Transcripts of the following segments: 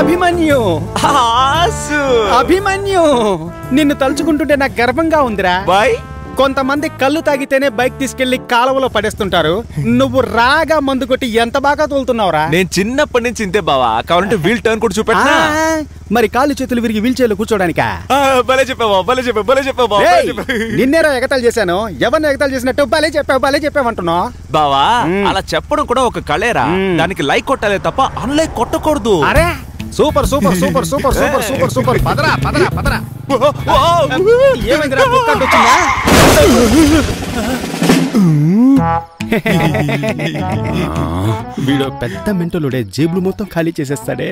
అభిమన్యు ఆసు అభిమన్యు నిన్ను తలుచుకుంటుంటే నాకు గర్వంగా ఉందిరా బాయ్ కొంతమంది కళ్ళు తాగితేనే బైక్ తీసుకెళ్లి కాలువలో పడేస్తుంటారు నువ్వు రాగా మందు కొట్టి ఎంత బాగా తోలుతున్నావురా నేను చిన్నప్పటి నుంచి ఇంతే బావా కావాలంటే వీల్ టర్న్ కూడా ఆ, చూపెట్టనా మరి కాళ్ళు చేతులు విరిగి వీల్ చైర్లో కూర్చోడానికా ఆ, భలే చెప్పావా భలే చెప్పావు భలే చెప్పావు బావా భలే ఏయ్, చెప్పావు. నిన్నేరా ఎగతాలు చేశాను ఎవరిని ఎగతాలు చేసినట్టు భలే చెప్పావు భలే చెప్పావంటున్నావు బావా మ్మ్. అలా చెప్పడం కూడా ఒక కళేరా మ్మ్. దానికి లైక్ కొట్టాలే తప్ప అన్లైక్ కొట్టకూడదు అరే super super super super super super super పదరా పదరా పదరా ఓ, ఓ, ఏమైందిరా కుక్క అడ్డొచ్చిందా? వీడు పెద్ద మెంటలుడే జేబులు మొత్తం ఖాళీ చేసేస్తాడే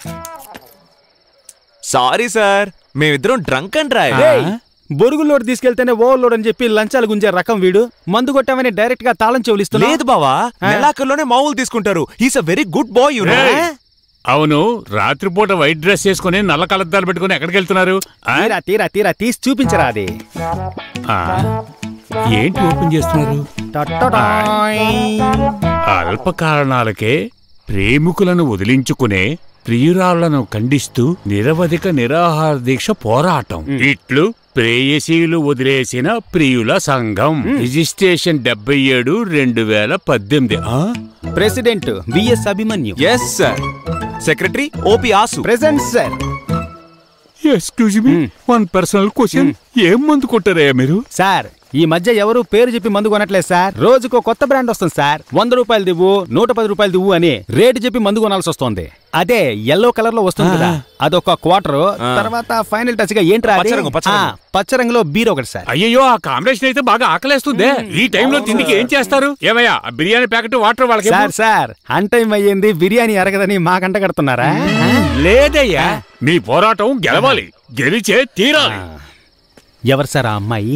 సారీ సార్ మేమిద్దరం డ్రంక్ అండ్ డ్రైవ్ ఏయ్, బొరుగు లోడ్ తీసుకెళ్తేనే ఓవర్ లోడ్ అని చెప్పి లంచాలు గుంజే రకం వీడు మందు కొట్టామని డైరెక్ట్ గా తాళం చెవులిస్తున్నా లేదు బావా ఆ. నెలాఖరులోనే మామూలు తీసుకుంటారు he's a very good boy you know ఏయ్! అవును రాత్రిపూట వైట్ డ్రెస్ వేసుకుని నల్ల కలద్దాలు పెట్టుకుని ఎక్కడికి వెళ్తున్నారు ఆ? తీరా తీరా తీరా తీసి చూపించరా అది ఆ. ఏంటి ఓపెన్ చేస్తున్నారు టట్టడాయ్. అల్ప కారణాలకే ప్రేమికులను వదిలించుకునే ప్రియురాళ్లను ఖండిస్తూ నిరవధిక నిరాహార దీక్ష పోరాటం ఇట్లు ప్రేయసీలు వదిలేసిన ప్రియుల సంఘం రిజిస్ట్రేషన్ డెబ్బై ఏడు రెండు వేల పద్దెనిమిది ఆ? President VS Abhimanyu yes sir secretary OP Asu present sir excuse me one personal question ఏం మందు కొట్టారయ్యా మీరు సార్ ఈ మధ్య ఎవరు పేరు చెప్పి మందు కొనట్లేదు సార్ రోజుకో కొత్త బ్రాండ్ వస్తుంది సార్ వంద రూపాయలు దివ్వు నూట పది రూపాయలు దివ్వు అని రేటు చెప్పి మందు కొనాల్సి వస్తుంది అదే ఎల్లో కలర్ లో వస్తుంది కదా అదొక క్వార్టర్ తర్వాత ఫైనల్ టచ్ గా ఏంట్రా అది? పచ్చ రంగు, పచ్చ రంగు. ఆ, పచ్చ రంగులో బీర్ ఒకటి సార్ అయ్యో ఆ కాంబినేషన్ అయితే బాగా ఆకలేస్తుందే ఈ టైంలో తిండికి ఏం చేస్తారు ఏమయ్యా ఆ బిర్యానీ ప్యాకెట్ వాటర్ వాళ్ళకి సార్ సార్ అన్ టైం అయ్యింది బిర్యానీ అరగదని మాకంట కడుతున్నారా లేదయ్యా మీ పోరాటం గెలవాలి గెలిచే తీరాలి ఎవరు సార్ ఆ అమ్మాయి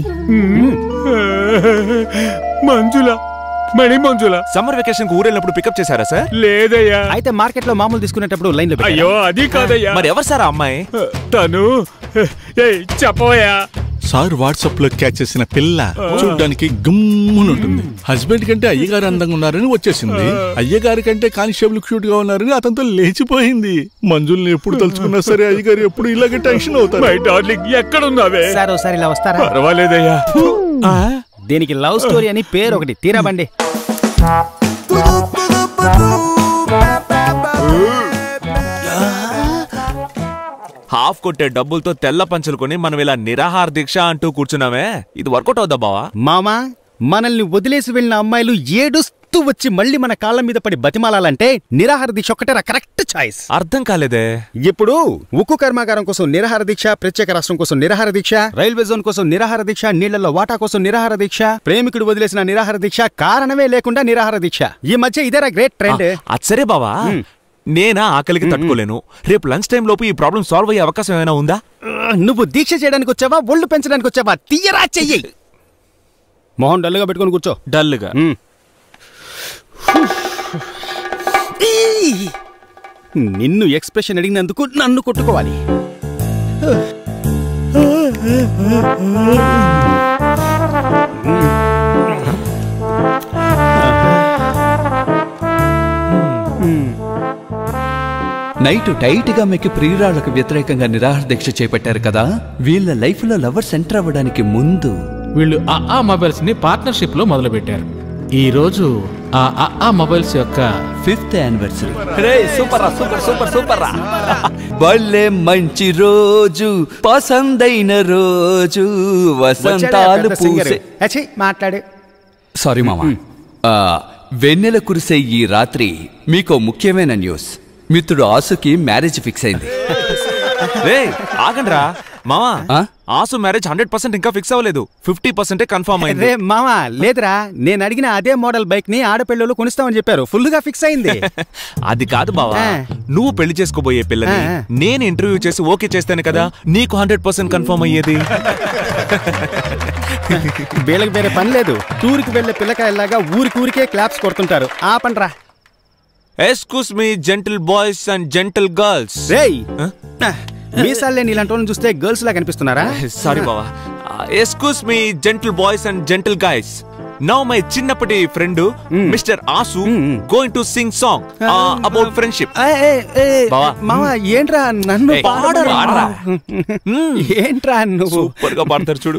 మంజుల మణి మంజుల సమ్మర్ వెకేషన్ కు ఊరెళ్ళినప్పుడు పికప్ చేశారా సార్ లేదయ్యా అయితే మార్కెట్ లో మామూలు తీసుకునేటప్పుడు లైన్ లో అయ్యో అది కాదయ్యా మరి ఎవరు సార్ ఆ అమ్మాయి తను ఏయ్, చెప్పవయ్యా సార్ వాట్సాప్ లో క్యాచ్ చేసిన పిల్ల చూడడానికి ఉంటుంది హస్బెండ్ కంటే అయ్యగారు అందంగా ఉన్నారని వచ్చేసింది అయ్యగారి కంటే కానిస్టేబుల్ క్యూట్ గా ఉన్నారని అతనితో లేచిపోయింది మంజుల్ని ఎప్పుడు తలుచుకున్నా సరే అయ్యగారు ఎప్పుడు ఇలాగే టెన్షన్ అవుతారు మై డార్లింగ్ ఎక్కడున్నావే సార్ ఒకసారి ఇలా వస్తారా పర్వాలేదయ్యా దీనికి లవ్ స్టోరీ అని పేరు ఒకటి తీరాబండి హాఫ్ కొట్టే డబ్బులతో తెల్ల పంచలు కొని మనం ఇలా నిరాహార దీక్ష అంటూ కూర్చున్నామే ఇది వర్కౌట్ అవుదా బావా మామా మనల్ని వదిలేసి వెళ్ళిన అమ్మాయిలు ఏడుస్తూ వచ్చి మళ్ళీ మన కాళ్ళ మీద పడి బతిమాలాలంటే నిరాహార దీక్ష ఒక్కటే కరెక్ట్ చాయిస్ అర్థం కాలేదే ఇప్పుడు ఉక్కు కర్మాగారం కోసం నిరాహార దీక్ష ప్రత్యేక రాష్ట్రం కోసం నిరాహార దీక్ష రైల్వే జోన్ కోసం నిరాహార దీక్ష నీళ్లలో వాటా కోసం నిరాహార దీక్ష ప్రేమికుడు వదిలేసిన నిరాహార దీక్ష కారణమే లేకుండా నిరాహార దీక్ష ఈ మధ్య ఇదేరా గ్రేట్ ట్రెండ్ అది సరే బావా నేనా ఆకలికి తట్టుకోలేను రేపు లంచ్ టైం లోపు ఈ ప్రాబ్లం సాల్వ్ అయ్యే అవకాశం ఏమైనా ఉందా నువ్వు దీక్ష చేయడానికి వచ్చావా ఒళ్ళు పెంచడానికి వచ్చావా తీయరా చెయ్యి మొహం డల్లుగా పెట్టుకొని కూర్చో డల్గా మ్మ్. ఈ! నిన్ను ఎక్స్ప్రెషన్ అడిగినందుకు నన్ను కొట్టుకోవాలి నైట్ టైట్ గా మీకు ప్రియురాళ్లకు వ్యతిరేకంగా నిరాహార దీక్ష చేపట్టారు కదా వీళ్ళ లైఫ్ లో లవర్స్ ఎంటర్ అవ్వడానికి ముందు వీళ్ళు ఆ ఆ మొబైల్స్ ని పార్ట్నర్షిప్ లో మొదలు పెట్టారు ఈ రోజు ఆ ఆ ఆ మొబైల్స్ యొక్క ఫిఫ్త్ యానివర్సరీ సూపర్ రా సూపర్ సూపర్ సూపర్ రా భలే మంచి రోజు పసందైన రోజు వసంతాలు పూసే అచ్చి మాట్లాడు సారీ మామా ఆ, వెన్నెల కురిసే ఈ రాత్రి మీకో ముఖ్యమైన న్యూస్ మిత్రుడు ఆసుకి మ్యారేజ్ ఫిక్స్ అయింది రే ఆగండ్రా మావా ఆ? ఆసు మ్యారేజ్ హండ్రెడ్ పర్సెంట్ ఇంకా ఫిక్స్ అవ్వలేదు ఫిఫ్టీ పర్సెంటే కన్ఫర్మ్ రే అయింది మామా లేదురా నేను అడిగిన అదే మోడల్ బైక్ ని ఆడపిల్లలు కొనిస్తామని చెప్పారు ఫుల్ గా ఫిక్స్ అయింది అది కాదు బావా ఆ. నువ్వు పెళ్లి చేసుకోబోయే పిల్లని ఆ. నేను ఇంటర్వ్యూ చేసి ఓకే చేస్తాను కదా నీకు హండ్రెడ్ పర్సెంట్ కన్ఫర్మ్ అయ్యేది వీళ్ళకి వేరే పని లేదు టూర్కి వెళ్లే పిల్లకాయల్లాగా ఊరికి ఊరికే క్లాప్స్ కొడుతుంటారు ఆపండ్రా excuse me gentle boys and gentle girls రేయ్ మీసాలే నీలాంటి వాళ్ళని చూస్తే గర్ల్స్ లా కనిపిస్తున్నారా సారీ బావా excuse me gentle boys and gentle guys now my చిన్నప్పటి friend mister Asu hmm. Going to sing song about friendship ఏయ్, ఏయ్, ఏయ్, బావా. మావా ఏంట్రా నన్ను ఏయ్, పాడరా, పాడరా. ఏంట్రా నువ్వు సూపర్ గా పాడతారు చూడు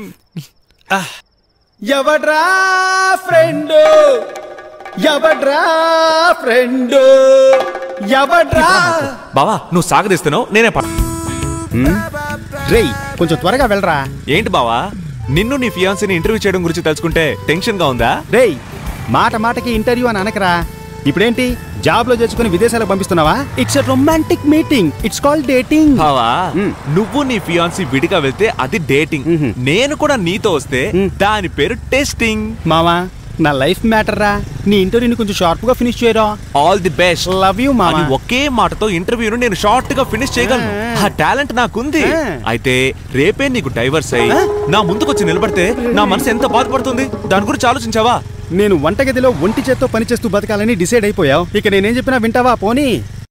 ఎవడ్రా ఫ్రెండ్ ఎవడ్రా ఫ్రెండ్ ఎవడ్రా బావా నువ్వు సాగదీస్తున్నావు నేనే పాడ రేయ్ కొంచెం త్వరగా వెళ్ళరా ఏంటి బావా నిన్ను నీ ఫియాన్సీని ఇంటర్వ్యూ చేయడం గురించి తలుచుకుంటే టెన్షన్ గా ఉందా రేయ్ మాట మాటకి ఇంటర్వ్యూ అని అనకరా ఇప్పుడేంటి జాబ్ లో చేర్చుకుని విదేశాలకు పంపిస్తున్నావా it's romantic meeting it's call dating బావా మ్మ్. నువ్వు నీ ఫియాన్సీ విడిగా వెళ్తే అది డేటింగ్ మ్మ్. నేను కూడా నీతో వస్తే మ్మ్. దాని పేరు టెస్టింగ్ మావా నా లైఫ్ మ్యాటర్ రా నీ ఇంటర్వ్యూని కొంచెం షార్ప్ గా ఫినిష్ చేయరా all the best love you మావా అని ఒకే మాటతో ఇంటర్వ్యూను నేను షార్ట్ గా ఫినిష్ చేయగలను ఆ. ఆ టాలెంట్ నాకుంది ఆ. అయితే రేపే నీకు డైవర్స్ అయ్యి నా ముందుకొచ్చి నిలబడితే నా మనసు ఎంత బాధపడుతుంది దాని గురించి ఆలోచించావా నేను వంటగదిలో ఒంటి చేత్తో పనిచేస్తూ బతకాలని డిసైడ్ అయిపోయావు ఇక నేనేం చెప్పినా వింటావా పోనీ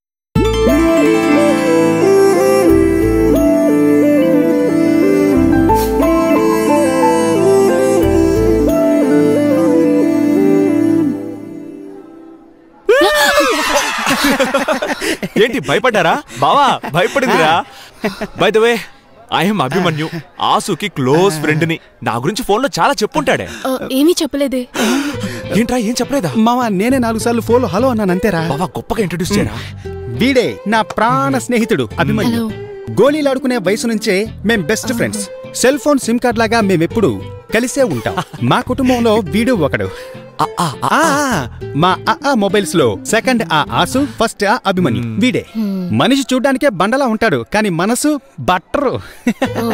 ఏంటి భయపడ్డారా బావా భయపడిందిరా by the way I'm Abhimanyu ఆసుకి క్లోజ్ ఫ్రెండ్ ని నా గురించి ఫోన్ లో చాలా చెప్పుంటాడే ఆ, ఏమీ చెప్పలేదే ఏంట్రా ఏం చెప్పలేదా మావా నేనే నాలుగు సార్లు ఫోన్ హలో అన్నాను అంతేరా బావా గొప్పగా ఇంట్రడ్యూస్ చేయరా వీడే నా ప్రాణ స్నేహితుడు అభిమన్యు హలో. గోళీలాడుకునే వయసు నుంచే మేం best friends cell phone SIM card లాగా మేమెప్పుడు కలిసే ఉంటాం మా కుటుంబంలో వీడు ఒకడు ఆ, ఆ, ఆ. ఆ మా ఆ మొబైల్స్ లో సెకండ్ ఆ ఆసు ఫస్ట్ ఆ అభిమన్యు వీడే మనిషి చూడ్డానికే బండలా ఉంటాడు కానీ మనసు బట్టరు ఓ,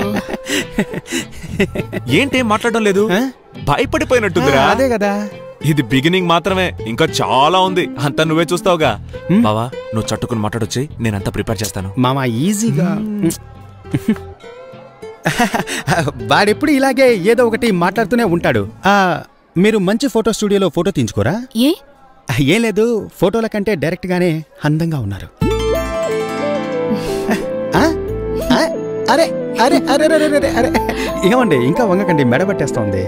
ఏంటేం మాట్లాడడం లేదు ఆ? భయపడిపోయినట్టుందిరా అదే కదా ఇది బిగినింగ్ మాత్రమే ఇంకా చాలా ఉంది అంతా నువ్వే చూస్తావుగా బావా నువ్వు చట్టుకుని మాట్లాడొచ్చి నేనంతా ప్రిపేర్ చేస్తాను మామ ఈజీగా వాడెప్పుడు ఇలాగే ఏదో ఒకటి మాట్లాడుతూనే ఉంటాడు ఆ మీరు మంచి ఫోటో స్టూడియోలో ఫోటో తీయించుకోరా ఏ ఏం లేదు ఫోటోల కంటే డైరెక్ట్ గానే అందంగా ఉన్నారు ఆ? ఆ? అరే అరే అరే అరే అరే, అరే అరే ఏమండి ఇంకా వంగకండి మెడ పట్టేస్తోంది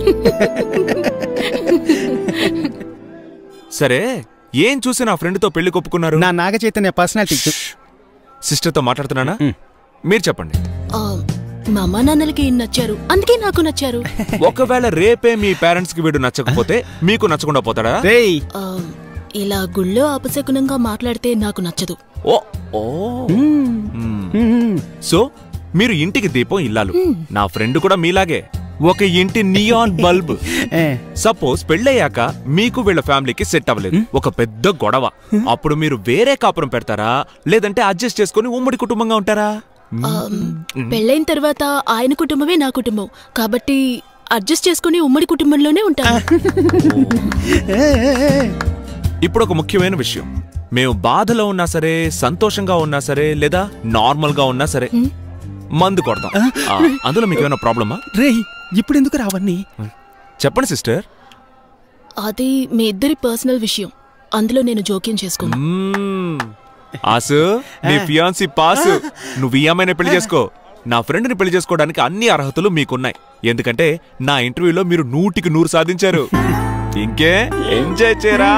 సరే ఏం చూసి నా ఫ్రెండ్ తో పెళ్లి కొప్పుకున్నారు నా నాగ చైతన్య పర్సనాలిటీ సిస్టర్ తో మాట్లాడుతున్నానా మ్. మీరు చెప్పండి ఆ, మా అమ్మా నాన్నలకి ఈయన నచ్చారు అందుకే నాకు నచ్చారు ఒకవేళ రేపే మీ పేరెంట్స్ కి వీడు నచ్చకపోతే మీకు నచ్చకుండా పోతాడా రేయ్ ఆ, ఇలా గుళ్ళో అపశకునంగా మాట్లాడితే నాకు నచ్చదు ఓ ఓ మ్. సో మీరు ఇంటికి దీపం ఇల్లాలు నా ఫ్రెండ్ కూడా మీలాగే ఒక ఇంటి నియాన్ బల్బ్ ఏ, సపోజ్ పెళ్ళయ్యాక మీకు వీళ్ళ ఫ్యామిలీకి సెట్ అవ్వలేదు ఒక పెద్ద గొడవ అప్పుడు మీరు వేరే కాపురం పెడతారా లేదంటే అడ్జస్ట్ చేసుకొని ఉమ్మడి కుటుంబంగా ఉంటారా ఆ, పెళ్ళైన తర్వాత ఆయన కుటుంబమే నా కుటుంబం కాబట్టి అడ్జస్ట్ చేసుకుని ఉమ్మడి కుటుంబంలోనే ఉంటాను ఏ, ఏ, ఏ. ఇప్పుడు ఒక ముఖ్యమైన విషయం మేము బాధలో ఉన్నా సరే సంతోషంగా ఉన్నా సరే లేదా నార్మల్ గా ఉన్నా సరే మందు కొడతాం ఆ, అందులో మీకు ఏమైనా ప్రాబ్లమా రేయ్ ఇప్పుడు ఎందుకు రావన్నీ చెప్పండి సిస్టర్ అది మీ ఇద్దరి పర్సనల్ విషయం అందులో నేను జోక్యం చేసుకోను ఆసు నీ ఫియాన్సీ పాసు నువ్వు ఈ అమ్మాయిని పెళ్లి చేసుకో నా ఫ్రెండ్ని పెళ్లి చేసుకోవడానికి అన్ని అర్హతలు మీకున్నాయి ఎందుకంటే నా ఇంటర్వ్యూలో మీరు నూటికి నూరు సాధించారు ఇంకే ఎంజాయ్ చేయరా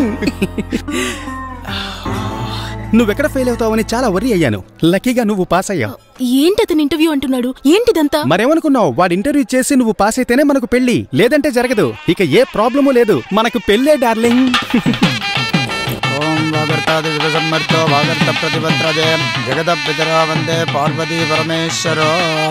నువ్వెక్కడ ఫెయిల్ అవుతావని చాలా వరి అయ్యాను లక్కీగా నువ్వు పాస్ అయ్యావు ఏంటి అతను ఇంటర్వ్యూ అంటున్నాడు ఏంటిదంతా మరేమనుకున్నావు వాడు ఇంటర్వ్యూ చేసి నువ్వు పాస్ అయితేనే మనకు పెళ్లి లేదంటే జరగదు ఇక ఏ ప్రాబ్లము లేదు మనకు పెళ్ళే డార్లింగ్ ఓం వాగర్తాది విభసమ్మర్తో వాగర్త ప్రతిభద్రదే జగద పితరా వందే పార్వతీ పరమేశ్వరో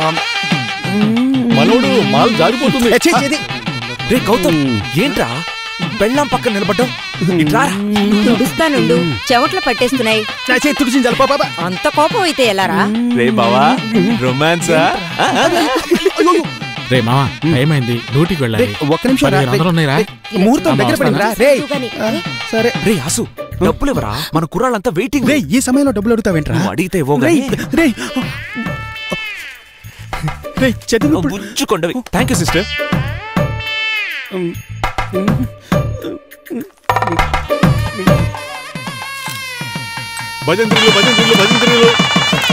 మనోడు మాల్ జారిపోతుంది ఏ, ఛీ, ఛీ, ఇది. రే గౌతమ్ ఏంట్రా పెళ్ళాం పక్కన నిలబడ్డావు ఇట్రా తుడుస్తానుండు చెవట్లు పట్టేస్తున్నాయి ఛీ, ఛీ, తుడిచింది చాలు, పో, పో, పో. అంత కోపం అయితే ఎలారా రే బావా రొమాన్సా రే మావా టైం అయింది డ్యూటీకి వెళ్ళాలి రేయ్, ఒక్క నిమిషం రా, పదిహేను వందలు ఉన్నాయిరా రేయ్, ముహూర్తం దగ్గర పడిందిరా రేయ్ చూగాని. ఆ, సరే రే ఆసు డబ్బులు ఇవ్వరా మన కుర్రాళ్ళంతా వెయిటింగ్ రేయ్ ఈ సమయంలో డబ్బులు అడుగుతావేంట్రా నువ్వు అడిగితే ఇవ్వవు రేయ్ గానీ. రేయ్ రేయ్ చదివి నువ్వు బుజ్జుకొండవి థ్యాంక్ యూ సిస్టర్ భజంత్రులు భజంత్రులు భజంత్రులు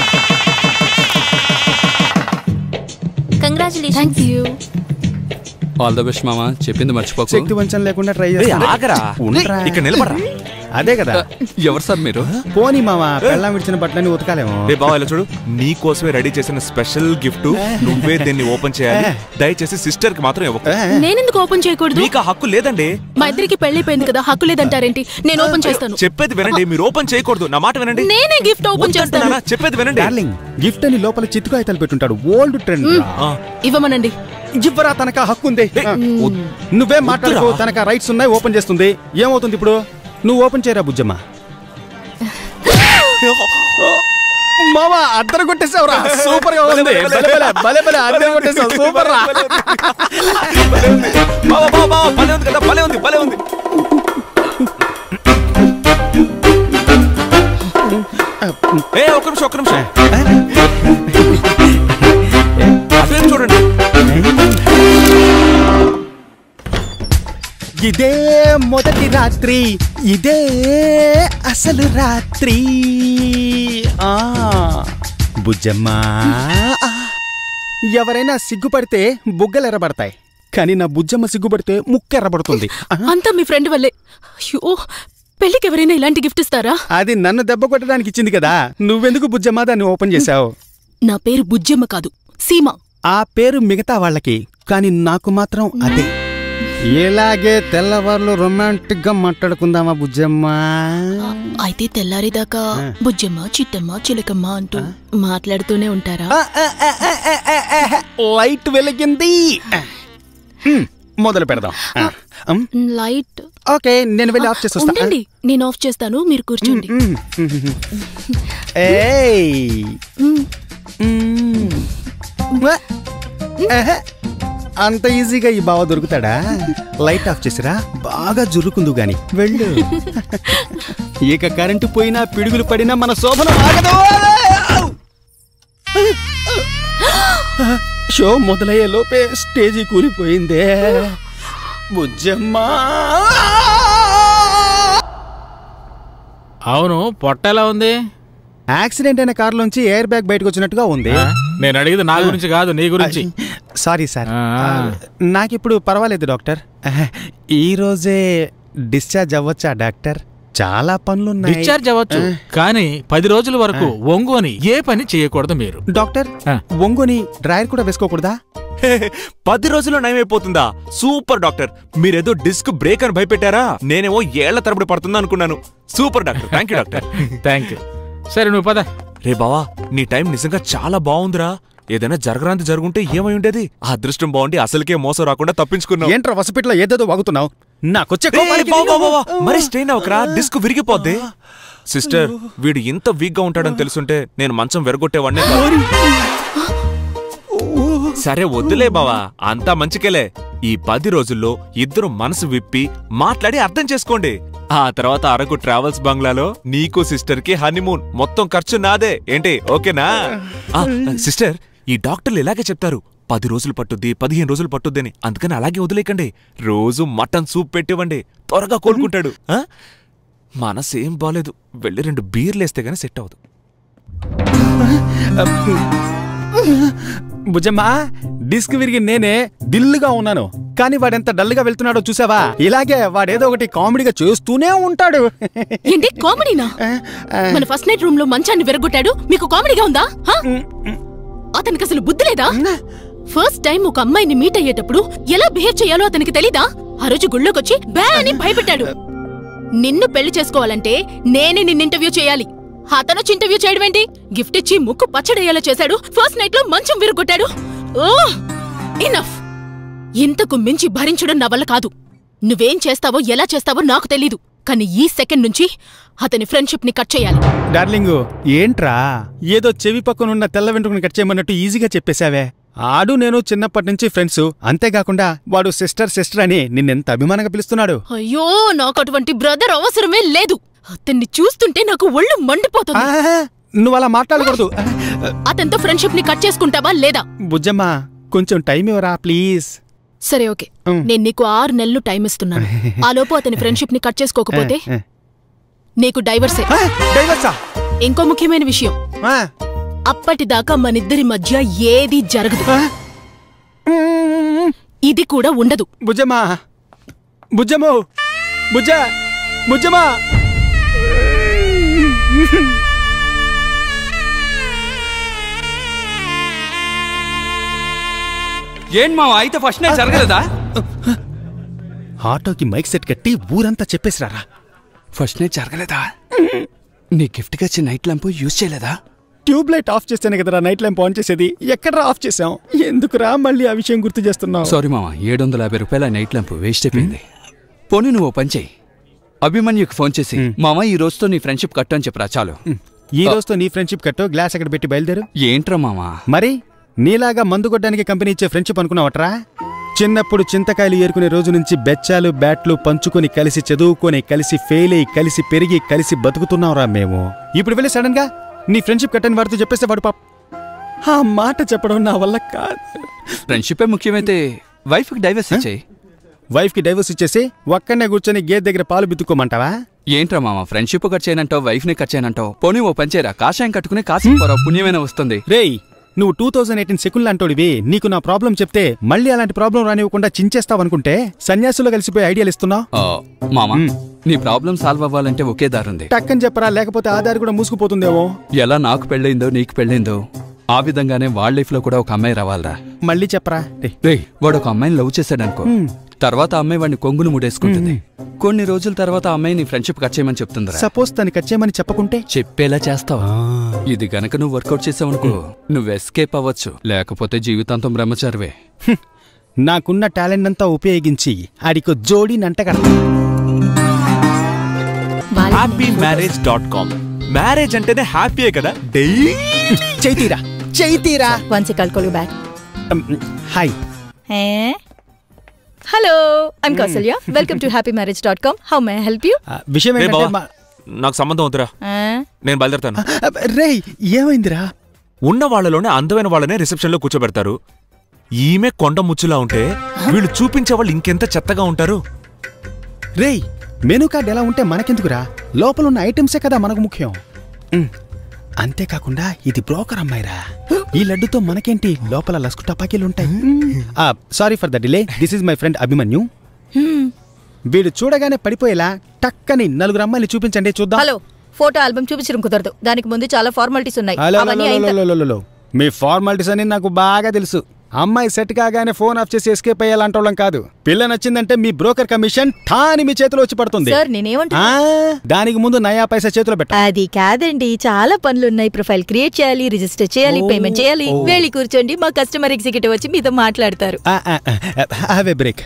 thank you all the best మామ చెప్పింది మర్చిపోకు శక్తి వంచన లేకుండా ట్రై ఏయ్, చేస్తా ఆగరా ఉండరా. ఇక్కడ నిలబడరా అదే కదా ఎవరు సార్ మీరు పోనీ మామ పెళ్ళం విడిచిన బట్టలని ఉతకాలేమో రే బావ ఇలా చూడు నీ కోసమే రెడీ చేసిన స్పెషల్ గిఫ్ట్ నువ్వే దీన్ని ఓపెన్ చేయాలి దయచేసి సిస్టర్ కి మాత్రం ఇవ్వకు నేనెందుకు ఓపెన్ చేయకూడదు మీకు ఆ హక్కు లేదండి మా ఇద్దరికి పెళ్ళైపోయింది కదా హక్కు లేదంటారేంటి నేను ఓపెన్ చేస్తాను చెప్పేది వినండి మీరు ఓపెన్ చేయకూడదు నా మాట వినండి నేనే గిఫ్ట్ ఓపెన్ చేస్తాను వద్దంటున్నానా? చెప్పేది వినండి డార్లింగ్ గిఫ్ట్ అని లోపల చిత్తుకాయతలు పెట్టుంటాడు ఓల్డ్ ట్రెండ్ ఆ, ఇవ్వమనండి ఇవ్వరా తనక హక్కు ఉంది వద్- నువ్వేం మాట్లాడుకో తనక రైట్స్ ఉన్నాయి ఓపెన్ చేస్తుంది ఏమవుతుంది ఇప్పుడు నువ్వు ఓపెన్ చేయరా బుజ్జమ్మ మావా అద్దరు కొట్టేసావురా సూపర్ గా ఉంది భలే భలే భలే భలే అద్దరు కొట్టేసావు సూపర్ రా బావ, బావ, బావ, భలే ఉంది కదా భలే ఉంది భలే ఉంది ఏ ఒక్క నిమిషం ఒక్క నిమిషం అదే చూడండి ఇదే మొదటి రాత్రి ఇదే అసలు రాత్రి ఆ బుజ్జమ్మ ఆ. ఎవరైనా సిగ్గుపడితే బుగ్గలు ఎర్రబడతాయి కానీ నా బుజ్జమ్మ సిగ్గుపడితే ముక్కు ఎర్రబడుతుంది ఆ, అంతా మీ ఫ్రెండ్ వల్లే అయ్యో పెళ్ళికి ఎవరైనా ఇలాంటి గిఫ్ట్ ఇస్తారా అది నన్ను దెబ్బ కొట్టడానికి ఇచ్చింది కదా నువ్వెందుకు బుజ్జమ్మ దాన్ని ఓపెన్ చేశావు నా పేరు బుజ్జమ్మ కాదు సీమ ఆ పేరు మిగతా వాళ్ళకి కానీ నాకు మాత్రం అదే ఇలాగే తెల్లవారులు రొమాంటిక్ గా మాట్లాడుకుందామా బుజ్జమ్మ అయితే తెల్లారిదాకా బుజ్జమ్మ చిట్టమ్మ చిలకమ్మ అంటూ మాట్లాడుతూనే ఉంటారా ఆ, ఆ, ఆ, ఆ, ఆ, ఆ, ఆ, లైట్ వెలిగింది ఉమ్, మొదలు పెడదాం ఆ, ఉమ్, లైట్ ఓకే నేను వెళ్ళి ఆఫ్ చేసి వస్తా ఉండండి నేను ఆఫ్ చేస్తాను మీరు కూర్చోండి ఉమ్, ఉమ్, ఏయ్ మ్, ఉమ్. వా. ఆహా. అంత ఈజీగా ఈ బావ దొరుకుతాడా లైట్ ఆఫ్ చేసిరా బాగా జురుకుందు గాని వెళ్ళు ఇక కరెంటు పోయినా పిడుగులు పడినా మన శోభన ఆగదు షో మొదలయ్యే లోపే స్టేజీ కూలిపోయిందే బుజ్జమ్మా అవును పొట్ట ఎలా ఉంది యాక్సిడెంట్ అయిన కారులోంచి ఎయిర్ బ్యాగ్ బయటకు వచ్చినట్టుగా ఉంది ఆ? నేను అడిగేది నా గురించి కాదు నీ గురించి సారీ సార్ ఆ. నాకిప్పుడు పర్వాలేదు డాక్టర్ ఈ రోజే డిశ్చార్జ్ అవ్వచ్చా డాక్టర్ చాలా పనులున్నాయి డిశ్చార్జ్ అవ్వచ్చు కానీ పది రోజుల వరకు ఒంగు అని ఏ పని చేయకూడదు మీరు డాక్టర్ ఆ. ఒంగోని డ్రైయర్ కూడా వేసుకోకూడదా హే, హే, పది రోజుల్లో నయమైపోతుందా సూపర్ డాక్టర్ మీరేదో డిస్క్ బ్రేక్ అని భయపెట్టారా నేనేమో ఏళ్ల తరబడి పడుతుందా అనుకున్నాను super doctor thank you doctor thank you సరే నువ్వు పద రే బావా నీ టైం నిజంగా చాలా బాగుందిరా ఏదైనా జరగరాంది జరుగుంటే ఏమై ఉండేది ఆ అదృష్టం బాగుండి అసలుకే మోసం రాకుండా తప్పించుకున్నావు ఏంట్రా వసపిట్లో ఏదేదో వాగుతున్నావు నాకొచ్చే ఏయ్, కోపానికి బావ, బావ, నేను- బావ, మరి స్ట్రెయిన్ అవకరా డిస్క్ విరిగిపోద్ది సిస్టర్ వీడు ఇంత వీక్ గా ఉంటాడని తెలుసుంటే నేను మంచం వెరగొట్టేవాడినే కాదు. సరే వద్దులే బావా అంతా మంచికేలే ఈ పది రోజుల్లో ఇద్దరు మనసు విప్పి మాట్లాడి అర్థం చేసుకోండి ఆ తర్వాత అరకు ట్రావెల్స్ బంగ్లాలో నీకు సిస్టర్ కి హనీమూన్ మొత్తం ఖర్చు నాదే ఏంటి ఓకేనా ఆ, సిస్టర్ ఈ డాక్టర్లు ఇలాగే చెప్తారు పది రోజులు పట్టుద్ది పదిహేను రోజులు పట్టుద్ది అని అందుకని అలాగే వదిలేకండి రోజు మటన్ సూప్ పెట్టివ్వండి త్వరగా కోలుకుంటాడు ఆ? మనసేం బాలేదు వెళ్ళి రెండు బీర్లేస్తే గానీ సెట్ అవ్వదు బుజ్జమ్మా డిస్క్ విరిగి నేనే దిల్లుగా ఉన్నాను కానీ వాడెంత డల్గా వెళ్తున్నాడో చూసావా ఇలాగే వాడేదో ఒకటి కామెడీగా చేస్తూనే ఉంటాడు ఏంటి కామెడీనా మన ఫస్ట్ నైట్ రూమ్ లో మంచాన్ని విరగొట్టాడు మీకు కామెడీగా ఉందా హా? అతనికి అసలు బుద్ధి లేదా ఫస్ట్ టైం ఒక అమ్మాయిని మీట్ అయ్యేటప్పుడు ఎలా బిహేవ్ చేయాలో అతనికి తెలీదా ఆ రోజు గుళ్ళోకొచ్చి బ్యా అని భయపెట్టాడు నిన్ను పెళ్లి చేసుకోవాలంటే నేనే నిన్ను ఇంటర్వ్యూ చేయాలి అతనొచ్చి ఇంటర్వ్యూ చేయడం ఏంటి గిఫ్ట్ ఇచ్చి ముక్కు పచ్చడయ్యేలా చేశాడు ఫస్ట్ నైట్ లో మంచం విరగొట్టాడు ఓ ఇనఫ్ ఇంతకు మించి భరించడం నా వల్ల కాదు నువ్వేం చేస్తావో ఎలా చేస్తావో నాకు తెలీదు కానీ ఈ సెకండ్ నుంచి అతని ఫ్రెండ్షిప్ ని కట్ చేయాలి డార్లింగు ఏంట్రా ఏదో చెవి పక్కనున్న తెల్ల వెంట్రుకని కట్ చేయమన్నట్టు ఈజీగా చెప్పేశావే ఆడు నేను చిన్నప్పటి నుంచి ఫ్రెండ్స్ అంతేకాకుండా వాడు సిస్టర్ సిస్టర్ అని నిన్నెంత అభిమానంగా పిలుస్తున్నాడు అయ్యో నాకు అటువంటి బ్రదర్ అవసరమే లేదు అతన్ని చూస్తుంటే నాకు ఒళ్ళు మండిపోతుంది ఆహా, నువ్వు అలా మాట్లాడకూడదు అతనితో ఫ్రెండ్షిప్ ని కట్ చేసుకుంటావా లేదా బుజ్జమ్మ కొంచెం టైం ఇవ్వరా ప్లీజ్ సరే ఓకే ఉమ్. నేను నీకు ఆరు నెలలు టైం ఇస్తున్నాను ఆ లోపు అతని ఫ్రెండ్షిప్ ని కట్ చేసుకోకపోతే నీకు డైవర్సే డైవర్సా ఇంకో ముఖ్యమైన విషయం అప్పటిదాకా మనిద్దరి మధ్య ఏది జరగదు ఇది కూడా ఉండదు బుజ్జమ్మా బుజ్జమ్మో బుజ్జ బుజ్జమ్మా ఏం మావా అయితే ఫస్ట్ నైట్ జరగలేదా ఆటోకి మైక్ సెట్ కట్టి ఊరంతా చెప్పేసిరారా ఫస్ట్ నైట్ జరగలేదా నీ గిఫ్ట్గా ఇచ్చిన నైట్ ల్యాంప్ యూజ్ చేయలేదా ట్యూబ్ లైట్ ఆఫ్ చేస్తేనే కదరా నైట్ ల్యాంప్ ఆన్ చేసేది ఎక్కడరా ఆఫ్ చేసాం ఎందుకురా మళ్ళీ ఆ విషయం గుర్తు చేస్తున్నావు సారీ మామ ఏడు వందల యాభై రూపాయల నైట్ ల్యాంప్ వేస్ట్ అయిపోయింది పోనీ నువ్వు ఓ పని చెయ్యి అభిమన్యుకి ఫోన్ చేసి మామ ఈ రోజుతో నీ ఫ్రెండ్షిప్ కట్టు అని చెప్పరా చాలు ఈ రోజుతో నీ ఫ్రెండ్షిప్ కట్టు గ్లాస్ అక్కడ పెట్టి బయలుదేరు ఏంట్రా మామ మరి నీలాగా మందు కొట్టడానికి కంపెనీ ఇచ్చే ఫ్రెండ్షిప్ అనుకున్నావట్రా చిన్నప్పుడు చింతకాయలు ఏరుకునే రోజు నుంచి బెచ్చాలు బ్యాట్లు పంచుకొని కలిసి చదువుకొని కలిసి ఫెయిల్ అయ్యి కలిసి పెరిగి కలిసి బతుకుతున్నావురా మేము ఇప్పుడు వెళ్ళి సడన్ గా నీ ఫ్రెండ్షిప్ కట్టని వాడితో చెప్పేస్తే వాడు పాప ఆ మాట చెప్పడం నా వల్ల కాదు ఫ్రెండ్షిపే ముఖ్యమైతే వైఫ్కి డైవర్స్ ఇచ్చేయి వైఫ్ కి డైవర్స్ ఇచ్చేసి ఒక్కనే కూర్చొని గేదె దగ్గర పాలు బిత్తుకోమంటావా ఏంట్రా మామ ఫ్రెండ్షిప్ కట్ చేయనంటావు వైఫ్ని కట్ చేయనంటావు పోనీ ఓ పని చేయరా కాషాయం కట్టుకుని కాసి పోరా పుణ్యమైన వస్తుంది రేయ్ నువ్వు టూ థౌజండ్ ఎయిటీన్ సెకండ్ అంటోడివి నీకు నా ప్రాబ్లం చెప్తే మళ్ళీ అలాంటి ప్రాబ్లం రానివ్వకుండా చించేస్తావనుకుంటే సన్యాసులో కలిసిపోయి ఐడియాలు ఇస్తున్నావు ఆ, మామ నీ ప్రాబ్లం సాల్వ్ అవ్వాలంటే ఒకే దారుంది టక్కని చెప్పరా లేకపోతే ఆ దారి కూడా మూసుకుపోతుందేమో ఎలా నాకు పెళ్ళైందో నీకు పెళ్ళైందో ఆ విధంగానే వాళ్ళ లైఫ్ లో కూడా ఒక అమ్మాయి రావాలరా మళ్ళీ చెప్పరా రేయ్, రే వాడు ఒక అమ్మాయిని లవ్ చేశాడనుకో తర్వాత ఆ అమ్మాయి వాడిని కొంగును ముడేసుకుంటుంది కొన్ని రోజుల తర్వాత ఆ అమ్మాయి నీ ఫ్రెండ్షిప్ కట్ చేయమని చెప్తుందిరా సపోజ్ తనకి వచ్చేయమని చెప్పకుంటే చెప్పేలా చేస్తావా ఇది గనక నువ్వు వర్కౌట్ చేసావనుకో నువ్వు ఎస్కేప్ అవ్వచ్చు లేకపోతే జీవితాంతం బ్రహ్మచారివే హ్మ్, నాకున్న టాలెంట్ అంతా ఉపయోగించి ఆడికో జోడీ నంటగడతా happy marriage dot com marriage అంటేనే హ్యాపీయే కదా డైలీ చైతీరా చైతీరా one sec call you back hi hello I'm Kausalya welcome to happy marriage dot com how may help you ఆ, విషయం రే ఏంటంటే బావా మా- నాకు సంబంధం వద్దురా నేను బయలుదేరుతాను ఆ, రేయ్ ఏమైందిరా ఉన్న వాళ్ళలోనే అందమైన వాళ్ళనే రిసెప్షన్ లో కూర్చోబెడతారు ఈమె కొండ ముచ్చులా ఉంటే వీళ్ళు చూపించే వాళ్ళు ఇంకెంత చెత్తగా ఉంటారు రేయ్ మెనూ కార్డ్ ఎలా ఉంటే మనకెందుకురా లోపల ఉన్న ఐటమ్సే కదా మనకు ముఖ్యం ఉమ్, అంతేకాకుండా ఇది బ్రోకర్ అమ్మాయిరా ఈ లడ్డుతో మనకేంటి లోపల లస్కు టపాకీలుంటాయి sorry for the delay this is my friend Abhimanyu వీడు చూడగానే పడిపోయేలా టక్కని నలుగురు అమ్మాయిలు చూపించండి చూద్దాం హలో ఫోటో ఆల్బమ్ చూపించడం కుదరదు దానికి ముందు చాలా ఫార్మాలిటీస్ ఉన్నాయి హలో, అవన్నీ హలో, అయిన హలో, హలో, హలో. మీ ఫార్మాలిటీస్ అని నాకు బాగా తెలుసు అమ్మాయి సెట్ కాగానే ఫోన్ ఆఫ్ చేసి ఎస్కేప్ అయ్యాలంటోళ్ళం కాదు పిల్ల నచ్చిందంటే మీ బ్రోకర్ కమిషన్ ఠాని మీ చేతిలో వచ్చి పడుతుంది సార్ నేనేమంటా ఆ, దానికి ముందు నయా పైసా చేతిలో పెట్ట అది కాదండి చాలా పనులున్నాయి ప్రొఫైల్ క్రియేట్ చేయాలి రిజిస్టర్ చేయాలి ఓ, పేమెంట్ చేయాలి ఓ. వెళ్ళి కూర్చోండి మా కస్టమర్ ఎగ్జిక్యూటివ్ వచ్చి మీతో మాట్లాడతారు హ్యావ్ ఏ బ్రేక్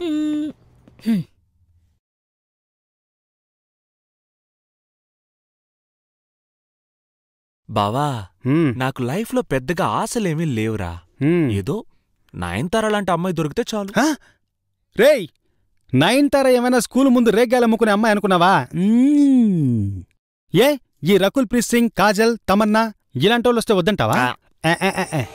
బావా నాకు లైఫ్ లో పెద్దగా ఆశలేమీ లేవురా ఏదో నయనతార లాంటి అమ్మాయి దొరికితే చాలు రేయ్ నైన్ తార ఏమైనా స్కూల్ ముందు రేగ్గాలు అమ్ముకునే అమ్మాయి అనుకున్నావా మ్మ్. ఏ ఈ రకుల్ ప్రీత్ సింగ్ కాజల్ తమన్నా ఇలాంటి వాళ్ళు వస్తే వద్దంటావా ఏ, ఏ, ఏ, ఏ.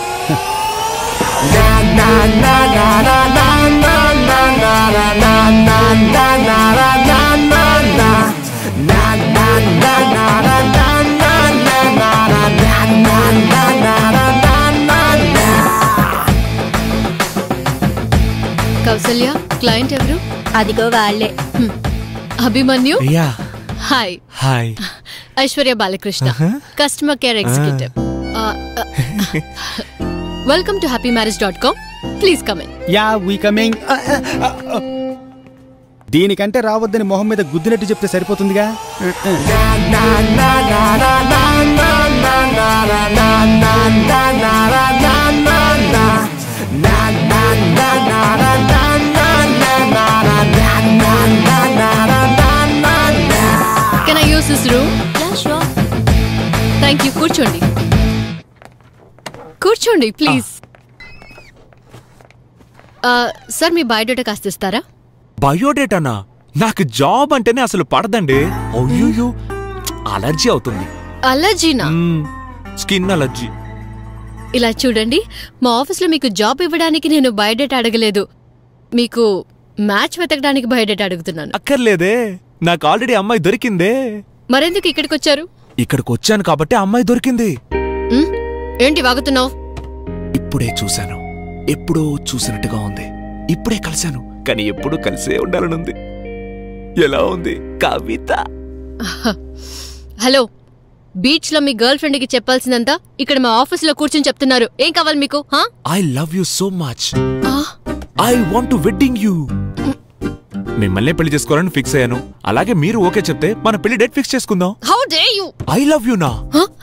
కౌసల్య క్లయింట్ ఎవరు అదిగో వాళ్ళే Abhimanyu yeah hi hi Aishwarya Balakrishna customer care executive welcome to happy marriage dot com please come in yeah we coming దీనికంటే రావద్దని మొహం మీద గుద్దినట్టు చెప్తే సరిపోతుందిగా can I use this room thank you కూర్చోండి కూర్చోండి ప్లీజ్ సార్ మీ బయోడేటా కాస్త ఇస్తారా బయోడేటానా నాకు జాబ్ అంటేనే అసలు పడదండి అయ్యో అలర్జీ అవుతుంది అలర్జీనా మ్మ్, స్కిన్ అలర్జీ ఇలా చూడండి మా ఆఫీస్లో మీకు జాబ్ ఇవ్వడానికి నేను బయోడేటా అడగలేదు మీకు మ్యాచ్ వెతకడానికి బయోడేటా అడుగుతున్నాను అక్కర్లేదే నాకు ఆల్రెడీ అమ్మాయి దొరికిందే మరెందుకు ఇక్కడికి వచ్చారు ఇక్కడికి వచ్చాను కాబట్టి అమ్మాయి దొరికింది ఉమ్, ఏంటి వాగుతున్నావు ఇప్పుడే చూశాను ఎప్పుడో చూసినట్టుగా ఉంది ఇప్పుడే కలిశాను కానీ ఎప్పుడూ కలిసే ఉండాలనుంది ఎలా ఉంది కవిత హలో బీచ్ లో మీ గర్ల్ ఫ్రెండ్ కి చెప్పాల్సిందంతా ఇక్కడ మా ఆఫీస్ లో కూర్చొని చెప్తున్నారు ఏం కావాలి మీకు హా I love you so much I want to wedding you మిమ్మల్ని పెళ్లి చేసుకోవాలని ఫిక్స్ అయ్యాను అలాగే మీరు ఓకే చెప్తే మన పెళ్లి డేట్ ఫిక్స్ చేసుకుందాం how dare you I love you నా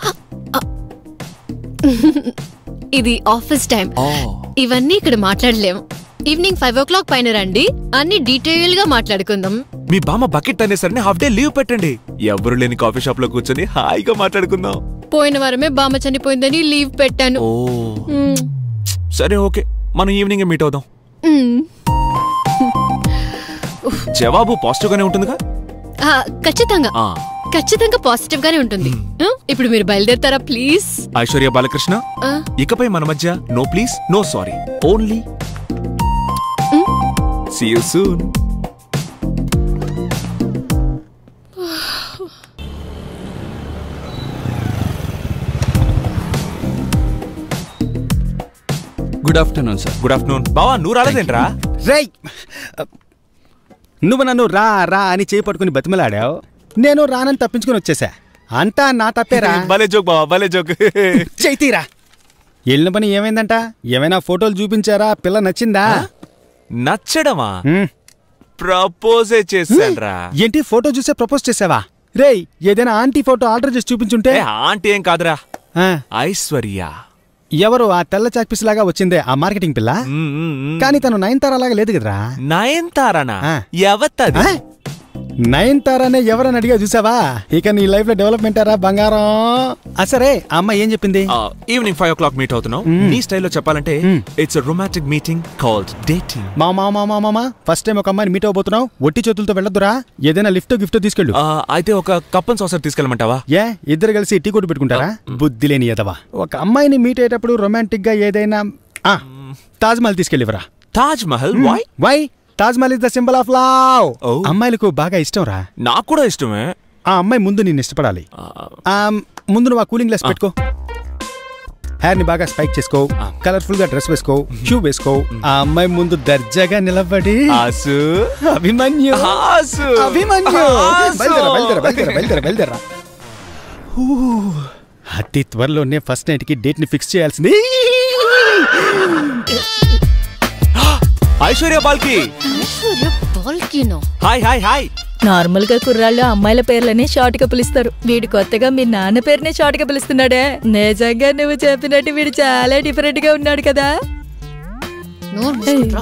ఇది ఆఫీస్ టైం ఇవన్నీ ఇక్కడ మాట్లాడలేము ఈవినింగ్ ఫైవ్ ఓ క్లాక్ పైన రండి అన్ని డీటెయిల్ గా మాట్లాడుకుందాం మీ బామ్మ బకెట్ అనేసరికి హాఫ్ డే లీవ్ పెట్టండి ఎవరు లేని కాఫీ షాప్ లో కూర్చొని హాయిగా మాట్లాడుకుందాం పోయిన వారమే బామ్మ చనిపోయిందని లీవ్ పెట్టాను ఓ మ్మ్. సరే ఓకే మనం ఈవినింగ్ మీట్ అవుదాం మ్మ్. జవాబు పాజిటివ్ గానే ఉంటుందిగా ఆ, ఖచ్చితంగా ఆ, ఖచ్చితంగా పాజిటివ్ గానే ఉంటుంది ఆ, ఇప్పుడు మీరు బయలుదేరతారా ప్లీజ్ ఐశ్వర్య బాలకృష్ణ ఆ. ఇకపై మన మధ్య no please no sorry only see you soon good afternoon sir good afternoon బావా నువ్వు రాలేదేంట్రా రేయ్ నువ్వు నన్ను రా రా అని చేయి పట్టుకుని బతిమలాడావు నేను రానని తప్పించుకుని వచ్చేసా అంతా నా తప్పేరా భలే జోక్ బావా భలే జోక్ చైతీరా వెళ్ళిన పని ఏమైందంట ఏమైనా ఫోటోలు చూపించారా పిల్ల నచ్చిందా నచ్చడమా హ్మ్. ప్రపోజే చేశాన్రా ఏంటి ఫోటో చూసే ప్రపోజ్ చేసావా రేయ్ ఏదైనా ఆంటీ ఫోటో ఆర్డర్ చేసి చూపించుంటే ఏ, ఆంటీ ఏం కాదురా ఆ, ఐశ్వర్య ఎవరు ఆ తెల్ల చాక్పీస్ లాగా వచ్చిందే ఆ మార్కెటింగ్ పిల్ల మ్, మ్, మ్. కానీ తను నయనతార లాగా లేదు కదరా నయన్తారానా ఆ. ఎవత్తది ఆ? నయనతారనే ఎవరని అడిగా చూసావా ఇక నీ లైఫ్ లో డెవలప్మెంట్ రా బంగారం ఆ సరే ఆ అమ్మాయి ఏం చెప్పింది ఆ, evening five o'clock meet అవుతున్నాం మ్. నీ స్టైల్లో చెప్పాలంటే మ్. It's romantic meeting called dating మా మా మా మా మామ ఫస్ట్ టైం ఒక అమ్మాయిని మీట్ అవబోతున్నావు ఒట్టి చేతులతో వెళ్ళొద్దురా ఏదైనా లిఫ్ట్ గిఫ్ట్ తీసుకెళ్ళు అయితే ఒక కప్పన్ సాసర్ తీసుకెళ్ళమంటావా ఏ ఇద్దరు కలిసి టీ కొట్టు పెట్టుకుంటారా బుద్ధి లేని ఎదవా ఒక అమ్మాయిని మీట్ అయ్యేటప్పుడు రొమాంటిక్ గా ఏదైనా ఆ, తాజ్ మహల్ తీసుకెళ్ళివరా Taj Mahal why why Taj Mahal is the symbol of love అమ్మాయిలకు బాగా ఇష్టం రా నాకు కూడా ఇష్టమే ఆ అమ్మాయి ముందు నిన్ను ఇష్టపడాలి ఆ, ముందు నువ్వు ఆ కూలింగ్ గ్లాస్ పెట్టుకో హెయిర్ ని బాగా స్పైక్ చేసుకో కలర్ఫుల్ గా డ్రెస్ వేసుకో షూ వేసుకో ఆ అమ్మాయి ముందు దర్జాగా నిలబడి ఆసు అభిమన్యు ఆసు అభిమన్యు ఆసు. బయలుదేరా బయలుదేరా బయలుదేరా బయలుదేరా బయలుదేరా ఊ, అతి త్వరలోనే ఫస్ట్ నైట్ కి డేట్ ని ఫిక్స్ చేయాల్సింది ఐశ్వర్య బాల్కి బాల్కినో హాయ్ హాయ్ హాయ్ నార్మల్ గా కుర్రాళ్ళు అమ్మాయిల పేర్లనే షార్ట్ గా పిలుస్తారు వీడు కొత్తగా మీ నాన్న పేరునే షార్ట్ గా పిలుస్తున్నాడే నిజంగా నువ్వు చెప్పినట్టు వీడు చాలా డిఫరెంట్ గా ఉన్నాడు కదా నోరు మూసుకుంట్రా.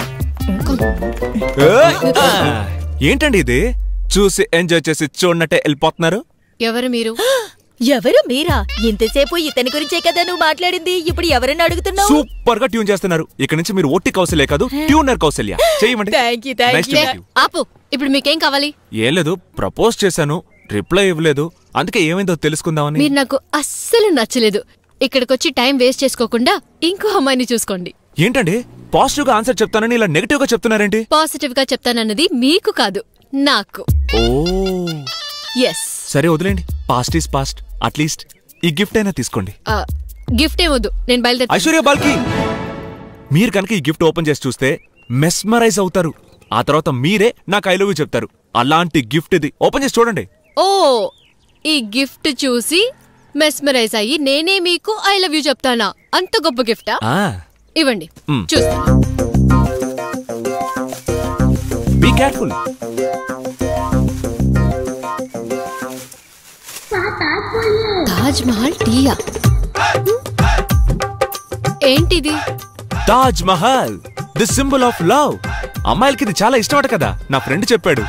ఏయ్! ఆ, ఏంటండి ఇది చూసి ఎంజాయ్ చేసి చూడనట్టే వెళ్ళిపోతున్నారు ఎవరు మీరు ఎవరు మీరా ఇంతసేపు ఇతని గురించే కదా నువ్వు మాట్లాడింది ఇప్పుడు ఎవరని అడుగుతున్నావు సూపర్ గా ట్యూన్ చేస్తున్నారు ఇక్కడ నుంచి మీరు ఒట్టి కౌశల్య కాదు ట్యూనర్ కౌశల్య చేయమండి thank you thank Nice to you meet you. ఆపు ఇప్పుడు మీకేం కావాలి ఏం లేదు ప్రపోజ్ చేశాను రిప్లై ఇవ్వలేదు అందుకే ఏమైందో తెలుసుకుందామని మీరు నాకు అస్సలు నచ్చలేదు ఇక్కడికి వచ్చి టైం వేస్ట్ చేసుకోకుండా ఇంకో అమ్మాయిని చూసుకోండి ఏంటండి పాజిటివ్ గా ఆన్సర్ చెప్తానని ఇలా నెగటివ్ గా చెప్తున్నారేంటి పాజిటివ్ గా చెప్తానన్నది మీకు కాదు నాకు ఓ ఎస్ సరే వదిలేండి పాస్ట్ ఈస్ పాస్ట్ అట్లీస్ట్ ఈ గిఫ్ట్ అయినా తీసుకోండి గిఫ్ట్ ఏమొద్దు నేను బయలుదేరి ఐశ్వర్య బాల్కి మీరు కనుక ఈ గిఫ్ట్ ఓపెన్ చేసి చూస్తే మెస్మరైజ్ అవుతారు ఆ తర్వాత మీరే నాకు ఐ లవ్ యూ చెప్తారు అలాంటి గిఫ్ట్ ఇది ఓపెన్ చేసి చూడండి ఓ ఈ గిఫ్ట్ చూసి మెస్మరైజ్ అయ్యి నేనే మీకు ఐ లవ్ యూ చెప్తానా అంత గొప్ప గిఫ్టా ఆ ఇవ్వండి మ్. చూస్తాను బీ కేర్ఫుల్ తాజ్ మహల్ టీయా ఏంటిది Taj Mahal the symbol of love అమ్మాయిలకి ఇది చాలా ఇష్టమట కదా నా ఫ్రెండ్ చెప్పాడు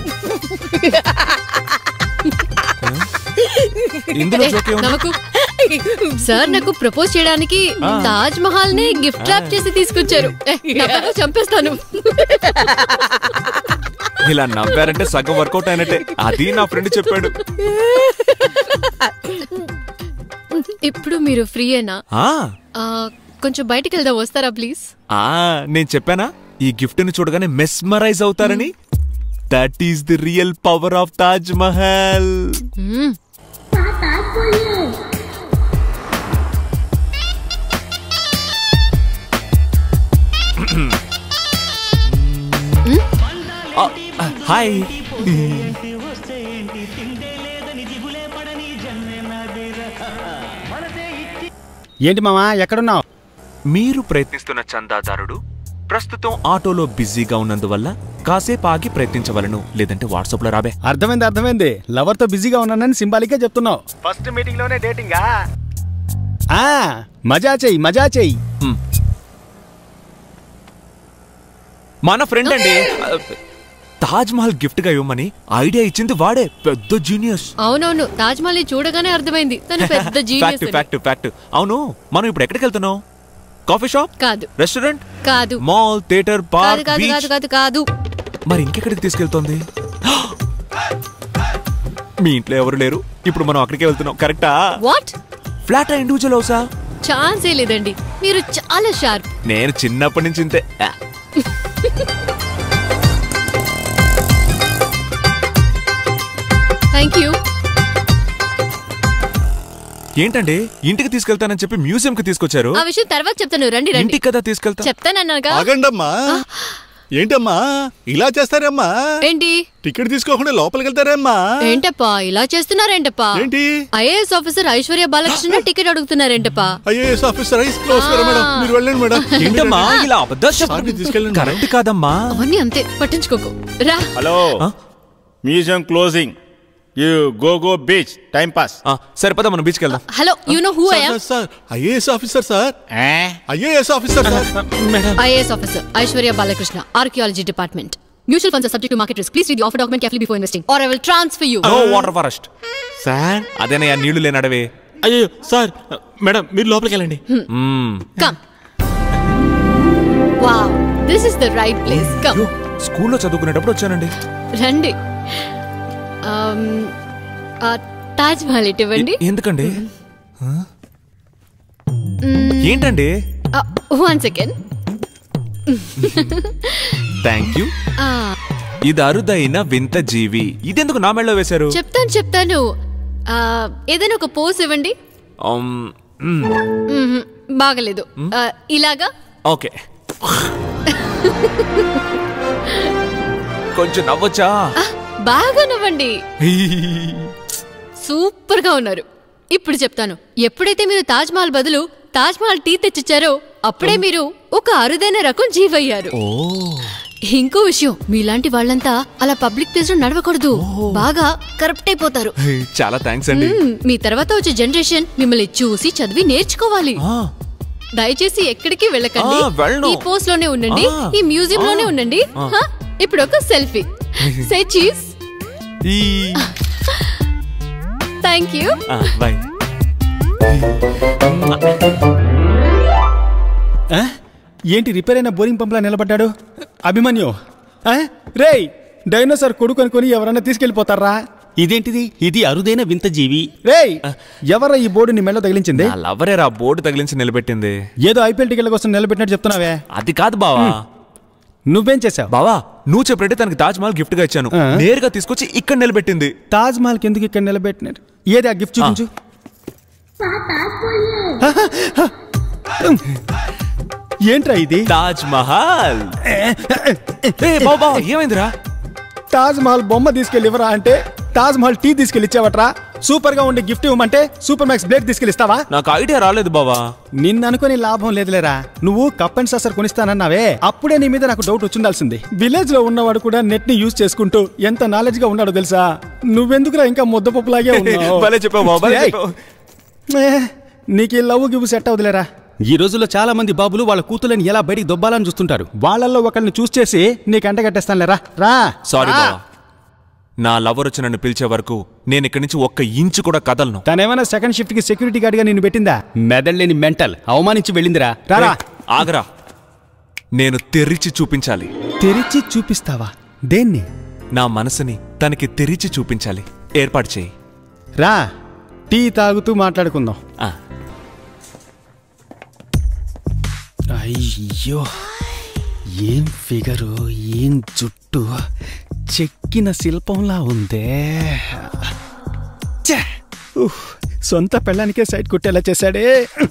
ఇందులో ఏ, జోక్ ఏముంది? నవ్వకు. సార్ నాకు ప్రపోజ్ చేయడానికి ఆ. తాజ్ మహల్ ని గిఫ్ట్ ర్యాప్ చేసి తీసుకొచ్చారు ఏ, నవ్వకు, చంపేస్తాను ఇలా నవ్వారంటే సగం వర్కౌట్ అయినట్టే అది నా ఫ్రెండ్ చెప్పాడు ఇప్పుడు మీరు ఫ్రీయేనా ఆ ఆ, కొంచెం బయటికి వెళ్దాం వస్తారా ప్లీజ్ ఆ నేను చెప్పానా ఈ గిఫ్ట్ ని చూడగానే మెస్మరైజ్ అవుతారని that is the real power of Taj Mahal మ్మ్. హాయ్ ఏంటి మామా ఎక్కడున్నావు మీరు ప్రయత్నిస్తున్న చందాదారుడు ప్రస్తుతం ఆటోలో బిజీగా ఉన్నందువల్ల కాసేపు ఆగి ప్రయత్నించవలను లేదంటే వాట్సాప్ లో రాబే అర్థమైంది అర్థమైంది లవర్ తో బిజీగా ఉన్నానని సింబాలిక్ గా చెప్తున్నావు ఫస్ట్ మీటింగ్ లోనే డేటింగా ఆ మజా చెయ్యి మజా చెయ్యి మన ఫ్రెండ్ అండి తాజ్ మహల్ గిఫ్ట్ గా ఇవ్వమని ఐడియా ఇచ్చింది వాడే పెద్ద జీనియస్ అవునవును తాజ్ మహల్ చూడగానే అర్థమైంది తను పెద్ద జీనియస్ ఫ్యాక్ట్ ఫ్యాక్ట్ ఫ్యాక్ట్ అవును మనం ఇప్పుడు ఎక్కడికి వెళ్తున్నాం కాఫీ షాప్ కాదు రెస్టారెంట్ కాదు మాల్ థియేటర్ కాదు పార్క్ కాదు కాదు బీచ్ కాదు కాదు మరి ఇంకెక్కడికి తీసుకెళ్తోంది మీ ఇంట్లో ఎవరు లేరు ఇప్పుడు మనం అక్కడికే వెళ్తున్నాం కరెక్టా వాట్ ఫ్లాట్ ఇండివిజువల్ హౌసా ఛాన్సే లేదండి మీరు చాలా షార్ప్ నేను చిన్నప్పటి నుంచి ఇంతే ఆ. థ్యాంక్ యూ ఏంటండి ఇంటికి తీసుకెళ్తానని చెప్పి మ్యూజియం కి తీసుకొచ్చారు ఆ విషయం తర్వాత చెప్తాను రండి రండి ఇంటికి కదా తీసుకెళ్తా చెప్తానన్నాగా ఆగండమ్మా ఏంటమ్మా ఇలా చేస్తారమ్మా ఏంటి టికెట్ తీసుకోకుండా లోపలికి వెళ్తారమ్మా ఏంటప్పా ఇలా చేస్తున్నారేంటప్పా ఏంటి IAS officer Aishwarya Balakrishna ticket అడుగుతున్నారేంటప్పా ఐఏఎస్ ఆఫీసర్ ఐస్ క్లోజ్ కదా మేడం మీరు వెళ్ళండి మేడం ఏంటమ్మా ఇలా అబద్ధాలు సార్ని తీసుకెళ్ళండి కరెక్ట్ కాదమ్మా అవన్నీ అంతే పట్టించుకోకు రా hello museum closing you go go beach time pass సరే పద మనం బీచ్కి వెళ్దాం hello you know who I sir, sir IAS officer sir IAS officer sir IAS officer Aishwarya Balakrishna archaeology department mutual funds subject to market risk please read the offer document carefully before investing or I will transfer you know water forest sir అదేనయ్యా నీళ్లు లేని అడవి అయ్యో sir madam మీరు లోపలికి వెళ్ళండి come wow this is the right place come స్కూల్లో చదువుకునేటప్పుడు వచ్చానండి రండి Um, ఆ తాజ్ మహల్ ఇటు ఇవ్వండి ఎందుకండి ఆ? ఏంటండి వన్ సెకండ్ థ్యాంక్ యూ ఇది అరుదైన వింత జీవి ఇదెందుకు నా మెళ్ళలో వేశారు చెప్తాను చెప్తాను ఆ, ఏదైనా ఒక పోజ్ ఇవ్వండి Um, మ్, మ్మ్, బాగలేదు ఆ, ఇలాగా ఓకే కొంచెం నవ్వొచ్చా బాగా నవ్వండి సూపర్ గా ఉన్నారు ఇప్పుడు చెప్తాను ఎప్పుడైతే మీరు తాజ్ మహల్ బదులు తాజ్ మహల్ టీ తెచ్చిచ్చారో అప్పుడే మీరు ఒక అరుదైన రకం జీవయ్యారు ఇంకో విషయం మీలాంటి వాళ్ళంతా అలా పబ్లిక్ ప్లేస్ లో నడవకూడదు బాగా కరప్ట్ అయిపోతారు చాలా థ్యాంక్స్ అండి మ్మ్, మీ తర్వాత వచ్చే జనరేషన్ మిమ్మల్ని చూసి చదివి నేర్చుకోవాలి దయచేసి ఎక్కడికి వెళ్ళకండి ఆ, వెళ్ళను. ఈ పోస్ట్ లోనే ఉండండి ఆ. ఈ మ్యూజియం లోనే ఉండండి ఆ. హ? ఇప్పుడు ఒక సెల్ఫీ సే చీజ్ ఈ థ్యాంక్ యూ బాయ్ ఆ? ఏంటి రిపేర్ అయిన బోరింగ్ పంప్లా నిలబడ్డాడు అభిమన్యు ఆ? రేయ్ డైనోసార్ కొడుకు అనుకుని ఎవరన్నా తీసుకెళ్లిపోతారా ఇదేంటిది ఇది అరుదైన వింత జీవి రేయ్ ఎవరా ఈ బోర్డు నీ మెళ్ళ తగిలించింది నా లవరే రా బోర్డు తగిలించి నిలబెట్టింది ఏదో ఐపీఎల్ టికెట్ల కోసం నిలబెట్టినట్టు చెప్తున్నావే అది కాదు బావా నువ్వేం చేసావు బావా నువ్వు చెప్పినట్టే తనకి తాజ్ మహల్ గిఫ్ట్ గా ఇచ్చాను ఆ. నేరుగా తీసుకొచ్చి ఇక్కడ నిలబెట్టింది తాజ్ మహల్ కి ఎందుకు ఇక్కడ నిలబెట్టినారు ఏది ఆ గిఫ్ట్ చూపించు ఏంట్రా ఇది తాజ్ మహల్ బాబా ఏమైందిరా తాజ్ మహల్ బొమ్మ తీసుకెళ్ళి ఇవ్వరా అంటే తాజ్ మహల్ టీ తీసుకెళ్ళి ఇచ్చావట్రా సూపర్ గా ఉండే గిఫ్ట్ ఇవ్వమంటే సూపర్ మ్యాక్స్ బ్లేడ్ తీసుకెళ్ళిస్తావా నాకు ఐడియా రాలేదు బావా నిన్ను అనుకుని లాభం లేదులేరా నువ్వు కప్ అండ్ సాసర్ కొనిస్తానన్నావే అప్పుడే నీ మీద నాకు డౌట్ వచ్చిండాల్సింది విలేజ్ లో ఉన్నవాడు కూడా నెట్ ని యూజ్ చేసుకుంటూ ఎంత నాలెడ్జ్ గా ఉన్నాడో తెలుసా నువ్వెందుకురా ఇంకా ముద్దపప్పులాగే ఉన్నావు భలే చెప్పావు బావ, భలే ఏయ్, చెప్పావు. ఏ, నీకు ఈ లవ్ గివ్ సెట్ అవుతులేరా ఈ రోజుల్లో చాలా మంది బాబులు వాళ్ళ కూతులని ఎలా బయటికి దొబ్బాలని చూస్తుంటారు వాళ్ళల్లో ఒకరిని చూస్ చేసి నీకు అంట కట్టేస్తానులేరా రా సారీ రా. బావా నా లవర్ వచ్చి నన్ను పిలిచే వరకు నేను ఇక్కడి నుంచి ఒక్క ఇంచు కూడా కదలను తనేమైనా సెకండ్ షిఫ్ట్ కి సెక్యూరిటీ గార్డ్ గా నిన్ను పెట్టిందా మెదడులేని మెంటల్ అవమానించి వెళ్ళిందిరా రారా ఆగరా నేను తెరిచి చూపించాలి తెరిచి చూపిస్తావా దేన్ని నా మనసుని తనకి తెరిచి చూపించాలి ఏర్పాటు చేయి రా టీ తాగుతూ మాట్లాడుకుందాం ఆ. అయ్యో ఏం ఫిగరు ఏం జుట్టు చెక్కిన శిల్పంలా ఉందే ఛే! ఉఫ్, సొంత పెళ్ళానికే సైట్ కొట్టేలా చేశాడే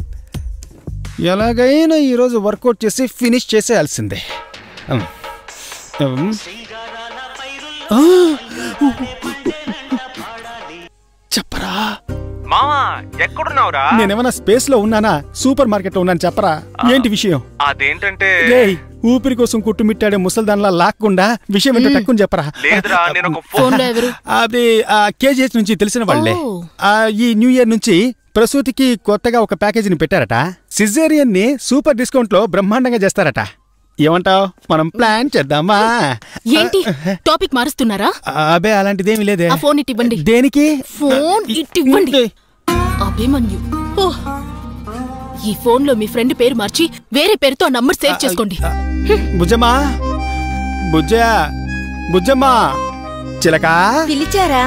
ఎలాగైనా ఈరోజు వర్కౌట్ చేసి ఫినిష్ చేసేయాల్సిందే ఉమ్. ఉమ్. చెప్పరా మామా ఎక్కడున్నావురా నేనేమన్నా స్పేస్ లో ఉన్నానా సూపర్ మార్కెట్ లో ఉన్నాను చెప్పరా ఏంటి విషయం అదేంటంటే రేయ్ ఊపిరి కోసం కుట్టుమిట్టాడే ముసల్దాన్లా లాక్కుండా విషయం ఏంటో టక్కుని చెప్పరా లేదురా నేను ఒక ఫోన్ లో ఎవరు అది కేజీహెచ్ నుంచి తెలిసిన వాళ్ళే ఓ. ఆ, ఈ న్యూ ఇయర్ నుంచి ప్రసూతికి కొత్తగా ఒక ప్యాకేజీని పెట్టారట సిజేరియన్ ని సూపర్ డిస్కౌంట్ లో బ్రహ్మాండంగా చేస్తారట ఏమంటావ్ మనం ప్లాన్ చేద్దామా ఏంటి టాపిక్ మారుస్తున్నారా అబే అలాంటిదేమీ లేదే ఆ ఫోన్ ఇటు ఇవ్వండి దేనికి ఫోన్ ఇటు ఇవ్వండి అభిమన్యు ఓ ఈ ఫోన్ లో మీ ఫ్రెండ్ పేరు మార్చి వేరే పేరుతో ఆ నంబర్ సేవ్ చేసుకోండి బుజ్జమ్మా బుజ్జ బుజ్జమ్మా చిలక పిలిచారా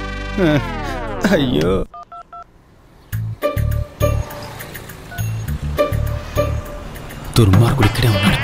అయ్యో దుర్మార్గుడు ఇక్కడే ఉన్నాడు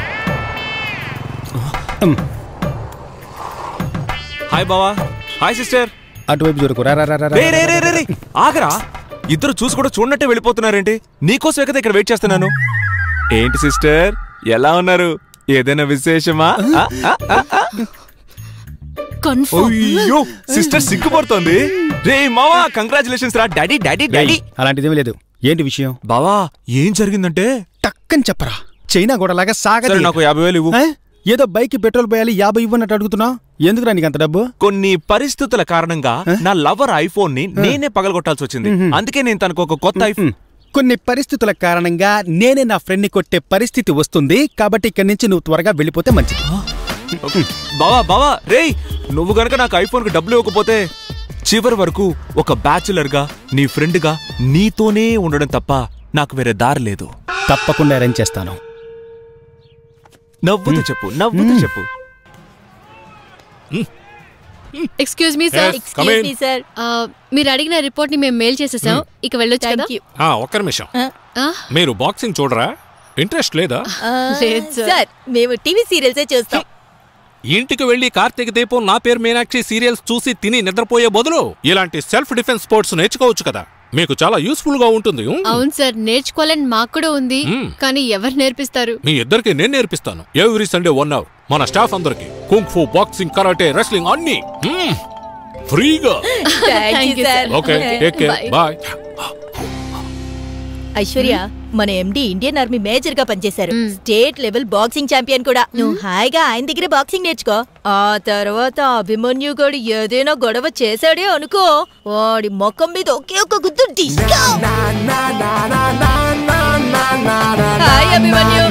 హాయ్ బావా హాయ్ సిస్టర్ అటువైపు చూడకు రా రా రా, రా రే రే రే రే రే ఆగరా ఇద్దరు చూసి కూడా చూడనట్టే వెళ్ళిపోతున్నారేంటి నీకోసమే కదా ఇక్కడ వెయిట్ చేస్తున్నాను ఏంటి సిస్టర్ ఎలా ఉన్నారు ఏదైనా విశేషమా ఆ, ఆ, ఆ, ఆ. కన్ఫర్మ్ అయ్యో సిస్టర్ సిగ్గుపడుతోంది రే మావా కంగ్రాచులేషన్స్ రా డాడీ డాడీ డాడీ రేయ్, అలాంటిదేమీ లేదు ఏంటి విషయం బావా ఏం జరిగిందంటే టక్కని చెప్పరా చైనా గోడలాగా సాగ సరే నాకు యాభై వేలు ఇవ్వు ఏదో బైక్ పెట్రోల్ పోయాలి యాభై ఇవ్వన్నట్టు అడుగుతున్నావు ఎందుకురా నీకు అంత డబ్బు కొన్ని పరిస్థితుల కారణంగా నా లవర్ ఐఫోన్ ని నేనే పగలగొట్టాల్సి వచ్చింది అందుకే నేను తనకు ఒక కొత్త ఐఫోన్ కొన్ని పరిస్థితుల కారణంగా నేనే నా ఫ్రెండ్ ని కొట్టే పరిస్థితి వస్తుంది కాబట్టి ఇక్కడి నుంచి నువ్వు త్వరగా వెళ్ళిపోతే మంచిది బావా బావా రేయ్ నువ్వు గనక నాకు ఐఫోన్ కి డబ్బులు ఇవ్వకపోతే చివరి వరకు ఒక బ్యాచులర్ గా నీ ఫ్రెండ్ గా నీతోనే ఉండడం తప్ప నాకు వేరే దారి లేదు తప్పకుండా అరేంజ్ చేస్తాను నవ్వుతూ చెప్పు నవ్వుతూ చెప్పు excuse me sir Yes, come in. Sir మీరు అడిగిన రిపోర్ట్ ని మేము మెయిల్ చేసేసాం ఇక వెళ్ళొచ్చు కదా థ్యాంక్ యూ ఆ, ఒక్క నిమిషం ఆ, మీరు బాక్సింగ్ చూడరా ఇంట్రెస్ట్ లేదా లేదు సార్. సార్ మేము టీవీ సీరియల్సే చూస్తాం ఇంటికి వెళ్లి కార్తీక దీపం నా పేరు మీనాక్షి సీరియల్స్ చూసి తిని నిద్రపోయే బదులు ఇలాంటి సెల్ఫ్ డిఫెన్స్ స్పోర్ట్స్ నేర్చుకోవచ్చు కదా మీకు చాలా యూస్ఫుల్ గా ఉంటుంది ఉమ్. అవును సార్ నేర్చుకోవాలని మాకు కూడా ఉంది మ్మ్. కానీ ఎవరు నేర్పిస్తారు మీ ఇద్దరికి నేను నేర్పిస్తాను ఎవ్రీ సండే వన్ అవర్ మన స్టాఫ్ అందరికి kung fu boxing karate wrestling అన్ని మ్మ్. ఫ్రీగా thank Thank you you, sir okay take care Bye. Bye Aishwarya మన ఎండి ఇండియన్ ఆర్మీ మేజర్ గా పనిచేశారు స్టేట్ లెవెల్ బాక్సింగ్ ఛాంపియన్ కూడా నువ్వు హాయిగా ఆయన దగ్గర బాక్సింగ్ నేర్చుకో ఆ తర్వాత అభిమన్యు గడు ఏదైనా గొడవ చేశాడే అనుకో వాడి ముఖం మీద ఒకే ఒక గుద్దు disco hi Abhimanyu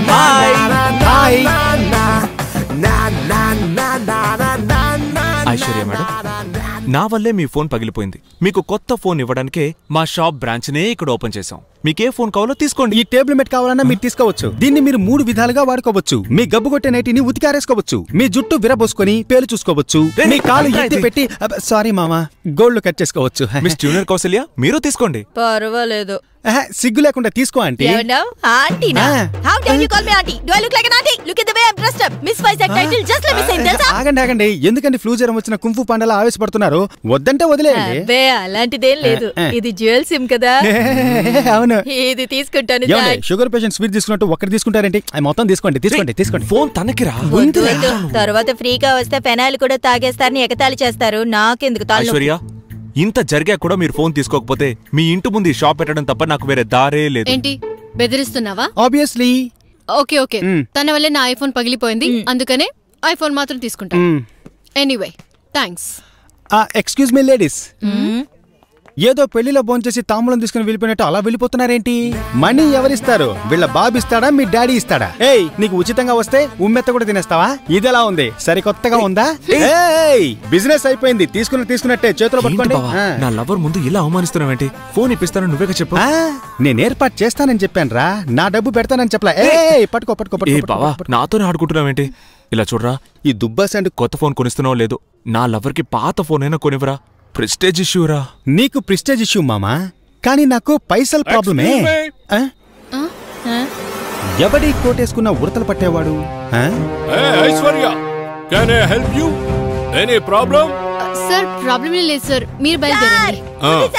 Aishwarya madam నా వల్లే మీ ఫోన్ పగిలిపోయింది మీకు కొత్త ఫోన్ ఇవ్వడానికే మా షాప్ బ్రాంచ్ నే ఇక్కడ ఓపెన్ చేసాం మీకు ఏ ఫోన్ కావాలో తీసుకోండి ఈ టేబుల్ మెట్ కావాలన్నా మీరు తీసుకోవచ్చు దీన్ని మీరు మూడు విధాలుగా వాడుకోవచ్చు మీ గబ్బు కొట్టే నైటిని ఉతికారేసుకోవచ్చు మీ జుట్టు విరబోసుకొని పేలు చూసుకోవచ్చు రే, మీ కాలు అంతా ఎత్తి ఇది. పెట్టి సారీ మామా గోల్డ్ కట్ చేసుకోవచ్చు మిస్ జూనియర్ కౌసల్య మీరు తీసుకోండి పర్వాలేదు ఆహా, సిగ్గు లేకుండా తీసుకో ఆంటీ ఏమన్నావ్ ఆంటీనా ఆ. How dare you call me aunty do I look like an auntie look at the way I dressed up miss Vizag title just let me say తెలుసా ఆగండి ఆగండి ఎందుకండి ఫ్లూ జ్వరం వచ్చిన కుంఫు పండలా ఆవేశపడుతున్నారు వద్దంటే వదిలేయండి అబ్బే అలాంటిదేం లేదు ఆ, ఆ. ఇది జ్యువెల్ సిమ్ కదా అవును ఇది తీసుకుంటాను ఏమండి thanks. షుగర్ పేషెంట్ స్వీట్ తీసుకున్నట్టు ఒక్కటి తీసుకుంటారేంటి అది మొత్తం తీసుకోండి తీసుకోండి తీసుకోండి ఫోన్ తనకిరా వద్దు, వద్దు. తర్వాత ఫ్రీగా వస్తే పెనాయిల్ కూడా తాగేస్తారని ఎగతాళి చేస్తారు నాకెందుకు తాళ్ళు ఐశ్వర్య ఇంత జరిగా కూడా మీరు ఫోన్ తీసుకోకపోతే మీ ఇంటి ముందు ఈ షాప్ పెట్టడం తప్ప నాకు వేరే దారే లేదు ఏంటి బెదిరిస్తున్నావా ఆబ్వియస్లీ ఓకే ఓకే తన వల్లే నా ఐఫోన్ పగిలిపోయింది అందుకనే ఐఫోన్ మాత్రం తీసుకుంటా anyway thanks excuse me ladies ఏదో పెళ్లిలో భోంచేసి తాంబూలం తీసుకుని వెళ్ళిపోయినట్టు అలా వెళ్ళిపోతున్నారేంటి మనీ ఎవరిస్తారు వీళ్ళ బాబు ఇస్తాడా మీ డాడీ ఇస్తాడా ఏయ్ నీకు ఉచితంగా వస్తే ఉమ్మెత్త కూడా తినేస్తావా ఇది ఎలా ఉంది సరికొత్తగా ఉందా ఏయ్ బిజినెస్ అయిపోయింది తీసుకుని తీసుకున్నట్టే చేతిలో ఏంటి పట్టుకోండి బావా? ఆ. నా లవర్ ముందు ఇలా అవమానిస్తున్నావేంటి ఫోన్ ఇప్పిస్తాను నువ్వేగా చెప్పు ఆ, నేను ఏర్పాటు చేస్తానని చెప్పాను రా నా డబ్బు పెడతానని చెప్పలా ఏ పట్టుకో పట్టుకో ఏ పట్టుకో, బావా పట్టుకో నాతోనే ఆడుకుంటున్నావేంటి ఇలా చూడరా ఈ దుబ్బాస్ అండ్ కొత్త ఫోన్ కొనిస్తున్నావు లేదు నా లవర్ కి పాత ఫోన్ అయినా కొనివరా ప్రెస్టేజ్ ఇష్యూరా నీకు ప్రిస్టేజ్ ఇష్యూ మామా కానీ నాకు పైసల్ ప్రాబ్లమే Excuse me. ఆ? ఎవడి కోటేసుకున్న ఉడతలు పట్టేవాడు ఆ? Hey, Aishwarya can I help you any problem sir problem లేదు సార్ మీరు బయలుదేరండి ఉంది సార్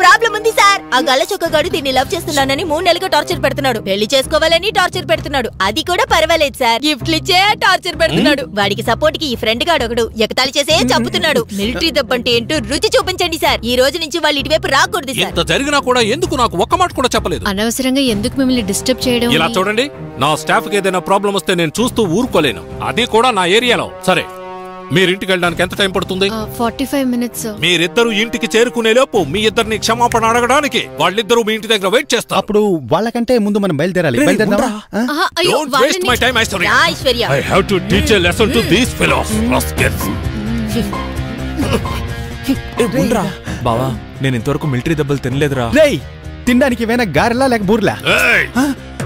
ప్రాబ్లం ఉంది సార్ ఆ గల్ల చొక్కగాడు దీన్ని లవ్ చేస్తున్నానని మూడు నెలలుగా టార్చర్ పెడుతున్నాడు పెళ్లి చేసుకోవాలని టార్చర్ పెడుతున్నాడు అది కూడా పర్వాలేదు సార్ గిఫ్ట్లు ఇచ్చే టార్చర్ పెడుతున్నాడు వాడికి సపోర్ట్ కి ఈ ఫ్రెండ్ గాడు ఒకడు ఎగతాళి చేసే చంపుతున్నాడు మిలిటరీ దెబ్బంటే ఏంటో రుచి చూపించండి సార్ ఈ రోజు నుంచి వాళ్ళు ఇటువైపు రాకూడదు సార్ ఇంత జరిగినా కూడా ఎందుకు నాకు ఒక్క మాట కూడా చెప్పలేదు అనవసరంగా ఎందుకు మిమ్మల్ని డిస్టర్బ్ చేయడం ఇలా చూడండి నా స్టాఫ్ కి ఏదైనా ప్రాబ్లం వస్తే నేను చూస్తూ ఊరుకోలేను అది కూడా నా ఏరియాలో సరే మీరు ఇంటికి వెళ్ళడానికి ఎంత టైం పడుతుంది ఫార్టీ ఫైవ్ మినిట్స్ మీరిద్దరు ఇంటికి చేరుకునే లోపు మీ ఇద్దరిని క్షమాపణ అడగడానికి వాళ్ళిద్దరూ మీ ఇంటి దగ్గర వెయిట్ చేస్తారు అప్పుడు వాళ్ళకంటే ముందు మనం బయలుదేరాలి రేయ్, బయలుదేరదామా? ఉండరా? ఆ? Don't waste my time, Aishwarya. రా, Aishwarya I have to teach a lesson to these fellows. Rascals. ఏ, ఉండ్రా. బావా నేను ఇంతవరకు మిలిటరీ దెబ్బలు తినలేదురా రేయ్ తినడానికి ఏమైనా గారెలా లేక బూర్లా ఆ?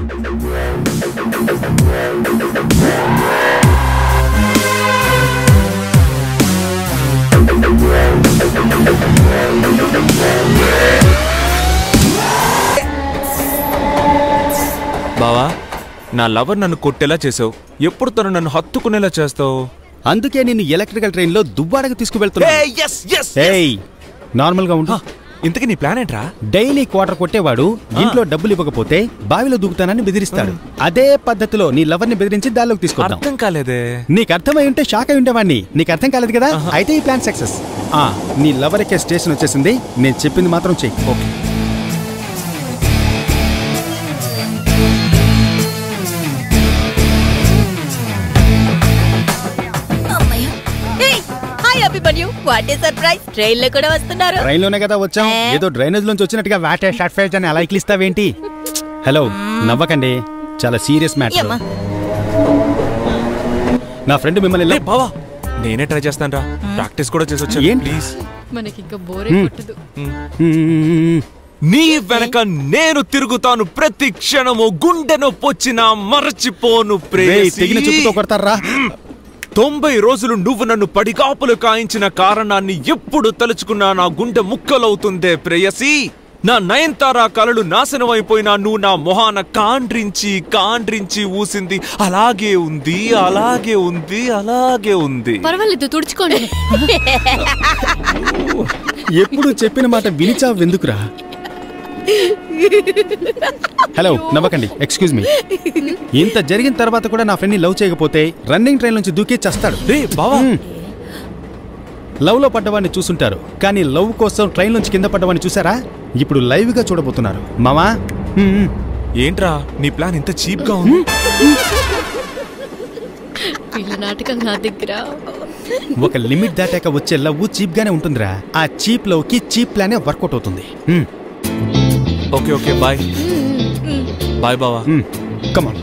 బావా నా లవర్ నన్ను కొట్టేలా చేసావు ఎప్పుడు తను నన్ను హత్తుకునేలా చేస్తావు అందుకే నేను ఎలక్ట్రికల్ ట్రైన్ లో దువ్వాడకు తీసుకువెళ్తున్నా Hey, yes, yes, yes. ఏయ్ నార్మల్ గా ఉండు ఇంతకీ నీ ప్లాన్ ఏంట్రా డైలీ క్వార్టర్ కొట్టేవాడు ఇంట్లో డబ్బులు ఇవ్వకపోతే బావిలో దూకుతానని బెదిరిస్తాడు అదే పద్ధతిలో నీ లవర్ ని బెదిరించి దానిలోకి తీసుకొద్దాం అర్థం కాలేదే నీకు అర్థమై ఉంటే షాక్ అయి ఉండేవాడిని నీకు అర్థం కాలేదు కదా అయితే ఈ ప్లాన్ సక్సెస్ ఆ నీ లవర్ ఎక్కే స్టేషన్ వచ్చేసింది నేను చెప్పింది మాత్రం చెయ్యి ఓకే ఏయ్, hi Abhimanyu what a surprise train లో కూడా వస్తున్నారు ట్రైన్ లోనే కదా వచ్చాం ఏదో డ్రైనేజ్ లోంచి వచ్చినట్టుగా వాటే షార్ట్ ఫైజ్ అని అలా ఇస్తావేంటి హలో నవ్వకండి చాలా సీరియస్ మ్యాటర్ ఏమ్మా? నా ఫ్రెండ్ మిమ్మల్ని ఇలా- బావా నేనే ట్రై చేస్తాను రా ప్రాక్టీస్ కూడా చేసి వచ్చాను ఏంటి? ప్లీజ్ మనకి ఇంకా బోరే Hmm. కొట్టదు నీ వెనక నేను తిరుగుతాను ప్రతి క్షణము గుండె నొప్పొచ్చినా మరచిపోను రేయ్, తెగిన చెప్పుతో ప్రేయసి కొడతారా తొంభై రోజులు నువ్వు నన్ను పడిగాపులు కాయించిన కారణాన్ని ఎప్పుడు తలుచుకున్నా నా గుండె ముక్కలవుతుందే ప్రేయసి నా నయన్తారా కలలు నాశనం అయిపోయినా నువ్వు నా మొహాన కాండ్రించి కాండ్రించి ఊసింది అలాగే ఉంది అలాగే ఉంది అలాగే ఉంది పర్వాలేదు తుడుచుకోండి ఎప్పుడు చెప్పిన మాట వినిచావు ఎందుకురా హలో నవ్వకండి ఎక్స్క్యూజ్ మీ ఇంత జరిగిన తర్వాత కూడా నా ఫ్రెండ్ని లవ్ చేయకపోతే రన్నింగ్ ట్రైన్ నుంచి దూకి చస్తాడు బావా లవ్ లో పడ్డవాడిని చూసుంటారు కానీ లవ్ కోసం ట్రైన్ నుంచి కింద పడ్డవాడిని చూసారా ఇప్పుడు లైవ్ గా చూడబోతున్నారు మామా ఏంట్రా నీ ప్లాన్ ఇంత చీప్ గా ఉంది వీళ్ళ నాటకం నా దగ్గర ఒక లిమిట్ దాటాక వచ్చే లవ్ చీప్ గానే ఉంటుందిరా ఆ చీప్ లవ్ కి చీప్ ప్లానే వర్కౌట్ అవుతుంది హ్మ్. ఓకే ఓకే బాయ్ బాయ్ బావా కమాన్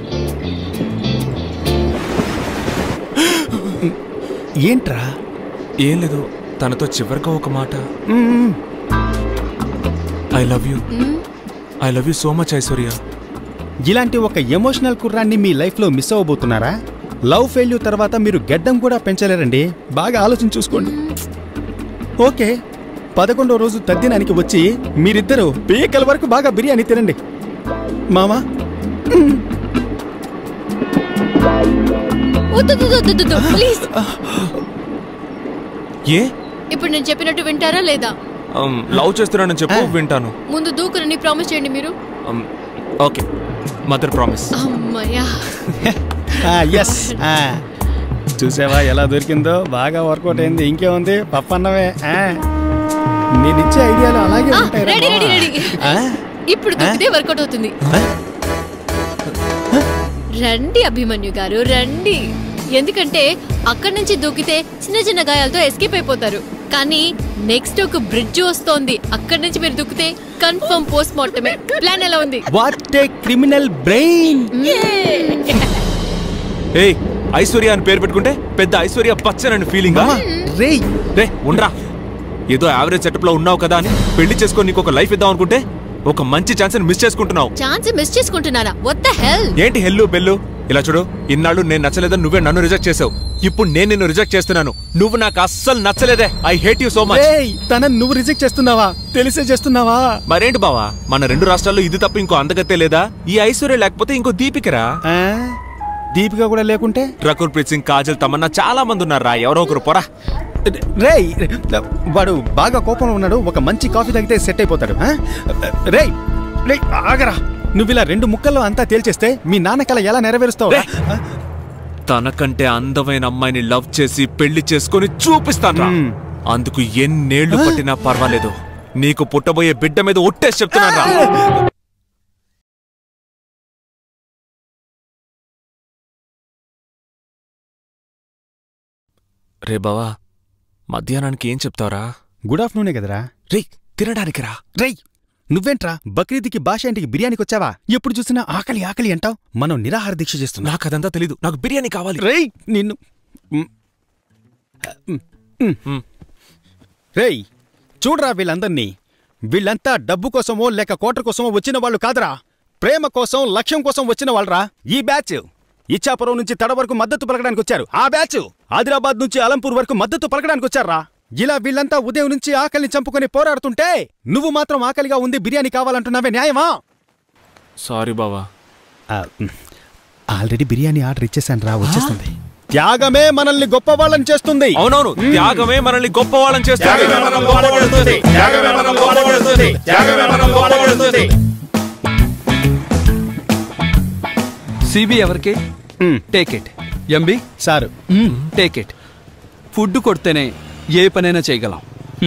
ఏంట్రా ఏం లేదు తనతో చివరిగా ఒక మాట I love you I love you so much Aishwarya ఇలాంటి ఒక ఎమోషనల్ కుర్రాన్ని మీ లైఫ్ లో మిస్ అవ్వబోతున్నారా లవ్ ఫెయిల్యూర్ తర్వాత మీరు గడ్డం కూడా పెంచలేరండి బాగా ఆలోచన చూసుకోండి ఓకే పదకొండో రోజు తద్దినానికి వచ్చి మీరిద్దరూ పీకల వరకు బాగా బిర్యానీ తినండి మామా ప్లీజ్ ఏ ఇప్పుడు నేను చెప్పినట్టు వింటారా లేదా లవ్ చేస్తున్నానని చెప్పు వింటాను ముందు దూకురని ప్రామిస్ చేయండి మీరు ఓకే మదర్ ప్రామిస్ అమ్మయ్యా ఎస్ చూసావా ఎలా దొరికిందో బాగా వర్కౌట్ అయింది ఇంకేముంది పప్పన్నమే ఆ. నేనిచ్చే ఐడియాలు అలాగే ఆ, ఉంటాయి రెడీ రెడీ రెడీ ఇప్పుడు దూకితే వర్కౌట్ అవుతుంది రండి అభిమన్యు గారు రండి ఎందుకంటే అక్కడి నుంచి దూకితే చిన్న చిన్న గాయాలతో ఎస్కేప్ అయిపోతారు కానీ నెక్స్ట్ ఒక బ్రిడ్జ్ వస్తోంది అక్కడి నుంచి మీరు దూకితే కన్ఫర్మ్ పోస్ట్ మార్టమే ప్లాన్ ఎలా ఉంది వాట్ ఏ క్రిమినల్ బ్రెయిన్ ఏయ్ ఐశ్వర్య అని పేరు పెట్టుకుంటే పెద్ద ఐశ్వర్య బచ్చన్ ఫీలింగ్ రే రే ఉండ్రా ఏదో యావరేజ్ సెటప్ లో ఉన్నావు కదా అని పెళ్లి చేసుకొని నీకు ఒక లైఫ్ ఇద్దాం అనుకుంటే ఒక మంచి ఛాన్స్ మిస్ చేసుకుంటున్నావు ఛాన్స్ మిస్ చేసుకుంటున్నారా వద్ద హెల్ ఏంటి హెల్లు బెల్లు ఇలా చూడు ఇన్నాళ్ళు నేను నచ్చలేదని నువ్వే నన్ను రిజెక్ట్ చేసావు ఇప్పుడు నేను నిన్ను రిజెక్ట్ చేస్తున్నాను నువ్వు నాకు అస్సలు నచ్చలేదే I hate you so much రేయ్ తనని నువ్వు రిజెక్ట్ చేస్తున్నావా తెలిసే చేస్తున్నావా మరేంటి బావా మన రెండు రాష్ట్రాల్లో ఇది తప్ప ఇంకో అందగతే లేదా ఈ ఐశ్వర్య లేకపోతే ఇంకో దీపికరా దీపిక కూడా లేకుంటే రకుల్ ప్రీత్ సింగ్ కాజల్ తమన్నా చాలా మంది ఉన్నారా ఎవరో ఒకరు పొరా రేయ్ వాడు బాగా కోపంలో ఉన్నాడు ఒక మంచి కాఫీ తాగితే సెట్ అయిపోతాడు ఆ? రేయ్ రేయ్ ఆగరా నువ్వు ఇలా రెండు ముక్కల్లో అంతా తేల్చేస్తే మీ నాన్న కల ఎలా నెరవేరుస్తావు తనకంటే అందమైన అమ్మాయిని లవ్ చేసి పెళ్లి చేసుకొని చూపిస్తాను అందుకు ఎన్నేళ్లు పట్టినా పర్వాలేదు నీకు పుట్టబోయే బిడ్డ మీద ఒట్టేసి చెప్తున్నాను రే బావా మధ్యాహ్నానికి ఏం చెప్తావరా గుడ్ ఆఫ్టర్నూనే కదరా రేయ్ తినడానికి రా రేయ్ నువ్వేంట్రా బక్రీద్కి భాష ఇంటికి బిర్యానీకి వచ్చావా ఎప్పుడు చూసినా ఆకలి ఆకలి అంటావు మనం నిరాహార దీక్ష చేస్తున్నా నాకు అదంతా తెలీదు నాకు బిర్యానీ కావాలి రేయ్ నిన్ను మ్. మ్. మ్. రేయ్ చూడరా వీళ్ళందర్నీ వీళ్ళంతా డబ్బు కోసమో లేక కోట కోసమో వచ్చిన వాళ్ళు కాదురా ప్రేమ కోసం లక్ష్యం కోసం వచ్చిన వాళ్ళరా ఈ బ్యాచ్ ఇచ్చాపురం నుంచి తడ వరకు మద్దతు పలకడానికి వచ్చారు ఆ బ్యాచ్ ఆదిలాబాద్ నుంచి అలంపూర్ వరకు మద్దతు పలకడానికి వచ్చారా ఇలా వీళ్ళంతా ఉదయం నుంచి ఆకలిని చంపుకొని పోరాడుతుంటే నువ్వు మాత్రం ఆకలిగా ఉంది బిర్యానీ కావాలంటున్నావే న్యాయమా సారీ బావా ఆల్రెడీ బిర్యానీ ఆర్డర్ ఇచ్చేసాను రా వచ్చేస్తుంది త్యాగమే మనల్ని గొప్ప వాళ్ళని చేస్తుంది అవునవును త్యాగమే మనల్ని గొప్ప వాళ్ళని చేస్తుంది సిబి ఎవరికి take it MB sir take it food కొడితేనే ఏ పనైనా చేయగలం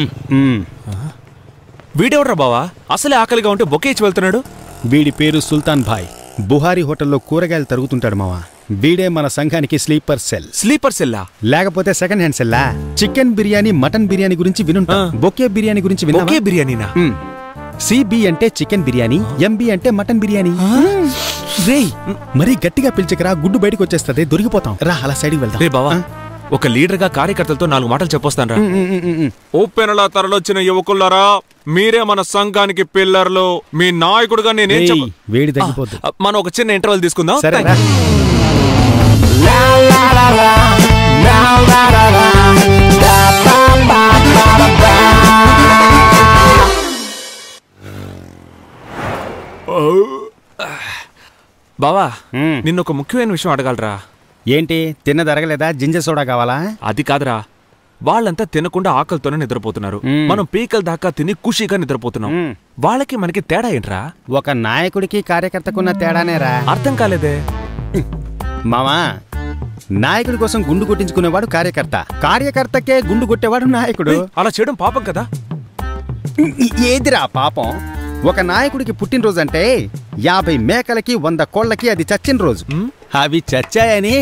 వీడెవడ్రా బావా అసలే ఆకలిగా ఉంటే బొకే ఇచ్చి వెళ్తున్నాడు వీడి పేరు సుల్తాన్ భాయ్ బుహారీ హోటల్లో కూరగాయలు తరుగుతుంటాడు మావా వీడే మన సంఘానికి స్లీపర్ సెల్ స్లీపర్ సెల్లా లేకపోతే సెకండ్ హ్యాండ్ సెల్లా చికెన్ బిర్యానీ మటన్ బిర్యానీ గురించి వినుంటా బొకే బిర్యానీ గురించి విన్నా బొకే బిర్యానీనా సిబి అంటే చికెన్ బిర్యానీ ఎంబి అంటే మటన్ బిర్యానీ రేయ్ మరీ గట్టిగా పిలిచకరా గుడ్డు బయటకు వచ్చేస్తది దొరికిపోతాం రా అలా సైడ్కి వెళ్దాం రే బావా ఒక లీడర్ గా కార్యకర్తలతో నాలుగు మాటలు చెప్పొస్తాను ఓపెనలా తరలొచ్చిన యువకులారా మీరే మన సంఘానికి పిల్లర్లు మీ నాయకుడుగా నేనేం రేయ్, చెప్ప వేడి తగ్గిపోద్ది ఆ, మనం ఒక చిన్న ఇంటర్వెల్ తీసుకుందాం సరే Thank you. బావా నిన్న ఒక ముఖ్యమైన విషయం అడగాలరా ఏంటి తిన్నది అరగలేదా జింజర్ సోడా కావాలా అది కాదురా వాళ్ళంతా తినకుండా ఆకలితోనే నిద్రపోతున్నారు మ్మ్. మనం పీకల దాకా తిని ఖుషీగా నిద్రపోతున్నాం మ్మ్. వాళ్ళకి మనకి తేడా ఏంట్రా ఒక నాయకుడికి కార్యకర్తకున్న తేడానేరా అర్థం కాలేదే మామా నాయకుడి కోసం గుండు కొట్టించుకునేవాడు కార్యకర్త కార్యకర్తకే గుండు కొట్టేవాడు నాయకుడు అలా చేయడం పాపం కదా ఏదిరా పాపం ఒక నాయకుడికి పుట్టినరోజు అంటే యాభై మేకలకి వంద కోళ్ళకి అది చచ్చిన రోజు అవి చచ్చాయని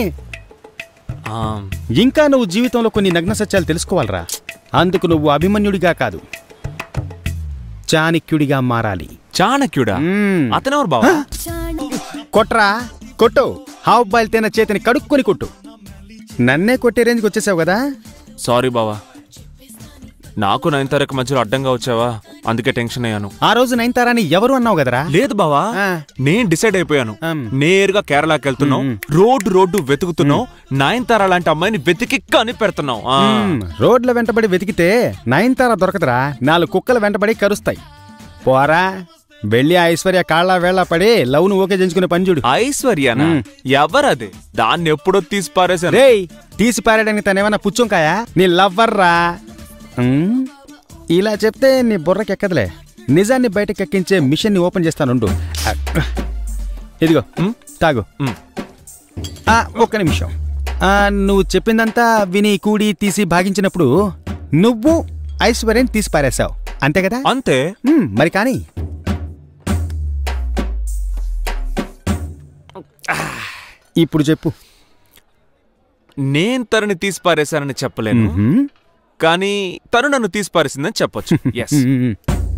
ఇంకా నువ్వు జీవితంలో కొన్ని నగ్న సత్యాలు తెలుసుకోవాలరా అందుకు నువ్వు అభిమన్యుడిగా కాదు చాణక్యుడిగా మారాలి చాణక్యుడా అతనెవరు బావా కొట్రా కొట్టు హాఫ్ బాయిల్ తిన్న చేతిని కడుక్కొని కొట్టు నన్నే కొట్టే రేంజ్కి వచ్చేసావు కదా సారీ బావా నాకు నయనతారకు మధ్యలో అడ్డంగా వచ్చావా అందుకే టెన్షన్ అయ్యాను ఆ రోజు నైన్తారాని ఎవరు అన్నావు కదరా లేదు బావా నేను డిసైడ్ అయిపోయాను నేరుగా కేరళకి వెళ్తున్నాం రోడ్డు రోడ్డు వెతుకుతున్నాం నయనతార లాంటి అమ్మాయిని వెతికి కనిపెడుతున్నాం ఆ. మ్మ్. రోడ్ల వెంటబడి వెతికితే నయన్తారా దొరకదురా నాలుగు కుక్కలు వెంటబడి కరుస్తాయి పోరా వెళ్ళి ఆ ఐశ్వర్య కాళ్ళ వేళ పడి లవ్ను ఓకే చేయించుకునే పని చూడు ఐశ్వర్యనా ఎవరది దాన్ని ఎప్పుడో తీసి పారేశాను రేయ్ తీసి పారేయడానికి తనేమన్నా పుచ్చుంకాయా నీ లవ్వర్రా మ్మ్. ఇలా చెప్తే నీ బుర్రకి ఎక్కదులే నిజాన్ని బయటకు ఎక్కించే మిషన్ ని ఓపెన్ చేస్తానుండు ఇదిగో తాగు ఆ, ఒక్క నిమిషం ఆ, నువ్వు చెప్పిందంతా విని కూడి తీసి భాగించినప్పుడు నువ్వు ఐశ్వర్యం తీసి పారేశావు అంతే కదా అంతే మ్మ్, మరి కానీ ఇప్పుడు చెప్పు నేను తనని తీసి పారేశానని చెప్పలేను మ్మ్. కానీ తను నన్ను తీసి పారేసిందని చెప్పొచ్చు ఎస్ మ్మ్.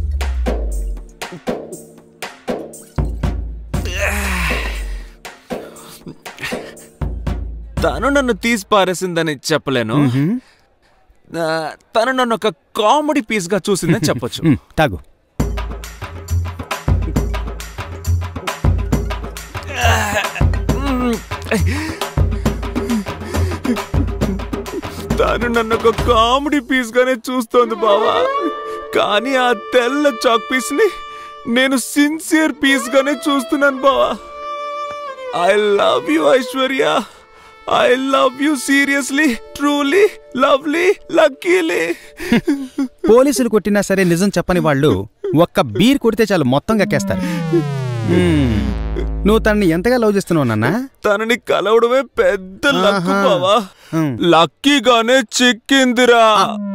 తను నన్ను తీసి పారేసిందని చెప్పలేను ఆ, తను నన్ను ఒక కామెడీ పీస్ గా చూసిందని చెప్పొచ్చు మ్మ్, తాగు తను నన్ను ఒక కామెడీ పీస్ గానే చూస్తోంది బావా కానీ ఆ తెల్ల చాక్ పీస్ ని నేను సిన్సియర్ పీస్ గానే చూస్తున్నాను బావా I love you Aishwarya I love you seriously truly lovely luckily పోలీసులు కొట్టినా సరే నిజం చెప్పని వాళ్ళు ఒక్క బీర్ కొడితే చాలు మొత్తం కక్కేస్తారు హ్మ్. నువ్వు తనని ఎంతగా లవ్ చేస్తున్నావు నాన్న తనని కలవడమే పెద్ద లక్కు ఆహా. బావా హ్మ్. లక్కీగానే చిక్కిందిరా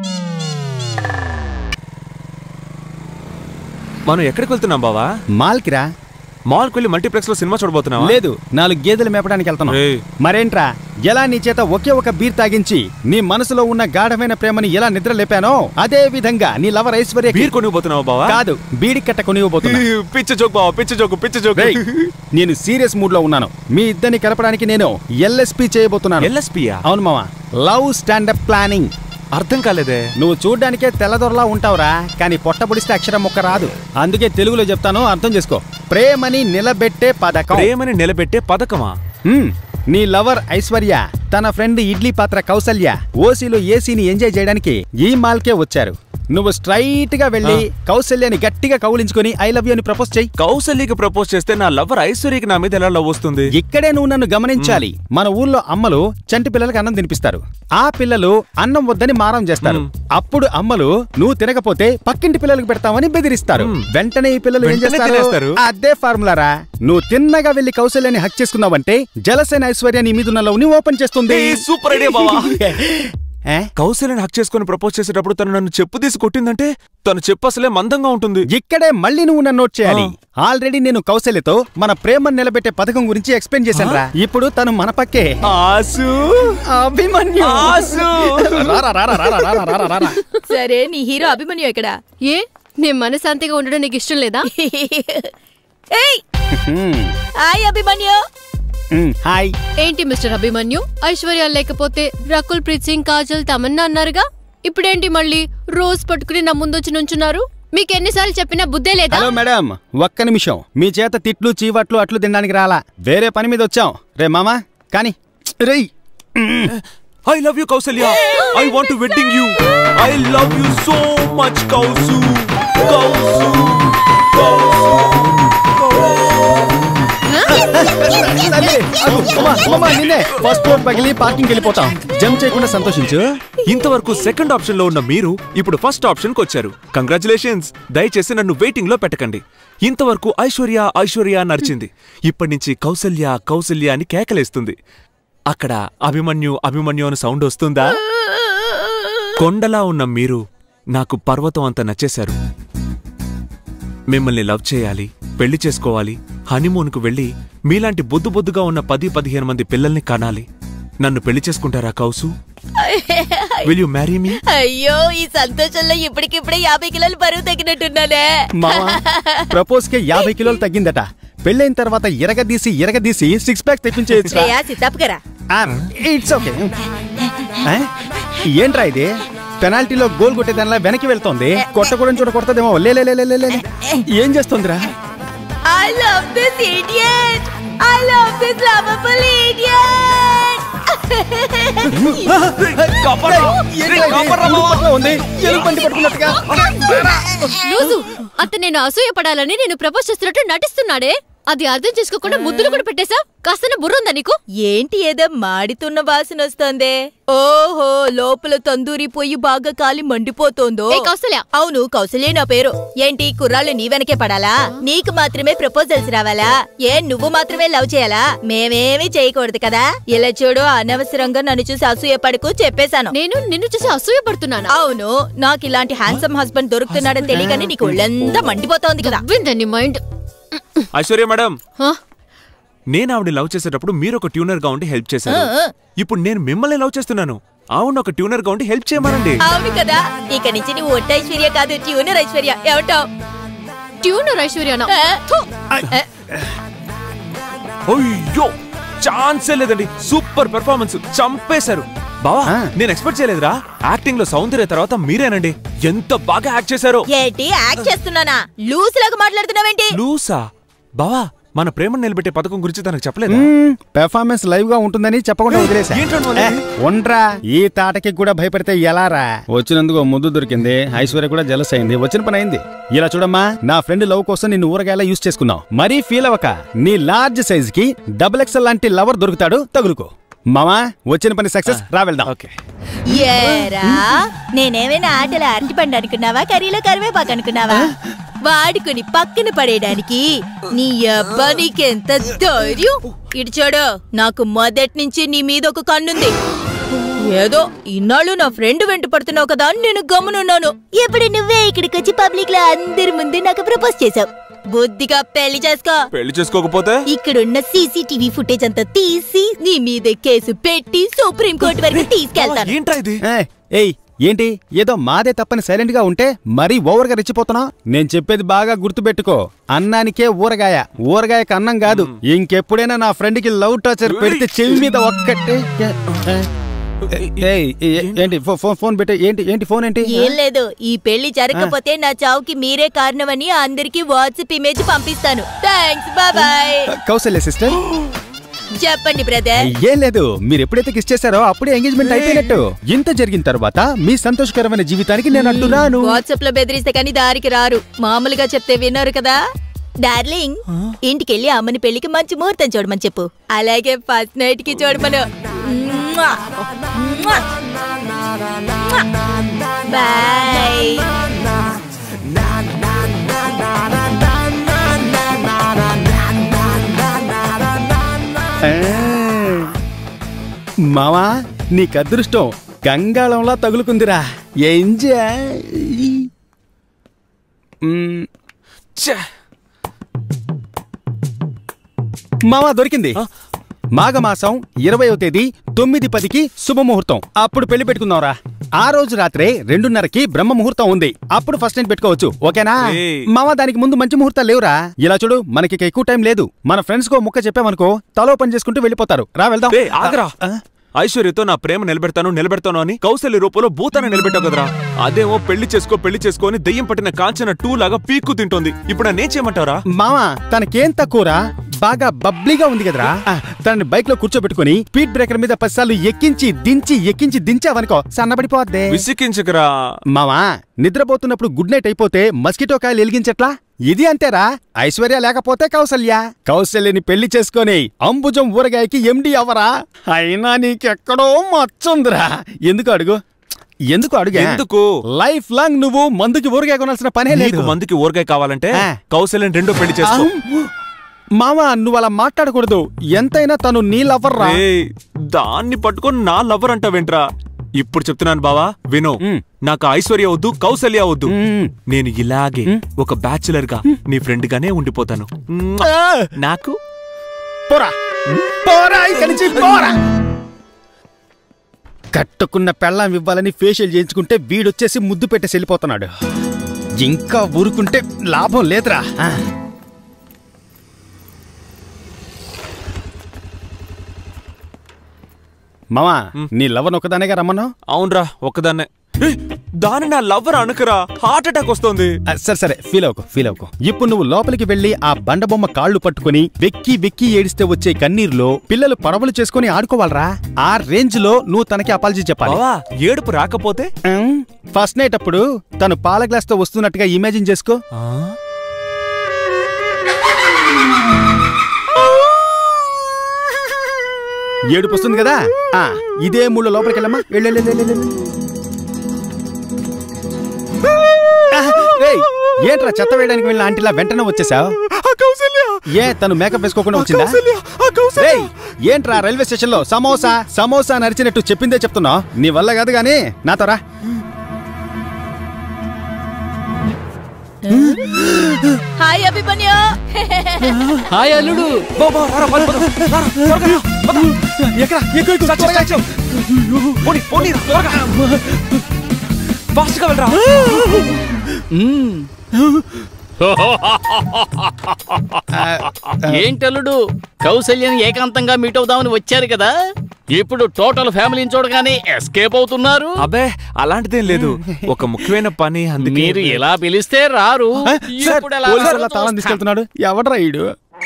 మనం ఎక్కడికి వెళ్తున్నాం బావా మాల్కిరా మాల్కి వెళ్ళి మల్టీప్లెక్స్ లో సినిమా చూడబోతున్నావా లేదు నాలుగు గేదెలు మేపడానికి వెళ్తాను రేయ్. మరేంట్రా ఎలా నీ చేత ఒకే ఒక బీర్ తాగించి నీ మనసులో ఉన్న గాఢమైన ప్రేమని ఎలా నిద్ర లేపానో అదే విధంగా నీ లవర్ ఐశ్వర్య బీర్ కొనిపోతున్నావా బావా కాదు బీడి కట్ట కొనివ్వబోతున్నా పిచ్చ జోక్ బావా పిచ్చ జోక్ పిచ్చ జోక్ రేయ్, నేను సీరియస్ మూడ్ లో ఉన్నాను మీ ఇద్దరిని కలపడానికి నేను ఎల్ఎస్పి చేయబోతున్నాను ఎల్ఎస్పియా అవును మామ లవ్ స్టాండప్ ప్లానింగ్ అర్థం కాలేదే నువ్వు చూడ్డానికే తెల్లదొరలా ఉంటావురా కానీ పొట్ట పొడిస్తే అక్షరం మొక్క రాదు అందుకే తెలుగులో చెప్తాను అర్థం చేసుకో ప్రేమని నిలబెట్టే పథకం ప్రేమని నిలబెట్టే పథకమా హ్మ్, నీ లవర్ ఐశ్వర్య తన ఫ్రెండ్ ఇడ్లీ పాత్ర కౌసల్య ఓసీలో ఏసీని ఎంజాయ్ చేయడానికి ఈ మాల్కే వచ్చారు నువ్వు స్ట్రైట్ గా వెళ్ళి కౌసల్యని గట్టిగా కౌలించుకొని ఐ లవ్ యూ అని ప్రపోజ్ చెయ్యి కౌసల్యకి ప్రపోజ్ చేస్తే నా లవర్ ఐశ్వర్యకి నా మీద ఎలా లవ్ వస్తుంది ఇక్కడే నువ్వు నన్ను గమనించాలి మన ఊర్లో అమ్మలు చంటి పిల్లలకి అన్నం తినిపిస్తారు ఆ పిల్లలు అన్నం వద్దని మారం చేస్తారు అప్పుడు అమ్మలు నువ్వు తినకపోతే పక్కింటి పిల్లలకు పెడతామని బెదిరిస్తారు వెంటనే ఈ పిల్లలు ఏం వెంటనే చేస్తారు తినేస్తారు. అదే ఫార్ములారా నువ్వు తిన్నగా వెళ్లి కౌశల్యాన్ని హక్ చేసుకున్నావంటే జలసేన ఐశ్వర్య నీ మీద ఉన్న లవ్ ని ఓపెన్ చేస్తుంది ఏ, సూపర్ ఐడియా బావా ఏ? కౌశల్యని హక్ చేసుకొని ప్రపోజ్ చేసేటప్పుడు తను నన్ను చెప్పు తీసి కొట్టిందంటే తను చెప్పు అసలే మందంగా ఉంటుంది ఇక్కడే మళ్ళీ నువ్వు నన్ను నోట్ చేయాలి ఆల్రెడీ నేను కౌశల్యతో మన ప్రేమను నిలబెట్టే పథకం గురించి ఎక్స్ప్లెయిన్ చేశాను రా ఇప్పుడు తను మన పక్కే ఆసు అభిమన్యు ఆసు రారా రారా రారా రారా రారా రారా సరే నీ హీరో అభిమన్యు ఎక్కడ ఏ నేను మనశాంతిగా ఉండడం నీకు ఇష్టం లేదా ఏయ్ హ్మ్. హాయ్ అభిమన్యు హ్మ్, హాయ్ ఏంటి మిస్టర్ అభిమన్యు ఐశ్వర్య లేకపోతే రకుల్ ప్రీత్ సింగ్ కాజల్ తమన్నా అన్నారుగా ఇప్పుడేంటి మళ్ళీ రోజ్ పట్టుకుని నా ముందొచ్చి నుంచున్నారు మీకు ఎన్నిసార్లు చెప్పినా బుద్ధే లేదా హలో మేడం ఒక్క నిమిషం మీ చేత తిట్లు చీవట్లు అట్లు తినడానికి రాలా వేరే పని మీద వచ్చాం రే మామా కానీ రేయ్ I love you Kausalya I want wedding you I love you so much Kausu Kausu first floor పగిలి పార్కింగ్ వెళ్ళిపోతాం జంప్ చేయకుండా సంతోషించు ఇంతవరకు సెకండ్ ఆప్షన్ లో ఉన్న మీరు ఇప్పుడు ఫస్ట్ ఆప్షన్ కి వచ్చారు కంగ్రాచులేషన్స్ దయచేసి నన్ను వెయిటింగ్ లో పెట్టకండి ఇంతవరకు ఐశ్వర్య ఐశ్వర్య నరిచింది ఇప్పటి నుంచి కౌసల్య కౌసల్య అని కేకలేస్తుంది అక్కడ అభిమన్యు అభిమన్యు అని సౌండ్ వస్తుందా కొండలా ఉన్న మీరు నాకు పర్వతం అంత నచ్చేశారు మిమ్మల్ని లవ్ చేయాలి పెళ్లి చేసుకోవాలి హనీమూన్కు వెళ్ళి మీలాంటి బొద్దు బొద్దుగా ఉన్న పది పదిహేను మంది పిల్లల్ని కనాలి నన్ను పెళ్లి చేసుకుంటారా Kausu will you marry me అయ్యో ఈ సంతోషంలో ఇప్పటికిప్పుడే యాభై కిలోలు బరువు తగ్గినట్టున్నానే మావా ప్రపోజ్ కి యాభై కిలోలు తగ్గిందట పెళ్ళైన తర్వాత ఇరగదీసి ఇరగదీసి సిక్స్ ప్యాక్ తెప్పించేయచ్చు శ్రేయా సితాపుకరా ఇట్స్ ఓకే ఏంట్రా ఇది పెనాల్టీలో గోల్ కొట్టేదానిలా వెనక్కి వెళ్తోంది కొట్టకూడని చోట కొడతదేమో లే లే, లే, లే, లే, లే. ఏం చేస్తోందిరా I love this idiot I love this lovable idiot ఉంది ఎలుగుబంటి పట్టుకున్నట్టుగా లూజు అతను నేను అసూయ పడాలని నేను ప్రపోజ్ చేస్తున్నట్టు నటిస్తున్నాడే అది అర్థం చేసుకోకుండా ముద్దులు కూడా పెట్టేశావు కాస్త బుర్ర ఉందా నీకు ఏంటి ఏదో మాడితున్న వాసన వస్తోందే ఓహో లోపల తందూరి పొయ్యి బాగా కాలి మండిపోతోందో ఏ కౌసల్య అవును కౌసల్య నా పేరు ఏంటి కుర్రాళ్ళు నీ వెనకే పడాలా నీకు మాత్రమే ప్రపోజల్స్ రావాలా ఏ నువ్వు మాత్రమే లవ్ చేయాలా మేమేమీ చేయకూడదు కదా ఇలా చూడు అనవసరంగా నన్ను చూసి అసూయ పడుకు చెప్పేశాను నేను నిన్ను చూసి అసూయ పడుతున్నాను అవును నాకు ఇలాంటి హ్యాండ్సమ్ హస్బెండ్ దొరుకుతున్నాడని తెలియగానే నీకు ఒళ్ళంతా మండిపోతోంది కదా విందని మైండ్ ఐశ్వర్య మేడం హా? నేను ఆవిడ లవ్ చేసేటప్పుడు మీరు ఒక ట్యూనర్ గా ఉండి హెల్ప్ చేశారు ఆ, ఆ. ఇప్పుడు నేను మిమ్మల్ని లవ్ చేస్తున్నాను ఆవిడ ఒక ట్యూనర్ గా ఉండి హెల్ప్ చేయమనండి అవును కదా ఇక నుంచి నువ్వు ఒట్ట ఐశ్వర్య కాదు ట్యూనర్ ఐశ్వర్య ఏమంటావు ట్యూనర్ ఐశ్వర్యనా అయ్యో ఛాన్సే లేదండి సూపర్ పెర్ఫార్మెన్స్ చంపేశారు బావా ఆ. నేను ఎక్స్పెక్ట్ చేయలేదురా యాక్టింగ్ లో సౌందర్య తర్వాత మీరేనండి ఎంత బాగా యాక్ట్ చేశారో ఏంటి యాక్ట్ చేస్తున్నానా లూస్ లాగా మాట్లాడుతున్నావేంటి లూసా బావా మన ప్రేమను నిలబెట్టే పథకం గురించి తనకు చెప్పలేదా పెర్ఫార్మెన్స్ లైవ్ గా ఉంటుందని చెప్పకుండా వదిలేసా ఏంటండి ఏ, వాళ్ళది? ఉండ్రా ఈ తాటకి కూడా భయపడితే ఎలారా వచ్చినందుకు ఓ ముద్దు దొరికింది ఐశ్వర్య కూడా జలస్ అయింది వచ్చిన పని అయింది ఇలా చూడమ్మా నా ఫ్రెండ్ లవ్ కోసం నిన్ను ఊరగాయలా యూస్ చేసుకున్నావు మరీ ఫీల్ అవ్వక నీ లార్జ్ సైజ్ కి డబుల్ ఎక్స్ఎల్ లాంటి లవర్ దొరుకుతాడు తగులుకో మామా వచ్చిన పని సక్సెస్ రా వెళ్దాం ఓకే ఏరా నేనేమైనా ఆటలు అరటిపండు అనుకున్నావా కర్రీలో కరివేపాకు అనుకున్నావా వాడుకుని పక్కన పడేయడానికి నీ అబ్బా నీకెంత ధైర్యం ఇటు చూడు నాకు మొదటి నుంచి నీ మీద ఒక కన్నుంది ఏదో ఇన్నాళ్ళు నా ఫ్రెండ్ వెంట పడుతున్నావు కదా అని నేను గమనున్నాను ఇప్పుడు నువ్వే ఇక్కడికి వచ్చి పబ్లిక్ లో అందరి ముందు నాకు ప్రపోజ్ చేసావు బుద్ధిగా పెళ్లి చేసుకో పెళ్లి చేసుకోకపోతే ఇక్కడున్న సీసీటీవీ ఫుటేజ్ అంతా తీసి నీ మీద కేసు పెట్టి సుప్రీం కోర్టు వరకు తీసుకెళ్తాను ఏంట్రా ఇది ఏయ్, ఏయ్ ఏంటి ఏదో మాదే తప్పని సైలెంట్ గా ఉంటే మరీ ఓవర్ గా రెచ్చిపోతున్నా నేను చెప్పేది బాగా గుర్తుపెట్టుకో అన్నానికే ఊరగాయ ఊరగాయకి అన్నం కాదు ఇంకెప్పుడైనా నా ఫ్రెండ్ కి లవ్ టార్చర్ పెడితే చెవి మీద ఒక్కటే ఏయ్, ఏ- ఏంటి ఫో- ఫోన్ ఫోన్ పెట్టే ఏంటి ఏంటి ఫోన్ ఏంటి ఏం లేదు ఈ పెళ్లి జరగకపోతే నా చావుకి మీరే కారణమని అందరికి వాట్సాప్ ఇమేజ్ పంపిస్తాను థ్యాంక్స్ బాబాయ్ కౌశల్య సిస్టర్ చెప్పండి బ్రదర్ ఏం లేదు మీరు ఎప్పుడైతే కిస్ చేశారో అప్పుడే ఎంగేజ్మెంట్ అయిపోయినట్టు ఇంత జరిగిన తర్వాత మీ సంతోషకరమైన జీవితానికి నేను అడ్డు రాను వాట్సాప్ లో బెదిరిస్తే కానీ దారికి రారు మామూలుగా చెప్తే విన్నారు కదా డార్లింగ్ ఇంటికెళ్ళి అమ్మని పెళ్లికి మంచి ముహూర్తం చూడమని చెప్పు అలాగే ఫస్ట్ నైట్ కి చూడమను మ్వా! మ్వా! బాయ్ ఆ. మావా నీకు అదృష్టం గంగాళంలా తగులుకుందిరా ఎంజాయ్ మ్మ్. మావా దొరికింది మాఘమాసం ఇరవయో తేదీ తొమ్మిది పదికి శుభముహూర్తం అప్పుడు పెళ్లి పెట్టుకుందాంరా ఆ రోజు రాత్రే రెండున్నరకి బ్రహ్మ ముహూర్తం ఉంది అప్పుడు ఫస్ట్ నైట్ పెట్టుకోవచ్చు ఓకేనా ఏయ్. మావా దానికి ముందు మంచి ముహూర్తాలు లేవురా ఇలా చూడు మనకి ఇక ఎక్కువ టైం లేదు మన ఫ్రెండ్స్ కో ముక్క చెప్పామనుకో తలో పని చేసుకుంటూ వెళ్ళిపోతారు రా వెళ్దాం ఏయ్, ఆగరా ఆ? ఐశ్వర్యతో నా ప్రేమ నిలబెడతాను నిలబెడతాను అని కౌశల్య రూపంలో భూతాన్ని నిలబెట్టావు కదరా అదేమో పెళ్లి చేసుకో పెళ్లి చేసుకో అని దెయ్యం పట్టిన కాంచన టూ లాగా పీక్కు తింటోంది ఇప్పుడు నన్నేం చేయమంటావరా మావా తనకేం తక్కువరా బాగా బబ్లీగా ఉంది కదరా ఆ, తనని బైక్ లో కూర్చోబెట్టుకుని స్పీడ్ బ్రేకర్ మీద పదిసార్లు ఎక్కించి దించి ఎక్కించి దించావనుకో సన్నబడిపోద్దే విసికించకరా మావా నిద్రపోతున్నప్పుడు గుడ్ నైట్ అయిపోతే మస్కిటో కాయలు ఎలిగించట్లా ఇది అంతేరా ఐశ్వర్య లేకపోతే కౌసల్య కౌసల్యని పెళ్లి చేసుకొని అంబుజం ఊరగాయకి ఎండి అవరా అయినా నీకెక్కడో మచ్చుందిరా ఎందుకు అడుగు ఎందుకు అడుగు ఎందుకు లైఫ్ లాంగ్ నువ్వు మందుకి ఊరగాయ కొనాల్సిన పనే లేదు నీకు మందికి ఊరగాయ కావాలంటే ఆ. కౌశల్యం రెండో పెళ్లి చేసుకో అహం. మావా నువ్వు అలా మాట్లాడకూడదు ఎంతైనా తను నీ లవర్రా ఏయ్, దాన్ని పట్టుకొని నా లవర్ అంటావేంట్రా ఇప్పుడు చెప్తున్నాను బావా విను మ్. నాకు ఐశ్వర్య వద్దు కౌసల్య వద్దు మ్. నేను ఇలాగే ఒక బ్యాచులర్ గా నీ ఫ్రెండ్ గానే ఉండిపోతాను మ్మ్. ఆ, నాకు పోరా పోరా ఇక్కడి నుంచి పోరా కట్టుకున్న పెళ్ళాం ఇవ్వాలని ఫేషియల్ చేయించుకుంటే వీడొచ్చేసి ముద్దు పెట్టేసి వెళ్ళిపోతున్నాడు ఇంకా ఊరుకుంటే లాభం లేదురా ఆ. మామా నీ లవన్ ఒకదానేగా రమ్మన్నావు అవునరా ఒక్కదాన్నే ఏయ్, దాని నా లవర్ అనుకరా హార్ట్ అటాక్ వస్తుంది ఆ, సరే సరే ఫీల్ అవుకో ఫీల్ అవుకో ఇప్పుడు నువ్వు లోపలికి వెళ్లి ఆ బండబొమ్మ కాళ్ళు పట్టుకుని వెక్కి వెక్కి ఏడిస్తే వచ్చే కన్నీరులో పిల్లలు పడవలు చేసుకుని ఆడుకోవాలరా ఆ రేంజ్ లో నువ్వు తనకి అపాలజీ చెప్పాలి బావా ఏడుపు రాకపోతే ఉమ్, ఫస్ట్ నైట్ అప్పుడు తను పాల గ్లాస్ తో వస్తున్నట్టుగా ఇమాజిన్ చేసుకో ఆ? ఏడుపు వస్తుంది కదా ఆ ఇదే మూడు లోపలికి వెళ్ళమ్మా వెళ్ళు, వెళ్ళు, వెళ్ళు, వెళ్ళు. ఆ, రేయ్, ఏంట్రా చెత్త వేయడానికి వెళ్ళిన ఆంటీలా వెంటనే వచ్చేసావు ఏ తను మేకప్ వేసుకోకుండా వచ్చిందా రేయ్, ఏంట్రా రైల్వే స్టేషన్ లో సమోసా సమోసా నరిచినట్టు చెప్పిందే చెప్తున్నావు నీ వల్ల కాదు గానీ నాతో రా హాయ్ అభిమన్యు హాయ్ అల్లుడు బావా, రారా, పద, పద, రారా, త్వరగా రా, పద. ఎక్కడ ఎక్కువ ఎక్కువ సాక్షి, సాక్షి. పోనీ, పోనీ, త్వరగా. ఫాస్ట్గా వెళ్ళరా ఏంటల్లుడు కౌశల్యని ఏకాంతంగా మీట్ అవుదామని వచ్చారు కదా ఇప్పుడు టోటల్ ఫ్యామిలీని చూడగానే ఎస్కేప్ అవుతున్నారు అబ్బే అలాంటిదేం లేదు ఒక ముఖ్యమైన పని అందుకే మీరు ఇలా పిలిస్తే రారు ఇప్పుడు ఎలా పోలీసు రారో వాళ్ళ తాళం చూస్తా. తీసుకెళ్తున్నాడు ఎవడ్రా ఈడు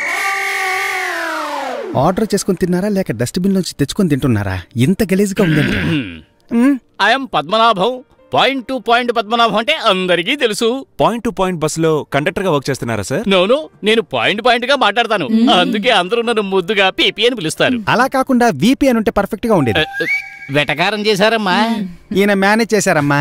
ఆర్డర్ చేసుకుని తిన్నారా లేక డస్ట్బిన్ నుంచి తెచ్చుకొని తింటున్నారా ఇంత గలీజ్గా ఉందండి I'm Padmanabham point to point Padmanabham అంటే అందరికీ తెలుసు పాయింట్ టు పాయింట్ బస్సులో కండక్టర్ గా వర్క్ చేస్తున్నారా సార్ నోను నేను పాయింట్ పాయింట్ గా మాట్లాడతాను అందుకే అందరూ నన్ను ముద్దుగా పీపీ అని పిలుస్తారు అలా కాకుండా వీపీ అని ఉంటే పర్ఫెక్ట్ గా ఉండేది వెటకారం చేశారమ్మా ఈయన మేనేజ్ చేశారమ్మా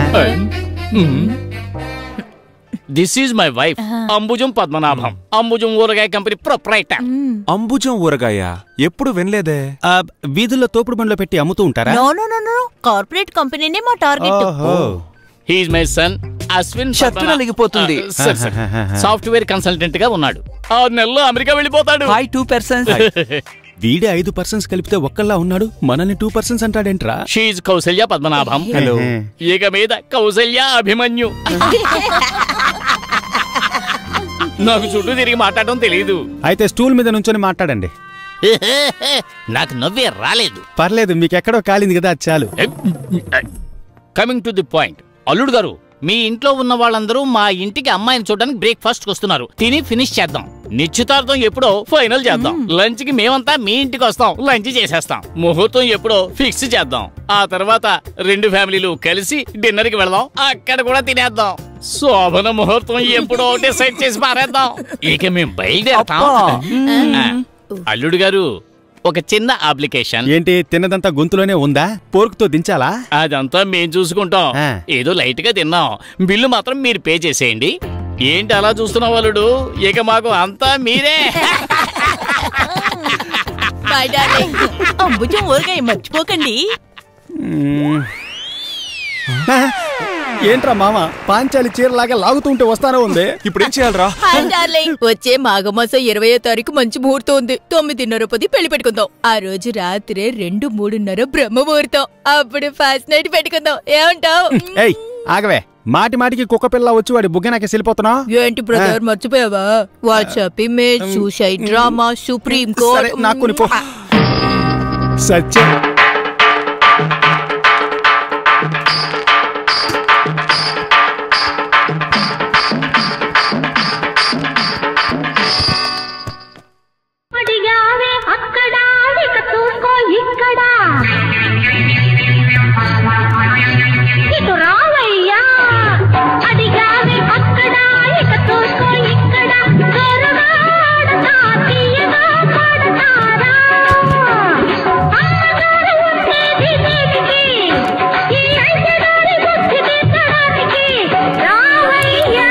this is my wife Ambujam Padmanabham Ambujam ఊరగాయ కంపెనీ ప్రొప్రైటర్ అంబుజం ఊరగాయ ఎప్పుడు వినలేదే ఆ, వీధుల్లో తోపుడు బండ్లో పెట్టి అమ్ముతూ ఉంటారా no no no no corporate కంపెనీనే మా టార్గెట్ ఓహో. He's my son Ashwin shirt నలిగిపోతుంది. సాఫ్ట్వేర్ కన్సల్టెంట్ గా ఉన్నాడు ఆరు నెలల్లో అమెరికా వెళ్ళిపోతాడు హాయ్ టూ పర్సన్స్ వీడే ఐదు పర్సన్స్ కలిపితే ఒక్కళ్ళా ఉన్నాడు మనల్ని టూ పర్సన్స్ అంటాడేంట్రా షీజ్ కౌసల్య పద్మనాభం హలో ఇక మీద కౌసల్య అభిమన్యు నాకు చుట్టూ తిరిగి మాట్లాడడం తెలియదు అయితే స్టూల్ మీద నుంచొని మాట్లాడండి నాకు నవ్వే రాలేదు పర్లేదు మీకు ఎక్కడో కాలింది కదా అది చాలు కమింగ్ టు ది పాయింట్ అల్లుడు గారు మీ ఇంట్లో ఉన్న వాళ్ళందరూ మా ఇంటికి అమ్మాయిని చూడడానికి బ్రేక్ఫాస్ట్ వస్తున్నారు తిని ఫినిష్ చేద్దాం నిశ్చితార్థం ఎప్పుడో ఫైనల్ చేద్దాం లంచ్ కి మేమంతా మీ ఇంటికి వస్తాం లంచ్ చేసేస్తాం ముహూర్తం ఎప్పుడో ఫిక్స్ చేద్దాం ఆ తర్వాత రెండు ఫ్యామిలీలు కలిసి డిన్నర్ కి వెళదాం అక్కడ కూడా తినేద్దాం శోభన ముహూర్తం ఎప్పుడో డిసైడ్ చేసి పారేద్దాం ఇక మేము బయలుదేరతాం ఆ, అల్లుడు గారు ఒక చిన్న అప్లికేషన్ ఏంటి తిన్నదంతా గొంతులోనే ఉందా పోర్కుతో దించాలా అదంతా మేం చూసుకుంటాం ఆ. ఏదో లైట్ గా తిన్నాం బిల్లు మాత్రం మీరు పే చేసేయండి ఏంటి అలా చూస్తున్న వాళ్ళుడు ఇక మాకు అంతా మీరే బై డార్లింగ్ అంబుజం ఊరగాయ మర్చిపోకండి మ్మ్. ఏంట్రా మామ పాంచాలి చీరలాగా లాగుతూ ఉంటే వస్తానే ఉంది ఇప్పుడు ఏం చేయాలరా హాయ్ డార్లింగ్ వచ్చే మాఘమాసం ఇరవయో తారీఖు మంచి ముహూర్తం ఉంది తొమ్మిదిన్నర పది పెళ్లి పెట్టుకుందాం ఆ రోజు రాత్రే రెండు మూడున్నర బ్రహ్మ ముహూర్తం అప్పుడు ఫస్ట్ నైట్ పెట్టుకుందాం ఏమంటావ్ ఏయ్ ఆగవే మాటి మాటికి కుక్క పిల్ల వచ్చి వాడి బుగ్గనాకే వెళ్ళిపోతున్నావు ఏంటి బ్రదర్ మర్చిపోయావా WhatsApp image suicide drama supreme సరే కోర్ట్ నాకు కొని పో సత్యం అడిగావే అక్కడ ఇక చూసుకో ఇక్కడ ఇటు రావయ్యా అడిగావే అక్కడ ఇక చూసుకో ఇక్కడ దొరగాడతా తీయగా పడతారా ఆనాడు ఉండేది నీటికి ఈ ఐదుగారి బుద్ధి తీర్చడానికి రావయ్యా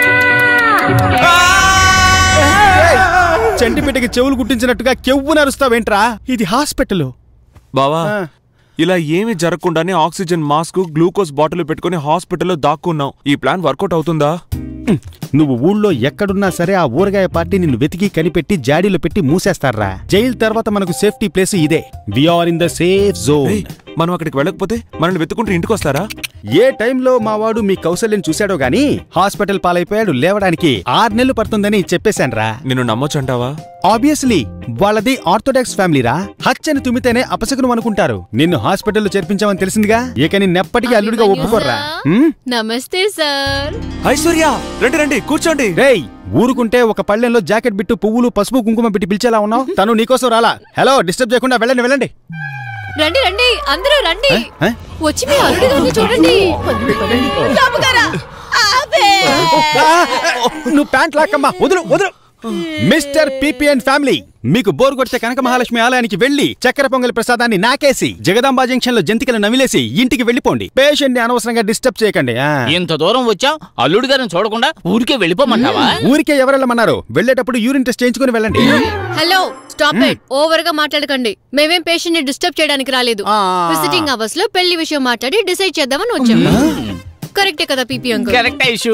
చంటి బిడ్డకి చెవులు కుట్టించినట్టుగా కెవ్వు నరుస్తావేంట్రా ఇది హాస్పిటల్ బావా ఇలా ఏమీ జరగకుండానే ఆక్సిజన్ మాస్క్ గ్లూకోజ్ బాటిల్ పెట్టుకుని హాస్పిటల్లో దాక్కున్నాం ఈ ప్లాన్ వర్కౌట్ అవుతుందా నువ్వు ఊళ్ళో ఎక్కడున్నా సరే ఆ ఊరగాయ పార్టీ నిన్ను వెతికి కనిపెట్టి జాడీలో పెట్టి మూసేస్తారా జైలు తర్వాత మనకు సేఫ్టీ ప్లేస్ ఇదే are in the safe zone ఏయ్, మనం అక్కడికి వెళ్ళకపోతే మనల్ని వెతుకుంటూ ఇంటికి వస్తారా ఏ టైంలో మా వాడు మీ కౌశల్యం చూశాడో గాని హాస్పిటల్ పాలైపోయాడు లేవడానికి ఆరు నెలలు పడుతుందని చెప్పేశాన్రా నిన్ను నమ్మొచ్చంటావా ఆబ్వియస్లీ వాళ్ళది ఆర్థోడాక్స్ ఫ్యామిలీరా హచ్చని తుమ్మితేనే అపశకునం అనుకుంటారు నిన్ను హాస్పిటల్లో చేర్పించామని తెలిసిందిగా ఇక నిన్నెప్పటికీ అల్లుడిగా ఒప్పుకోర్రా హ్మ్? నమస్తే సార్ ఐశ్వర్య రండి రండి కూర్చోండి రేయ్ ఊరుకుంటే ఒక పళ్ళెంలో జాకెట్ బిట్టు పువ్వులు పసుపు కుంకుమ పెట్టి పిలిచేలా ఉన్నావు తను నీకోసం రాలా హలో డిస్టర్బ్ చేయకుండా వెళ్ళండి వెళ్ళండి రండి రండి అందరూ రండి ఆ? వచ్చి మీ అల్లుడు గారిని చూడండి బాబుగారా ఆపే ఆ, నువ్వు ప్యాంట్ లాక్కమ్మా వదులు వదులు మిస్టర్ పిపిఎన్ ఫ్యామిలీ మీకు బోర్ కొడితే కనక మహాలక్ష్మి ఆలయానికి వెళ్లి చక్కెర పొంగలి ప్రసాదాన్ని నాకేసి జగదాంబా జంక్షన్ లో జంతికలు నమిలేసి ఇంటికి వెళ్ళిపోండి పేషెంట్ ని అనవసరంగా డిస్టర్బ్ చేయకండి ఆ. ఇంత దూరం వచ్చాం అల్లుడు గారిని చూడకుండా ఊరికే వెళ్ళిపోమంటావా ఊరికే ఎవరెళ్ళమన్నారు వెళ్ళేటప్పుడు యూరిన్ టెస్ట్ చేయించుకుని వెళ్ళండి హలో స్టాప్ ఇట్ ఓవర్ గా మాట్లాడకండి మేమేం పేషెంట్ ని డిస్టర్బ్ చేయడానికి రాలేదు ఆ. విజిటింగ్ అవర్స్ లో పెళ్లి విషయం మాట్లాడి డిసైడ్ చేద్దామని వచ్చాం కరెక్టే కదా పీపీ అంకుల్ కరెక్ట్ ఇష్యూ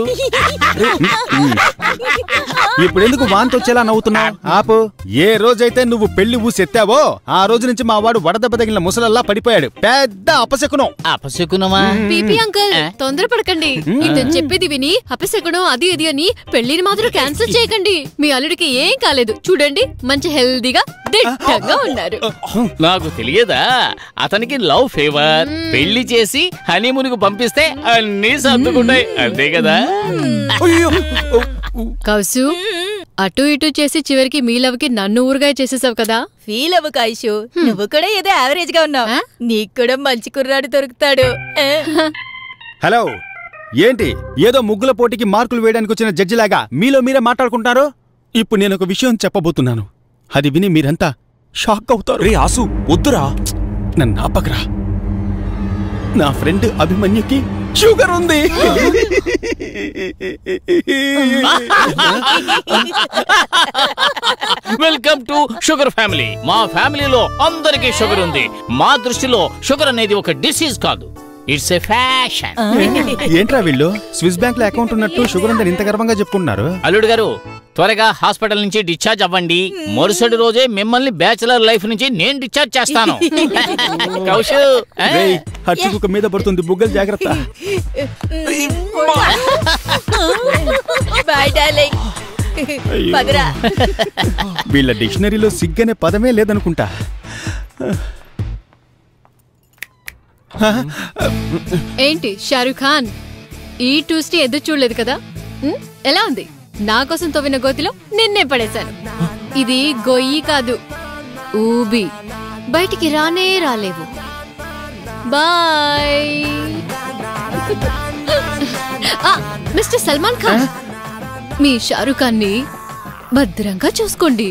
ఇప్పుడు ఎందుకు వాంతి వచ్చేలా నవ్వుతున్నావు ఆపు ఏ రోజైతే నువ్వు పెళ్లి ఊసెత్తావో ఆ రోజు నుంచి మా వాడు వడదెబ్బ తగిలిన ముసలల్లా పడిపోయాడు పెద్ద అపశకునం అపశకునమా పీపీ అంకుల్ తొందరపడకండి ఇతను చెప్పేది విని అపశకునం అది ఇది అని పెళ్లిని మాత్రం క్యాన్సిల్ చేయకండి మీ అల్లుడికి ఏం కాలేదు చూడండి మంచి హెల్దీగా దిట్టంగా ఉన్నారు నాకు తెలియదా అతనికి లవ్ ఫేవర్ పెళ్లి చేసి హనీమూన్ కు పంపిస్తే అన్ని సర్దుకుంటాయి అంతే కదా కౌసు అటు ఇటు చేసి చివరికి మీ లవ్కి నన్ను ఊరుగా చేసేసావు కదా ఫీల్ అవ్వు కాయిషు నువ్వు కూడా ఏదో యావరేజ్ గా ఉన్నావు నీకు కూడా మంచి కుర్రాడు దొరుకుతాడు ఆ? హలో ఏంటి ఏదో ముగ్గుల పోటీకి మార్కులు వేయడానికి వచ్చిన జడ్జిలాగా మీలో మీరే మాట్లాడుకుంటున్నారు ఇప్పుడు నేను ఒక విషయం చెప్పబోతున్నాను అది విని మీరంతా షాక్ అవుతారు రే ఆసు వద్దురా నన్ను ఆపకరా నా ఫ్రెండ్ అభిమన్యుకి షుగర్ ఉంది వెల్కమ్ టు షుగర్ ఫ్యామిలీ మా ఫ్యామిలీలో అందరికీ షుగర్ ఉంది మా దృష్టిలో షుగర్ అనేది ఒక డిసీజ్ కాదు ఇట్స్ ఎ ఫ్యాషన్ ఏంట్రా వీళ్ళు స్విస్ బ్యాంక్ లో అకౌంట్ ఉన్నట్టు షుగర్ ఉందని ఇంత గర్వంగా చెప్పుకుంటున్నారు అల్లుడు గారు త్వరగా హాస్పిటల్ నుంచి డిశ్చార్జ్ అవ్వండి మరుసటి రోజే మిమ్మల్ని బ్యాచిలర్ లైఫ్ నుంచి నేను డిశ్చార్జ్ చేస్తాను కౌశు ఆ? రేయ్, హర్షి కుక్క మీద పడుతుంది బుగ్గలు జాగ్రత్త బాయ్ డార్లింగ్ అయ్యో. పదరా వీళ్ళ డిక్షనరీలో సిగ్గనే పదమే లేదనుకుంటా ఏంటి షారుఖ్ ఖాన్ ఈ టూస్టీ ఎదురు చూడలేదు కదా ఉమ్, ఎలా ఉంది నా కోసం తవ్విన గోతిలో నిన్నే పడేశాను ఇది గొయ్యి కాదు ఊబి బయటికి రానే రాలేవు బాయ్ ఆ, మిస్టర్ సల్మాన్ ఖాన్ మీ షారుఖ్ ఖాన్ ని భద్రంగా చూసుకోండి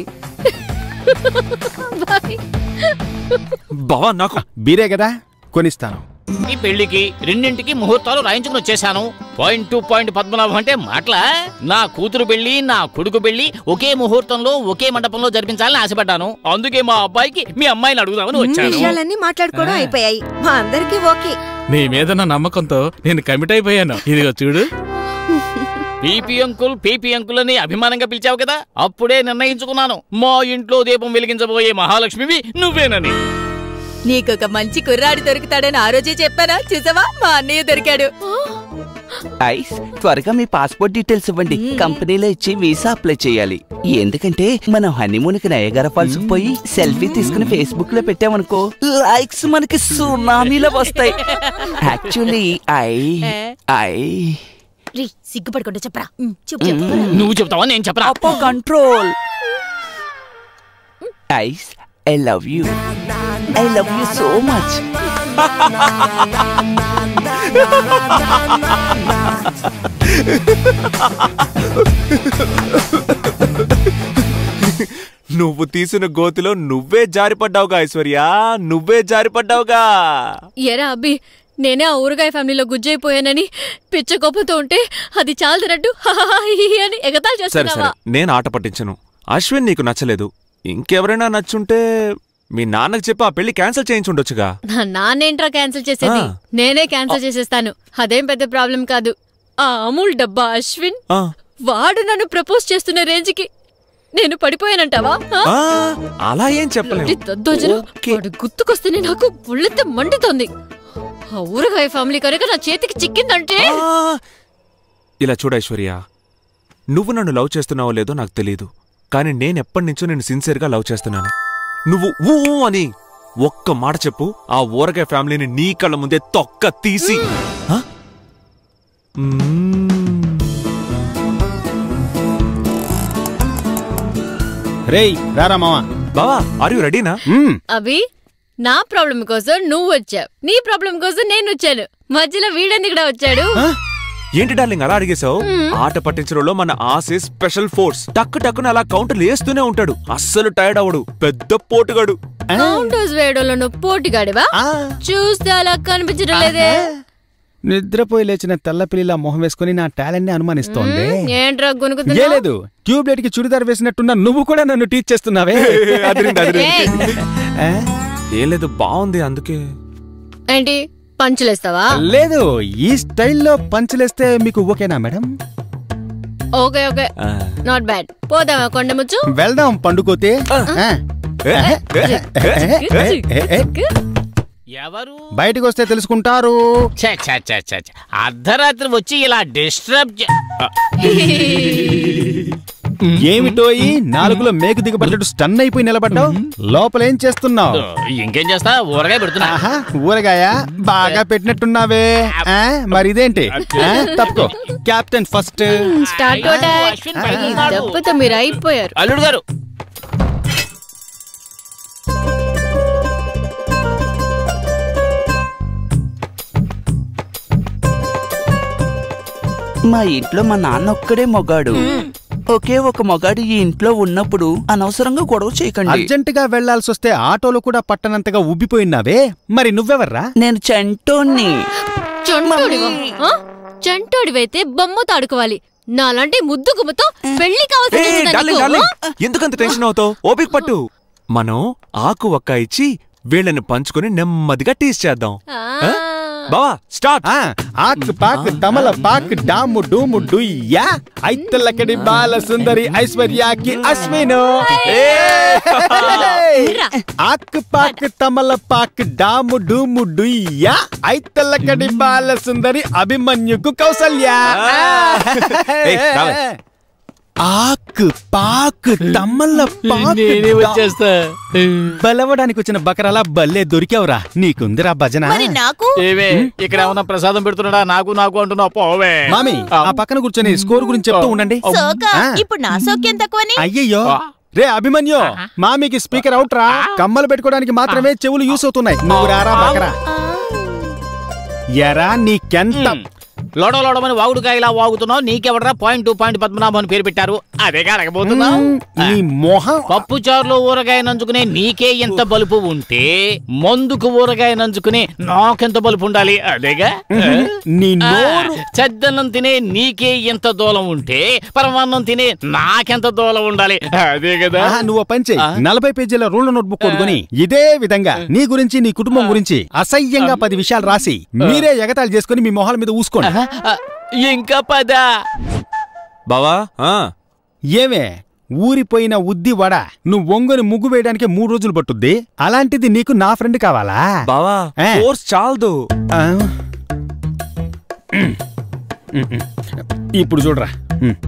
బాయ్ బావా నాకు బీరే కదా కొనిస్తాను ఈ పెళ్లికి రెండింటికి ముహూర్తాలు రాయించుకుని వచ్చేసాను పాయింట్ టు పాయింట్ పద్మనాభం అంటే మాటలా నా కూతురు పెళ్లి నా కొడుకు పెళ్లి ఒకే ముహూర్తంలో ఒకే మండపంలో జరిపించాలని ఆశపడ్డాను అందుకే మా అబ్బాయికి మీ అమ్మాయిని అడుగుదామని వచ్చాను విషయాలన్నీ మాట్లాడుకోవడం అయిపోయాయి మా అందరికీ ఓకే నీ మీద నా నమ్మకంతో నేను కమిట్ అయిపోయాను ఇదిగో చూడు పీపీ అంకుల్ పీపీ అంకుల్ అని అభిమానంగా పిలిచావు కదా అప్పుడే నిర్ణయించుకున్నాను మా ఇంట్లో దీపం వెలిగించబోయే మహాలక్ష్మివి నువ్వేనని నీకొక మంచి కుర్రాడు దొరుకుతాడని ఆ రోజే చెప్పానా చూసావా మా అన్నయ్య దొరికాడు ఐస్ త్వరగా మీ పాస్పోర్ట్ డీటెయిల్స్ ఇవ్వండి కంపెనీలో ఇచ్చి వీసా అప్లై చేయాలి ఎందుకంటే మనం హనీమూన్ కి నయగర ఫాల్స్ పోయి సెల్ఫీ తీసుకుని ఫేస్బుక్ లో పెట్టామనుకో లైక్స్ మనకి సునామీలో వస్తాయి యాక్చువల్లీ ఐ ఐ రీ సిగ్గుపడకుండా చెప్పరా ఉమ్, చెప్పు చెప్పు నువ్వు చెప్తావా నేను చెప్పరా అప్పో కంట్రోల్ ఐస్ I love you I love you so much నువ్వు తీసిన గోతిలో నువ్వే జారిపడ్డావుగా ఐశ్వర్య నువ్వే జారిపడ్డావుగా ఎరా అబ్బి నేనే ఆ ఊరగాయ ఫ్యామిలీలో గుజ్జైపోయానని పిచ్చ కోపంతో ఉంటే అది చాలదనట్టు అని ఎగతాళి సరే సరే చేస్తున్నావా నేను ఆట పట్టించను అశ్విన్ నీకు నచ్చలేదు ఇంకెవరైనా నచ్చుంటే మీ నాన్నకు చెప్పి ఆ పెళ్లి క్యాన్సిల్ చేయించుండొచ్చుగా నా నాన్నేంట్రా క్యాన్సిల్ చేసేది ఆ. నేనే క్యాన్సిల్ చేసేస్తాను అదేం పెద్ద ప్రాబ్లం కాదు ఆ అమూల్ డబ్బా అశ్విన్ ఆ. వాడు నన్ను ప్రపోజ్ చేస్తున్న రేంజ్కి నేను పడిపోయానంటావా ఆ? ఆ, అలా ఏం చెప్పలేము ఏంటి దద్దోజనం? వాడు గుర్తుకొస్తేనే నాకు ఒళ్ళెత్త మండుతోంది ఆ ఊరగాయ ఫ్యామిలీ కనుక నా చేతికి చిక్కిందంటే ఇలా చూడు ఐశ్వర్య నువ్వు నన్ను లవ్ చేస్తున్నావో లేదో నాకు తెలియదు కానీ నేను ఎప్పటి నుంచో నేను సిన్సియర్గా లవ్ చేస్తున్నాను నువ్వు ఊ ఊ అని ఒక్క మాట చెప్పు ఆ ఊరగాయ ఫ్యామిలీని నీ కళ్ళ ముందే తొక్క తీసి ఆ? రేయ్ రారా మావా బావా ఆర్ యు రెడీనా అభి నా ప్రాబ్లం కోసం నువ్వు వచ్చావు నీ ప్రాబ్లం కోసం నేను వచ్చాను మధ్యలో వీడెందుకు కూడా వచ్చాడు ఏంటి డార్లింగ్ అలా అడిగేశావు ఆట పట్టించడంలో మన ఆసే స్పెషల్ ఫోర్స్ టక్కు టక్కున అలా కౌంటర్లు వేస్తూనే ఉంటాడు అస్సలు టైర్డ్ అవడు పెద్ద పోటుగాడు కౌంటర్స్ వేయడంలో నువ్వు పోటీగాడివా చూస్తే అలా కనిపించడం లేదే నిద్రపోయి లేచిన తెల్లపిల్లిలా మొహం వేసుకుని నా టాలెంట్ ని అనుమానిస్తోంది మ్మ్, ఏంట్రా ఏ గునుకుతున్నావు లేదు ట్యూబ్ లైట్ కి చుడిదార్ వేసినట్టున్న నువ్వు కూడా నన్ను టీచ్ చేస్తున్నావే అదిరింది, అదిరింది. ఆ? ఏం లేదు బాగుంది అందుకే ఏంటి పంచులేస్తావా లేదు ఈ స్టైల్లో పంచలేస్తే మీకు ఓకేనా madam okay okay not bad పోదామా కొండముచ్చు వెళ్దాం పండుకోతే ఆ. ఎవరు బయటికి వస్తే తెలుసుకుంటారు ఛే, ఛే, ఛే, ఛే, ఛే. అర్ధరాత్రి వచ్చి ఇలా డిస్టర్బ్ ఏమిటో ఈ నాలుగులో మేకు దిగబడ్డట్టు స్టన్ అయిపోయి నిలబడ్డావు లోపల ఏం చేస్తున్నావు ఇంకేం చేస్తా ఊరగాయ పెడుతున్నా ఆహా, ఊరగాయ బాగా పెట్టినట్టున్నావే ఆ, మరి ఇదేంటి ఆ, తప్పుకో కెప్టెన్ ఫస్ట్ స్టార్ట్ ఈ దెబ్బతో మీరు అయిపోయారు అల్లుడు గారు మా ఇంట్లో మా నాన్న ఒక్కడే మొగాడు ఒకే ఒక మొగాడు ఈ ఇంట్లో ఉన్నప్పుడు అనవసరంగా గొడవ చేయకండి అర్జెంటుగా వెళ్లాల్సి వస్తే ఆటోలు కూడా పట్టనంతగా ఉబ్బిపోయినావే మరి నువ్వెవర్రా నేను చంటోన్ని చంటోడివా ఆ? చంటోడివైతే బొమ్మతో ఆడుకోవాలి నాలాంటి ముద్దు గుమ్మతో పెళ్లి కావాల్సి ఏ, వచ్చిందా డార్లింగ్, నీకు? డార్లింగ్, ఎందుకంత టెన్షన్ అవుతావు ఓపిక పట్టు మనం ఆకు ఒక్క ఇచ్చి వీళ్ళని పంచుకొని నెమ్మదిగా టీస్ చేద్దాం ఆ? బావా స్టార్ట్ ఆక్ పాక్ తమల పాక్ డాము డూము డుయ్యా ఐత్తలకడి బాల సుందరి ఐశ్వర్యాకి అశ్విను ఆక్ పాక్ తమల పాక్ డాము డూము డుయ్యా ఐత్తలకడి బాల సుందరి అభిమన్యుకు కౌసల్య ఏయ్, రావే. ఆక్ పాక్ తమల పాక్ నేనే వచ్చేస్తా. బలవడానికి వచ్చిన బకరాలా బల్లే దొరికావురా నీకుందిరా భజన నాకు ఏవే ఇక్కడ ఏమన్నా ప్రసాదం పెడుతున్నాడా నాకు నాకు అంటున్నావు పోవే మామి ఆ పక్కన కూర్చొని స్కోర్ గురించి చెప్తూ ఉండండి సోకా ఆ. ఇప్పుడు నా సోక్యం తక్కువని అయ్యయ్యో రే అభిమన్యు మామికి స్పీకర్ అవుట్ రా కమ్మలు పెట్టుకోవడానికి మాత్రమే చెవులు యూస్ అవుతున్నాయి నువ్వు రారా బకరా ఎరా నీకెంత లోడ లోడమని వాగుడుగా ఇలా వాగుతున్నావు నీకెవడరా పాయింట్ టూ పాయింట్ పద్మనాభం అని పేరు పెట్టారు అదేగా అడగబోతున్నావు నీ మొహం పప్పు చారులో ఊరగాయ నంచుకునే నీకే ఎంత బలుపు ఉంటే మందుకు ఊరగాయ నంచుకునే నాకెంత బలుపు ఉండాలి అదేగా నీ ఆ, నోరు చద్దన్నం తినే నీకే ఎంత దూలం ఉంటే పరమాన్నం తినే నాకెంత దూలం ఉండాలి అదే కదా ఆహా, నువ్వు ఓ పని చెయ్యి నలభై పేజీల రూళ్ళ నోట్బుక్ కొడుకొని ఇదే విధంగా నీ గురించి నీ కుటుంబం గురించి అసహ్యంగా పది విషయాలు రాసి మీరే ఎగతాళి చేసుకుని మీ మొహాల మీద ఊసుకోండి ఇంకా పద బావా ఆ, ఏమే ఊరిపోయిన ఉద్ది వడ నువ్వు ఒంగొని ముగ్గు వేయడానికి మూడు రోజులు పట్టుద్ది అలాంటిది నీకు నా ఫ్రెండ్ కావాలా బావా ఏ. ఫోర్స్ చాలదు ఆ. ఇప్పుడు చూడరా ఉమ్.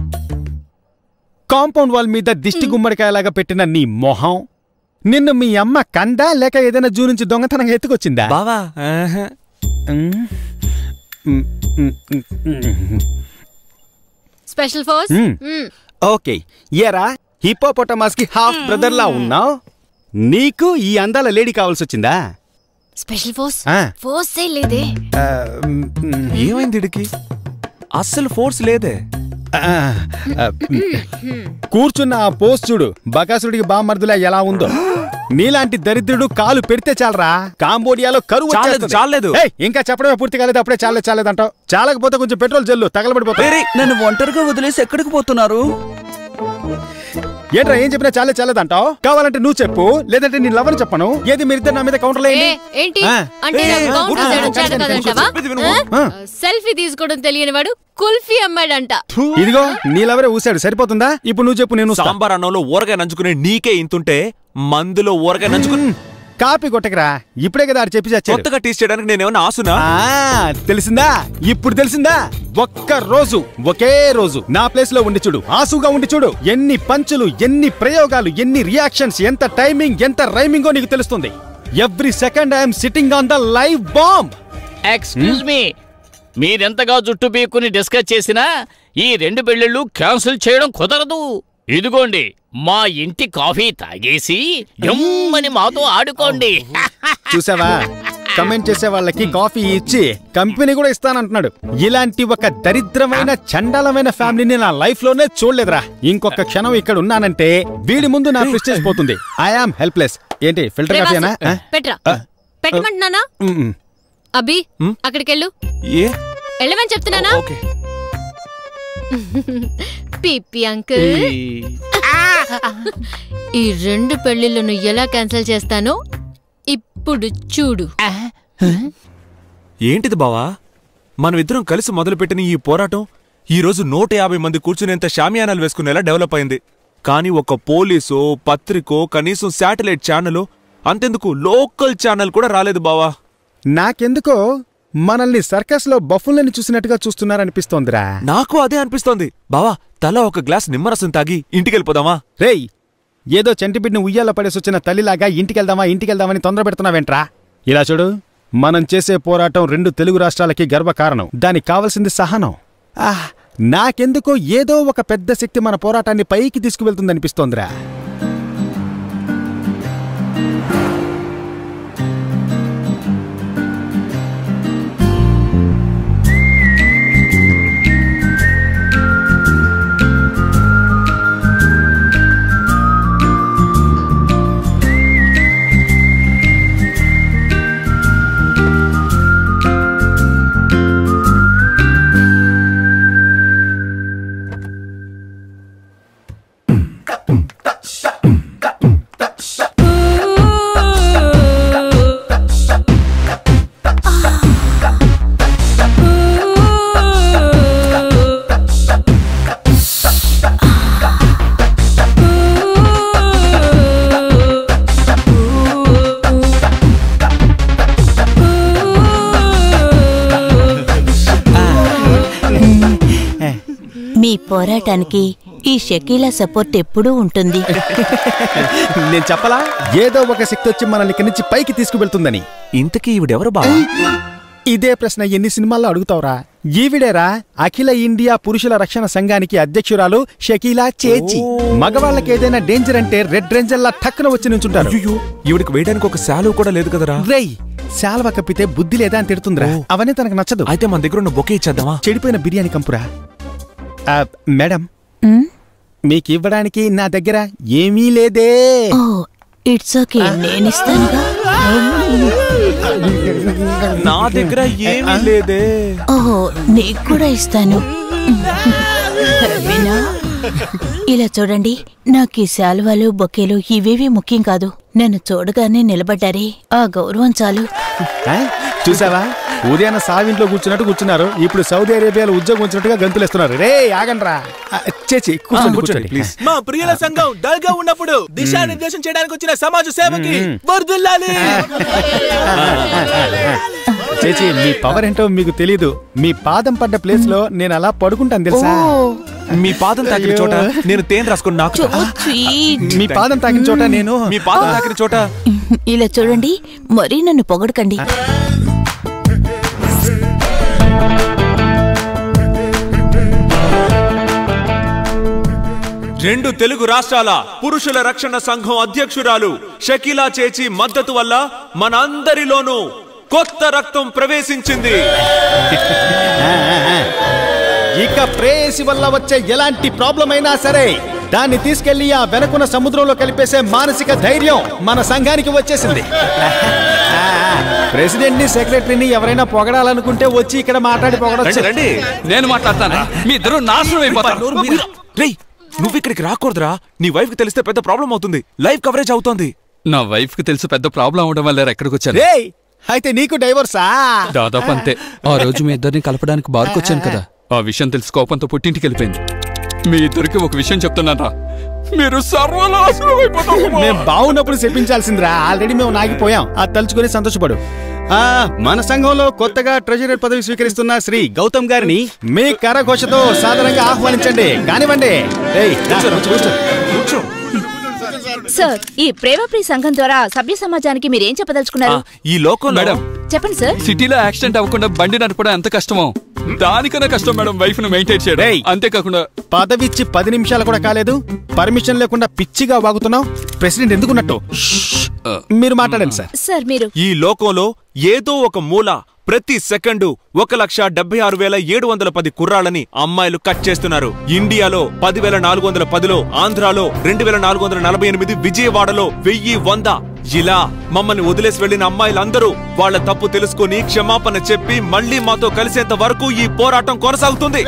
కాంపౌండ్ వాల్ మీద దిష్టి గుమ్మడికాయలాగా పెట్టిన నీ మొహం నిన్ను మీ అమ్మ కందా లేక ఏదైనా జూ నుంచి దొంగతనంగా ఎత్తుకొచ్చిందా బావా ఉమ్. ఉమ్, ఉమ్, ఉమ్, ఉమ్. స్పెషల్ ఫోర్స్ మ్మ్. మ్మ్. ఓకే ఏరా హిపోపొటమాస్ కి హాఫ్ బ్రదర్ లా ఉన్నావు నీకు ఈ అందాల లేడీ కావాల్సి వచ్చిందా స్పెషల్ ఫోర్స్ ఆ. ఫోర్స్ ఏ లేదే ఆ, మ్, మ్. ఏమైంది ఇడికి అస్సలు ఫోర్స్ లేదే ఆ, ఆ, మ్. కూర్చున్న ఆ పోస్ట్ చూడు బకాసుడికి బామర్దులా ఎలా ఉందో నీలాంటి దరిద్రుడు కాలు పెడితే చాలరా కాంబోడియాలో కరువు చాలేదు, వచ్చేస్తుంది. చాలేదు. ఏయ్, ఇంకా చెప్పడమే పూర్తి కాలేదు అప్పుడే చాలేదు చాలేదు అంటావు చాలకపోతే కొంచెం పెట్రోల్ జల్లు తగలబడిపోతాయి నన్ను ఒంటరిగా వదిలేసి ఎక్కడికి పోతున్నారు ఏంట్రా ఏం చెప్పినా చాలే చాలేదు అంటావు కావాలంటే నువ్వు చెప్పు లేదంటే నీ లవర్ చెప్పను ఏది మీరిద్దరు నా మీద కౌంటర్ ఏ, లేండి ఏంటి ఆ. అంటే ఏ, నాకు ఏ, కౌంటర్ ఊరుకో, చేయడం ఊరుకో, చేత ఊరుకో, కాదంటావా? చెప్పేది విను. ఆ? ఆ. సెల్ఫీ తీసుకోవడం తెలియని వాడు కుల్ఫీ అమ్మాడంట ఇదిగో నీ లవరే ఊసాడు సరిపోతుందా ఇప్పుడు నువ్వు చెప్పు నేను వస్తా. సాంబార్ అన్నంలో ఊరగాయ నంచుకునే నీకే ఇంతుంటే మందులో ఊరగాయ నంచుకుని కాపీ కొట్టకరా ఇప్పుడే కదా ఆడు చెప్పి చచ్చాడు కొత్తగా టీస్ చేయడానికి నేనేమన్నా ఆసునా ఆ, తెలిసిందా ఇప్పుడు తెలిసిందా ఒక్క రోజు ఒకే రోజు నా ప్లేస్ లో ఉండి చూడు ఆసుగా ఉండి చూడు ఎన్ని పంచులు ఎన్ని ప్రయోగాలు ఎన్ని రియాక్షన్స్ ఎంత టైమింగ్ ఎంత రైమింగో నీకు తెలుస్తుంది every second I'm sitting on the live bomb excuse me మీరెంతగా జుట్టు పీక్కుని డిస్కస్ చేసినా ఈ రెండు పెళ్ళిళ్ళు క్యాన్సిల్ చేయడం కుదరదు ఇదిగోండి మా ఇంటి కాఫీ తాగేసి ఎమ్మని మాతో ఆడుకోండి చూసావా కమెంట్ చేసే వాళ్ళకి కాఫీ ఇచ్చి కంపెనీ కూడా ఇస్తానంటున్నాడు ఇలాంటి ఒక దరిద్రమైన చండాలమైన ఫ్యామిలీని నా లైఫ్ లోనే చూడలేదురా ఇంకొక క్షణం ఇక్కడ ఉన్నానంటే వీడి ముందు నా ప్రెస్టేజ్ పోతుంది ఐ ఆమ్ హెల్ప్లెస్ ఏంటి ఫిల్టర్ కాఫీనా ఆ? పెట్రా ఆ. పెట్టమంటున్నానా ఉమ్, ఉమ్. అభి అక్కడికెళ్ళు ఏ వెళ్ళమని చెప్తున్నానా ఓకే పిప్పి అంకుల్ ఈ రెండు పెళ్లిళ్ళను ఎలా క్యాన్సిల్ చేస్తానో ఇప్పుడు చూడు ఏంటిది బావా మనమిద్దరం కలిసి మొదలుపెట్టిన ఈ పోరాటం ఈ రోజు నూట యాభై మంది కూర్చునేంత షామియానాలు వేసుకునేలా డెవలప్ అయింది కానీ ఒక పోలీసో పత్రికో కనీసం శాటిలైట్ ఛానల్ అంతెందుకు లోకల్ ఛానల్ కూడా రాలేదు బావా నాకెందుకో మనల్ని సర్కస్ లో బఫుల్ని చూసినట్టుగా చూస్తున్నారనిపిస్తోందిరా నాకు అదే అనిపిస్తోంది బావా తల ఒక గ్లాస్ నిమ్మరసం తాగి ఇంటికెళ్ళిపోదామా రేయ్ ఏదో చంటిబిడ్ని ఉయ్యాల పడేసొచ్చిన తల్లిలాగా ఇంటికెళ్దామా ఇంటికెళ్దామని తొందర పెడుతున్నావేంట్రా ఇలా చూడు మనం చేసే పోరాటం రెండు తెలుగు రాష్ట్రాలకి గర్వకారణం దానికి కావలసింది సహనం ఆహ్ నాకెందుకో ఏదో ఒక పెద్ద శక్తి మన పోరాటాన్ని పైకి తీసుకువెళ్తుందనిపిస్తోందిరా పోరాటానికి ఈ షకీలా సపోర్ట్ ఎప్పుడూ ఉంటుంది నేను చెప్పలా ఏదో ఒక శక్తి వచ్చి మనల్ని ఇక్కడి నుంచి పైకి తీసుకువెళ్తుందని ఇంతకీ ఈవిడెవరు బావా ఇదే ప్రశ్న ఎన్ని సినిమాల్లో అడుగుతావురా ఈవిడేరా అఖిల ఇండియా పురుషుల రక్షణ సంఘానికి అధ్యక్షురాలు షకీలా చేచి మగవాళ్ళకి ఏదైనా డేంజర్ అంటే రెడ్ రేంజర్లా టక్కున వచ్చి నుంచుంటారు ఈవిడికి వేయడానికి ఒక శాలువ కూడా లేదు కదరా రేయ్ శాల్వ కప్పితే బుద్ధి లేదా అని తిడుతుందిరా అవన్నీ తనకు నచ్చదు అయితే మన దగ్గర ఉన్న బొకే ఇచ్చేద్దామా చెడిపోయిన బిర్యానీ కంపురా ఆ, మేడం మీకు ఇవ్వడానికి నా దగ్గర ఏమీ లేదే ఓ ఇట్స్ ఓకే నేనిస్తానుగా నా దగ్గర ఏమీ లేదే ఓహో నీకు కూడా ఇస్తాను రవీనా ఇలా చూడండి నాకు ఈ శాలువాలు బొకేలు ఇవేవి ముఖ్యం కాదు నన్ను చూడగానే నిలబడ్డారే ఆ గౌరవం చాలు ఆ? చూసావా ఉదయాన సావింట్లో కూర్చున్నట్టు కూర్చున్నారు ఇప్పుడు సౌదీ అరేబియాలో ఉద్యోగం వచ్చినట్టుగా గంతులేస్తున్నారు రే ఆగండ్రా ఆ, చేచి కూర్చోండి కూర్చోండి ప్లీజ్ మా ప్రియుల సంఘం డల్ గా ఉన్నప్పుడు దిశానిర్దేశం చేయడానికి వచ్చిన సమాజ సేవకి వర్దిల్లాలి చేచి మీ పవర్ ఏంటో మీకు తెలీదు మీ పాదం పడ్డ ప్లేస్ లో నేను అలా పడుకుంటాను తెలుసా మీ పాదం తాకిన చోట నేను తేనె రాసుకుని నాకు మీ పాదం తాకిన చోట నేను మీ పాదం తాకిన చోట ఇలా చూడండి మరీ నన్ను పొగడకండి రెండు తెలుగు రాష్ట్రాల పురుషుల రక్షణ సంఘం అధ్యక్షురాలు షకీలా చేచి మద్దతు వల్ల మన అందరిలోనూ కొత్త రక్తం ప్రవేశించింది ఇక ప్రేయసి వల్ల వచ్చే ఎలాంటి ప్రాబ్లం అయినా సరే దాన్ని తీసుకెళ్లి ఆ వెనకున్న సముద్రంలో కలిపేసే మానసిక ధైర్యం మన సంఘానికి వచ్చేసింది ప్రెసిడెంట్ ని సెక్రటరీని ఎవరైనా పొగడాలనుకుంటే వచ్చి ఇక్కడ మాట్లాడి పొగడొచ్చు రండి, రండి. నేను మాట్లాడతాను మీ ఇద్దరు నాశనం అయిపోతారు రేయ్ నువ్వు ఇక్కడికి రాకూడదురా నీ వైఫ్ కి తెలిస్తే పెద్ద ప్రాబ్లం అవుతుంది లైవ్ కవరేజ్ అవుతోంది నా వైఫ్ కి తెలుసు పెద్ద ప్రాబ్లం అవడం వల్ల ఎక్కడికి వచ్చాను రేయ్ అయితే నీకు డైవర్సా దాదాపు అంతే ఆ రోజు మీ ఇద్దరిని కలపడానికి బార్కు వచ్చాను కదా ఆ విషయం తెలిసి కోపంతో పుట్టింటికి వెళ్ళిపోయింది మీ ఇద్దరికి ఒక విషయం చెప్తున్నారా మీరు సర్వనాశనం అయిపోతారు మేము బాగున్నప్పుడు చెప్పించాల్సిందిరా ఆల్రెడీ మేము నాగిపోయాం అది తలుచుకొని సంతోషపడు ఆ మన సంఘంలో కొత్తగా ట్రెజరర్ పదవి స్వీకరిస్తున్న శ్రీ గౌతమ్ గారిని మీ కరఘోషతో సాధారణంగా ఆహ్వానించండి కానివ్వండి ఏయ్, రా, కూర్చో, కూర్చో. సార్ ఈ ప్రేమప్రియ సంఘం ద్వారా సభ్య సమాజానికి మీరేం చెప్పదలుచుకున్నారు ఈ లోకం మేడం చెప్పండి సార్ సిటీలో యాక్సిడెంట్ అవ్వకుండా బండి నడపడం ఎంత కష్టమో దానికన్నా కష్టం మేడం వైఫ్ ను మెయింటైన్ చేయడం అంతేకాకుండా పదవిచ్చి పది నిమిషాలు కూడా కాలేదు పర్మిషన్ లేకుండా పిచ్చిగా వాగుతున్నావు ప్రెసిడెంట్ ఎందుకున్నట్టు మీరు మాట్లాడండి సార్ సార్ మీరు ఈ లోకంలో ఏదో ఒక మూల ప్రతి సెకండు ఒక లక్ష డెబ్బై ఆరు వేల ఏడు వందల పది కుర్రాళ్ళని అమ్మాయిలు కట్ చేస్తున్నారు ఇండియాలో పదివేల నాలుగు వందల పదిలో ఆంధ్రాలో రెండు వేల నాలుగు వందల నలభై ఎనిమిది విజయవాడలో వెయ్యి వంద ఇలా మమ్మల్ని వదిలేసి వెళ్లిన అమ్మాయిలందరూ వాళ్ళ తప్పు తెలుసుకొని క్షమాపణ చెప్పి మళ్ళీ మాతో కలిసేంత వరకు ఈ పోరాటం కొనసాగుతుంది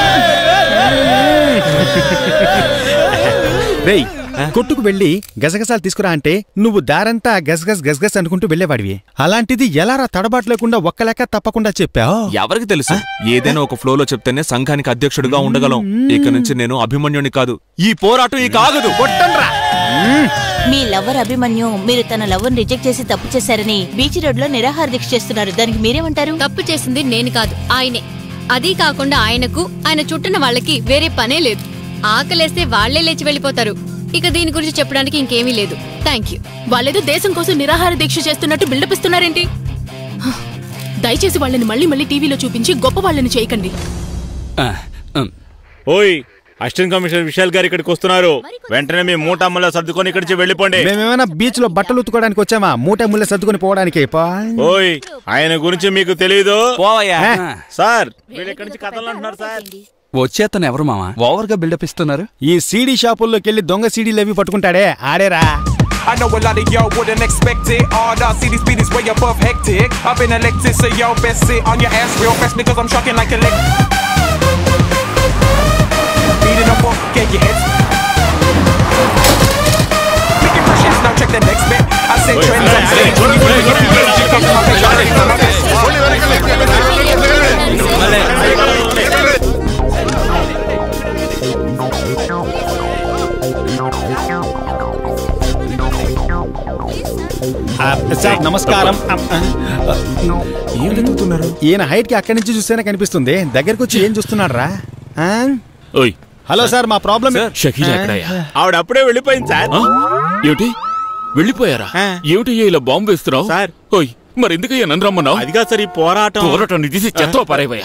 రేయ్ కొట్టుకు వెళ్ళి గజగజాలు తీసుకురా అంటే నువ్వు దారంతా గజగజ్ గజగజ్ అనుకుంటూ వెళ్ళేవాడివి అలాంటిది ఎలారా తడబాటు లేకుండా ఒక్క లెక్క తప్పకుండా చెప్పావు ఎవరికి తెలుసు ఏదైనా ఒక ఫ్లోలో చెప్తేనే సంఘానికి అధ్యక్షుడిగా ఉండగలం ఇక నుంచి నేను అభిమన్యుని కాదు ఈ పోరాటం ఇక ఆగదు మీ లవర్ అభిమన్యు మీరు తన లవర్ రిజెక్ట్ చేసి తప్పు చేశారని బీచ్ రోడ్ లో నిరాహార దీక్ష చేస్తున్నారు దానికి మీరేమంటారు తప్పు చేసింది నేను కాదు ఆయనే అదీ కాకుండా ఆయనకు ఆయన చుట్టిన వాళ్ళకి వేరే పనే లేదు ఆకలేస్తే వాళ్లే లేచి వెళ్ళిపోతారు ఇక దీని గురించి చెప్పడానికి ఇంకేమీ లేదు థ్యాంక్ యూ వాళ్ళేదో దేశం కోసం నిరాహార దీక్ష చేస్తున్నట్టు బిల్డప్ ఇస్తున్నారేంటి హ, దయచేసి వాళ్ళని మళ్ళీ మళ్ళీ టీవీలో చూపించి గొప్ప వాళ్ళని చేయకండి ఓయ్ అసిస్టెంట్ కమిషనర్ విశాల్ గారు ఇక్కడికి వస్తున్నారు వెంటనే మీ మూట అమ్మలా సర్దుకొని ఇక్కడి నుంచి వెళ్ళిపోండి మేమేమైనా బీచ్ లో బట్టలు ఉతుకోవడానికి వచ్చామా మూట ముళ్ళ సర్దుకొని పోవడానికి పా. ఓయ్ ఆయన గురించి మీకు తెలియదు పోవయ్యా సార్ వీళ్ళు ఇక్కడి నుంచి కథలు అంటున్నారు సార్ వచ్చే అతను ఎవరు మామ ఓవర్ గా బిల్డప్ ఇస్తున్నారు ఈ సీడీ షాపుల్లోకి వెళ్ళి దొంగ సీడీలు అవి పట్టుకుంటాడే ఆడేరా I know a lot of y'all wouldn't expect it. All the city speed is way above hectic. I've been elected, so y'all best sit on your ass real fast because I'm shocking like electric. Beating up on, get your heads. Making fresh hits, now check the next bit. I say trends on stage. When you really get ready, you come to my face, I take my best. ఆ, sir నమస్కారం ఈయన height కి అక్కడి నుంచి చూస్తేనే కనిపిస్తుంది దగ్గరకు వచ్చి ఏం చూస్తున్నాడు రా ఓయ్ హలో సార్ మా ప్రాబ్లం షకీలా ఎక్కడయ్యా ఆవిడ అప్పుడే వెళ్ళిపోయింది సార్ ఆ? ఏమిటి వెళ్ళిపోయారా ఏమిటయ్యా ఇలా బాంబు వేస్తున్నావు సార్ ఓయ్ మరి ఎందుకయ్యా నన్ను రమ్మన్నావు అదిగా సార్ ఈ పోరాటం పోరాటం తీసి చెత్త పారేవయ్యా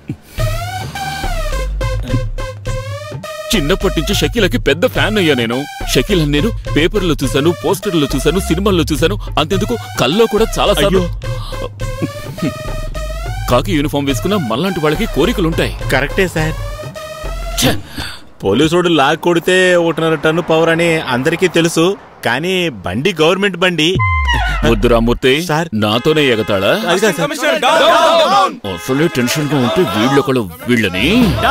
చిన్నప్పటి నుంచి షకీలకి పెద్ద ఫ్యాన్ అయ్యా నేను షకీల్ నేను పేపర్లో చూశాను పోస్టర్లో చూశాను సినిమాల్లో చూశాను అంతెందుకు కల్లో కూడా చాలా సార్లు కాకి యూనిఫామ్ వేసుకున్న మళ్ళాంటి వాళ్ళకి కోరికలుంటాయి కరెక్టే సార్ పోలీసుడు లాగ్ కొడితే ఒకటిన్నర టన్ను పవర్ అని అందరికీ తెలుసు కానీ బండి గవర్నమెంట్ బండి వద్దు రామూర్తి నాతోనే ఎగతాడా అదిగా సార్. అసలే టెన్షన్ గా ఉంటే వీళ్ళొకళ్ళు వీళ్ళని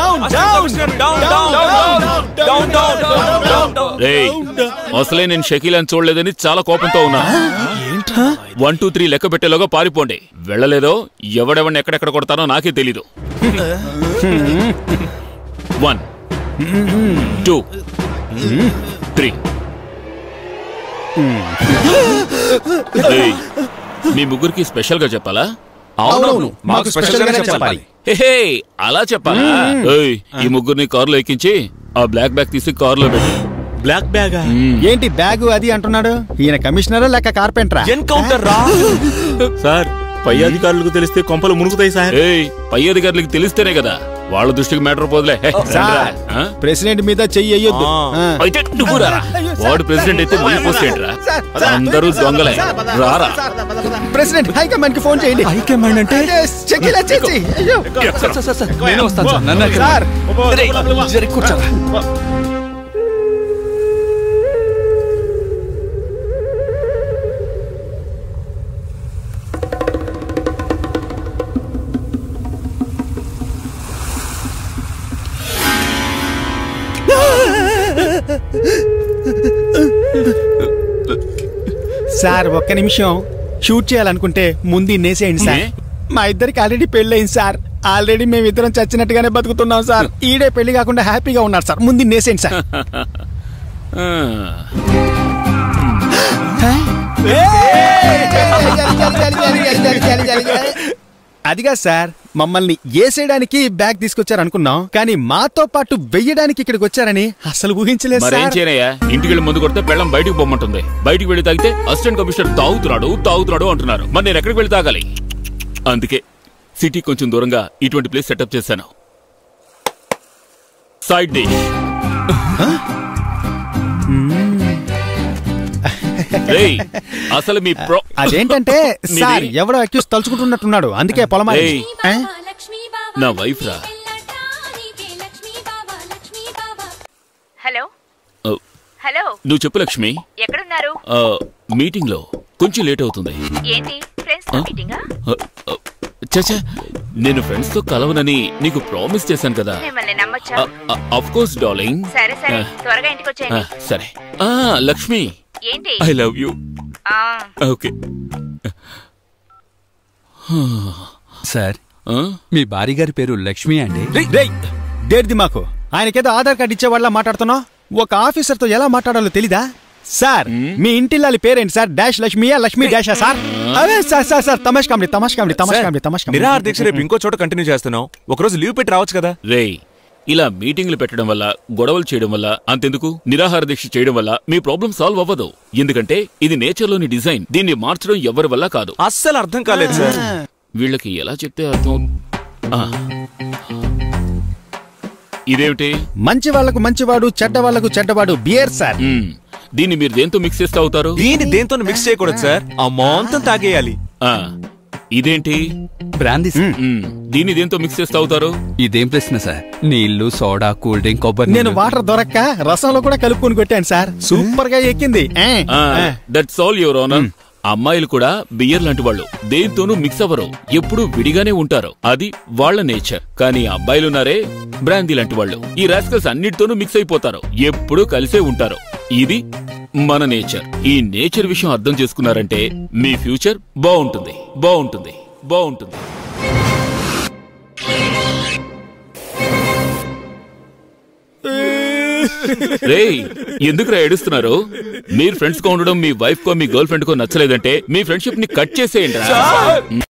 రేయ్, అసలే నేను షకీల్ అని చూడలేదని చాలా కోపంతో ఉన్నా వన్ టూ త్రీ లెక్క పెట్టేలోగా పారిపోండి వెళ్ళలేదో ఎవడెవడిని ఎక్కడెక్కడ కొడతానో నాకే తెలీదు వన్ టూ త్రీ ఏయ్, మీ ముగ్గురికి స్పెషల్ గా చెప్పాలా అవునవును, మాకు స్పెషల్ గానే చెప్పాలి. హే అలా చెప్పాలా ఏయ్, ఈ ముగ్గురిని కారులో ఎక్కించి ఆ బ్లాక్ బ్యాగ్ తీసి కారులో పెట్టి బ్లాక్ బ్యాగ్ ఏంటి బ్యాగ్ అది అంటున్నాడు ఈయన కమిషనరా లేక కార్పెంటరా ఎన్కౌంటర్ రా సార్ పై అధికారులకు తెలిస్తే కొంపలు మునుగుతాయి సార్ ఏయ్ పై అధికారులకు తెలిస్తేనే కదా వాళ్ళ దృష్టికి మ్యాటర్ పోదులే హే, సార్ ఆ? ప్రెసిడెంట్ మీద చెయ్యి అయ్యొద్దు ఆ. అయితే నువ్వు రారా వాడు ప్రెసిడెంట్ అయితే నీ పోస్ట్ ఏంట్రా అందరూ దొంగలే రారా ప్రెసిడెంట్ హైకమాండ్ కి ఫోన్ చేయండి హైకమాండ్ అంటే చెక్కిలా చేసి అయ్యో నేను వస్తాను సార్ నన్ను ఎక్కడ- సార్ రేయ్, జరి కూర్చోరా. సార్ ఒక్క నిమిషం షూట్ చేయాలనుకుంటే ముందు నేసేయండి సార్ మా ఇద్దరికి ఆల్రెడీ పెళ్ళయింది సార్ ఆల్రెడీ మేము ఇద్దరం చచ్చినట్టుగానే బతుకుతున్నాం సార్ ఈడే పెళ్లి కాకుండా హ్యాపీగా ఉన్నారు సార్ ముందు నేసేయండి సార్ ఆ. అదిగా సార్ మమ్మల్ని ఏసేయడానికి బ్యాగ్ తీసుకొచ్చారు అనుకున్నాం కానీ మాతో పాటు వెయ్యడానికి ఇక్కడికి వచ్చారని అసలు ఊహించలేదు మరేం సార్ చేయనయ్యా ఇంటికి వెళ్ళి ముందు కొడితే పెళ్ళం బయటికి పొమ్మంటుంది బయటికి వెళ్ళి తాగితే అసిస్టెంట్ కమిషనర్ తాగుతున్నాడు తాగుతున్నాడు అంటున్నారు మరి నేను ఎక్కడికి వెళ్ళి తాగాలి అందుకే సిటీ కొంచెం దూరంగా ఇటువంటి ప్లేస్ సెటప్ చేశాను సైడ్ డిష్ రేయ్, అసలు మీ ప్రో అదేంటంటే మీది- సార్ ఎవడో అక్యూస్ తలుచుకుంటున్నట్టున్నాడు అందుకే పొలమారి రేయ్, నా వైఫ్ రా హలో ఓ, హలో నువ్వు చెప్పు లక్ష్మి ఎక్కడున్నారు ఆ, మీటింగ్ లో కొంచెం లేట్ అవుతుంది ఏంటి ఫ్రెండ్స్ ఆ? మీటింగా చచ్చా నేను ఫ్రెండ్స్ తో కలవనని నీకు ప్రామిస్ చేశాను కదా మిమ్మల్ని నమ్మొచ్చా అఫ్ కోర్స్ డార్లింగ్ సరే సరే త్వరగా ఇంటికి వచ్చేయండి సరే ఆ లక్ష్మి ఏంటి ఐ లవ్ యూ ఆ, ఓకే సార్ మీ భార్య గారి పేరు లక్ష్మి అండి దేర్ది మాకు ఆయనకేదో ఆధార్ కార్డు ఇచ్చే వాళ్ళ మాట్లాడుతున్నావు ఒక ఆఫీసర్ తో ఎలా మాట్లాడాలో తెలీదా సార్ మీ ఇంటిల్లాలి పేరేంటి సార్ డాష్ లక్ష్మియా లక్ష్మి డాషా సార్ అవే సార్ సార్ సార్ తమాష్ కామెడీ తమాష్ కామెడీ తమాష్ కామెడీ తమాష్ కామెడీ నిరాహార దీక్ష రేపు ఇంకో చోట కంటిన్యూ చేస్తున్నావు ఒకరోజు లీవ్ పెట్టి రావచ్చు కదా రేయ్ ఇలా మీటింగ్లు పెట్టడం వల్ల గొడవలు చేయడం వల్ల అంతెందుకు నిరాహార దీక్ష చేయడం వల్ల మీ ప్రాబ్లం సాల్వ్ అవ్వదు ఎందుకంటే ఇది నేచర్లోని డిజైన్ దీన్ని మార్చడం ఎవరి వల్ల కాదు అస్సలు అర్థం కాలేదు సార్ వీళ్ళకి ఎలా చెప్తే అర్థం ఆ. ఇదేమిటి మంచి వాళ్లకు మంచివాడు చెడ్డ వాళ్లకు చెడ్డవాడు బియర్ సార్ దీన్ని మీరు దేంతో మిక్స్ చేస్తే అవుతారు దీన్ని దేంతో మిక్స్ చేయకూడదు సార్ ఆ మొత్తం తాగేయాలి ఆ, ఇదేంటి బ్రాందీ మ్మ్. దీన్ని దేంతో మిక్స్ చేస్తే అవుతారు ఇదేం ప్రశ్న సార్ నీళ్లు సోడా కూల్ డ్రింక్ కొబ్బరి నేను వాటర్ దొరక్క రసంలో కూడా కలుపుకొని కొట్టాను సార్ సూపర్ గా ఎక్కింది ఏ, ఏ. దట్స్ ఆల్ యువర్ ఓనర్ అమ్మాయిలు కూడా బియర్ లాంటి వాళ్ళు దేంతోనూ మిక్స్ అవ్వరు ఎప్పుడూ విడిగానే ఉంటారు అది వాళ్ళ నేచర్ కానీ అబ్బాయిలున్నారే బ్రాందీ లాంటి వాళ్ళు ఈ రాస్కల్స్ అన్నిటితోనూ మిక్స్ అయిపోతారు ఎప్పుడూ కలిసే ఉంటారు ఇది మన నేచర్ ఈ నేచర్ విషయం అర్థం చేసుకున్నారంటే మీ ఫ్యూచర్ బాగుంటుంది బాగుంటుంది బాగుంటుంది రేయ్ ఎందుకురా ఏడుస్తున్నారు మీరు ఫ్రెండ్స్ గా ఉండడం మీ వైఫ్ కో మీ గర్ల్ ఫ్రెండ్ కో నచ్చలేదంటే మీ ఫ్రెండ్షిప్ ని కట్ చేసేయండి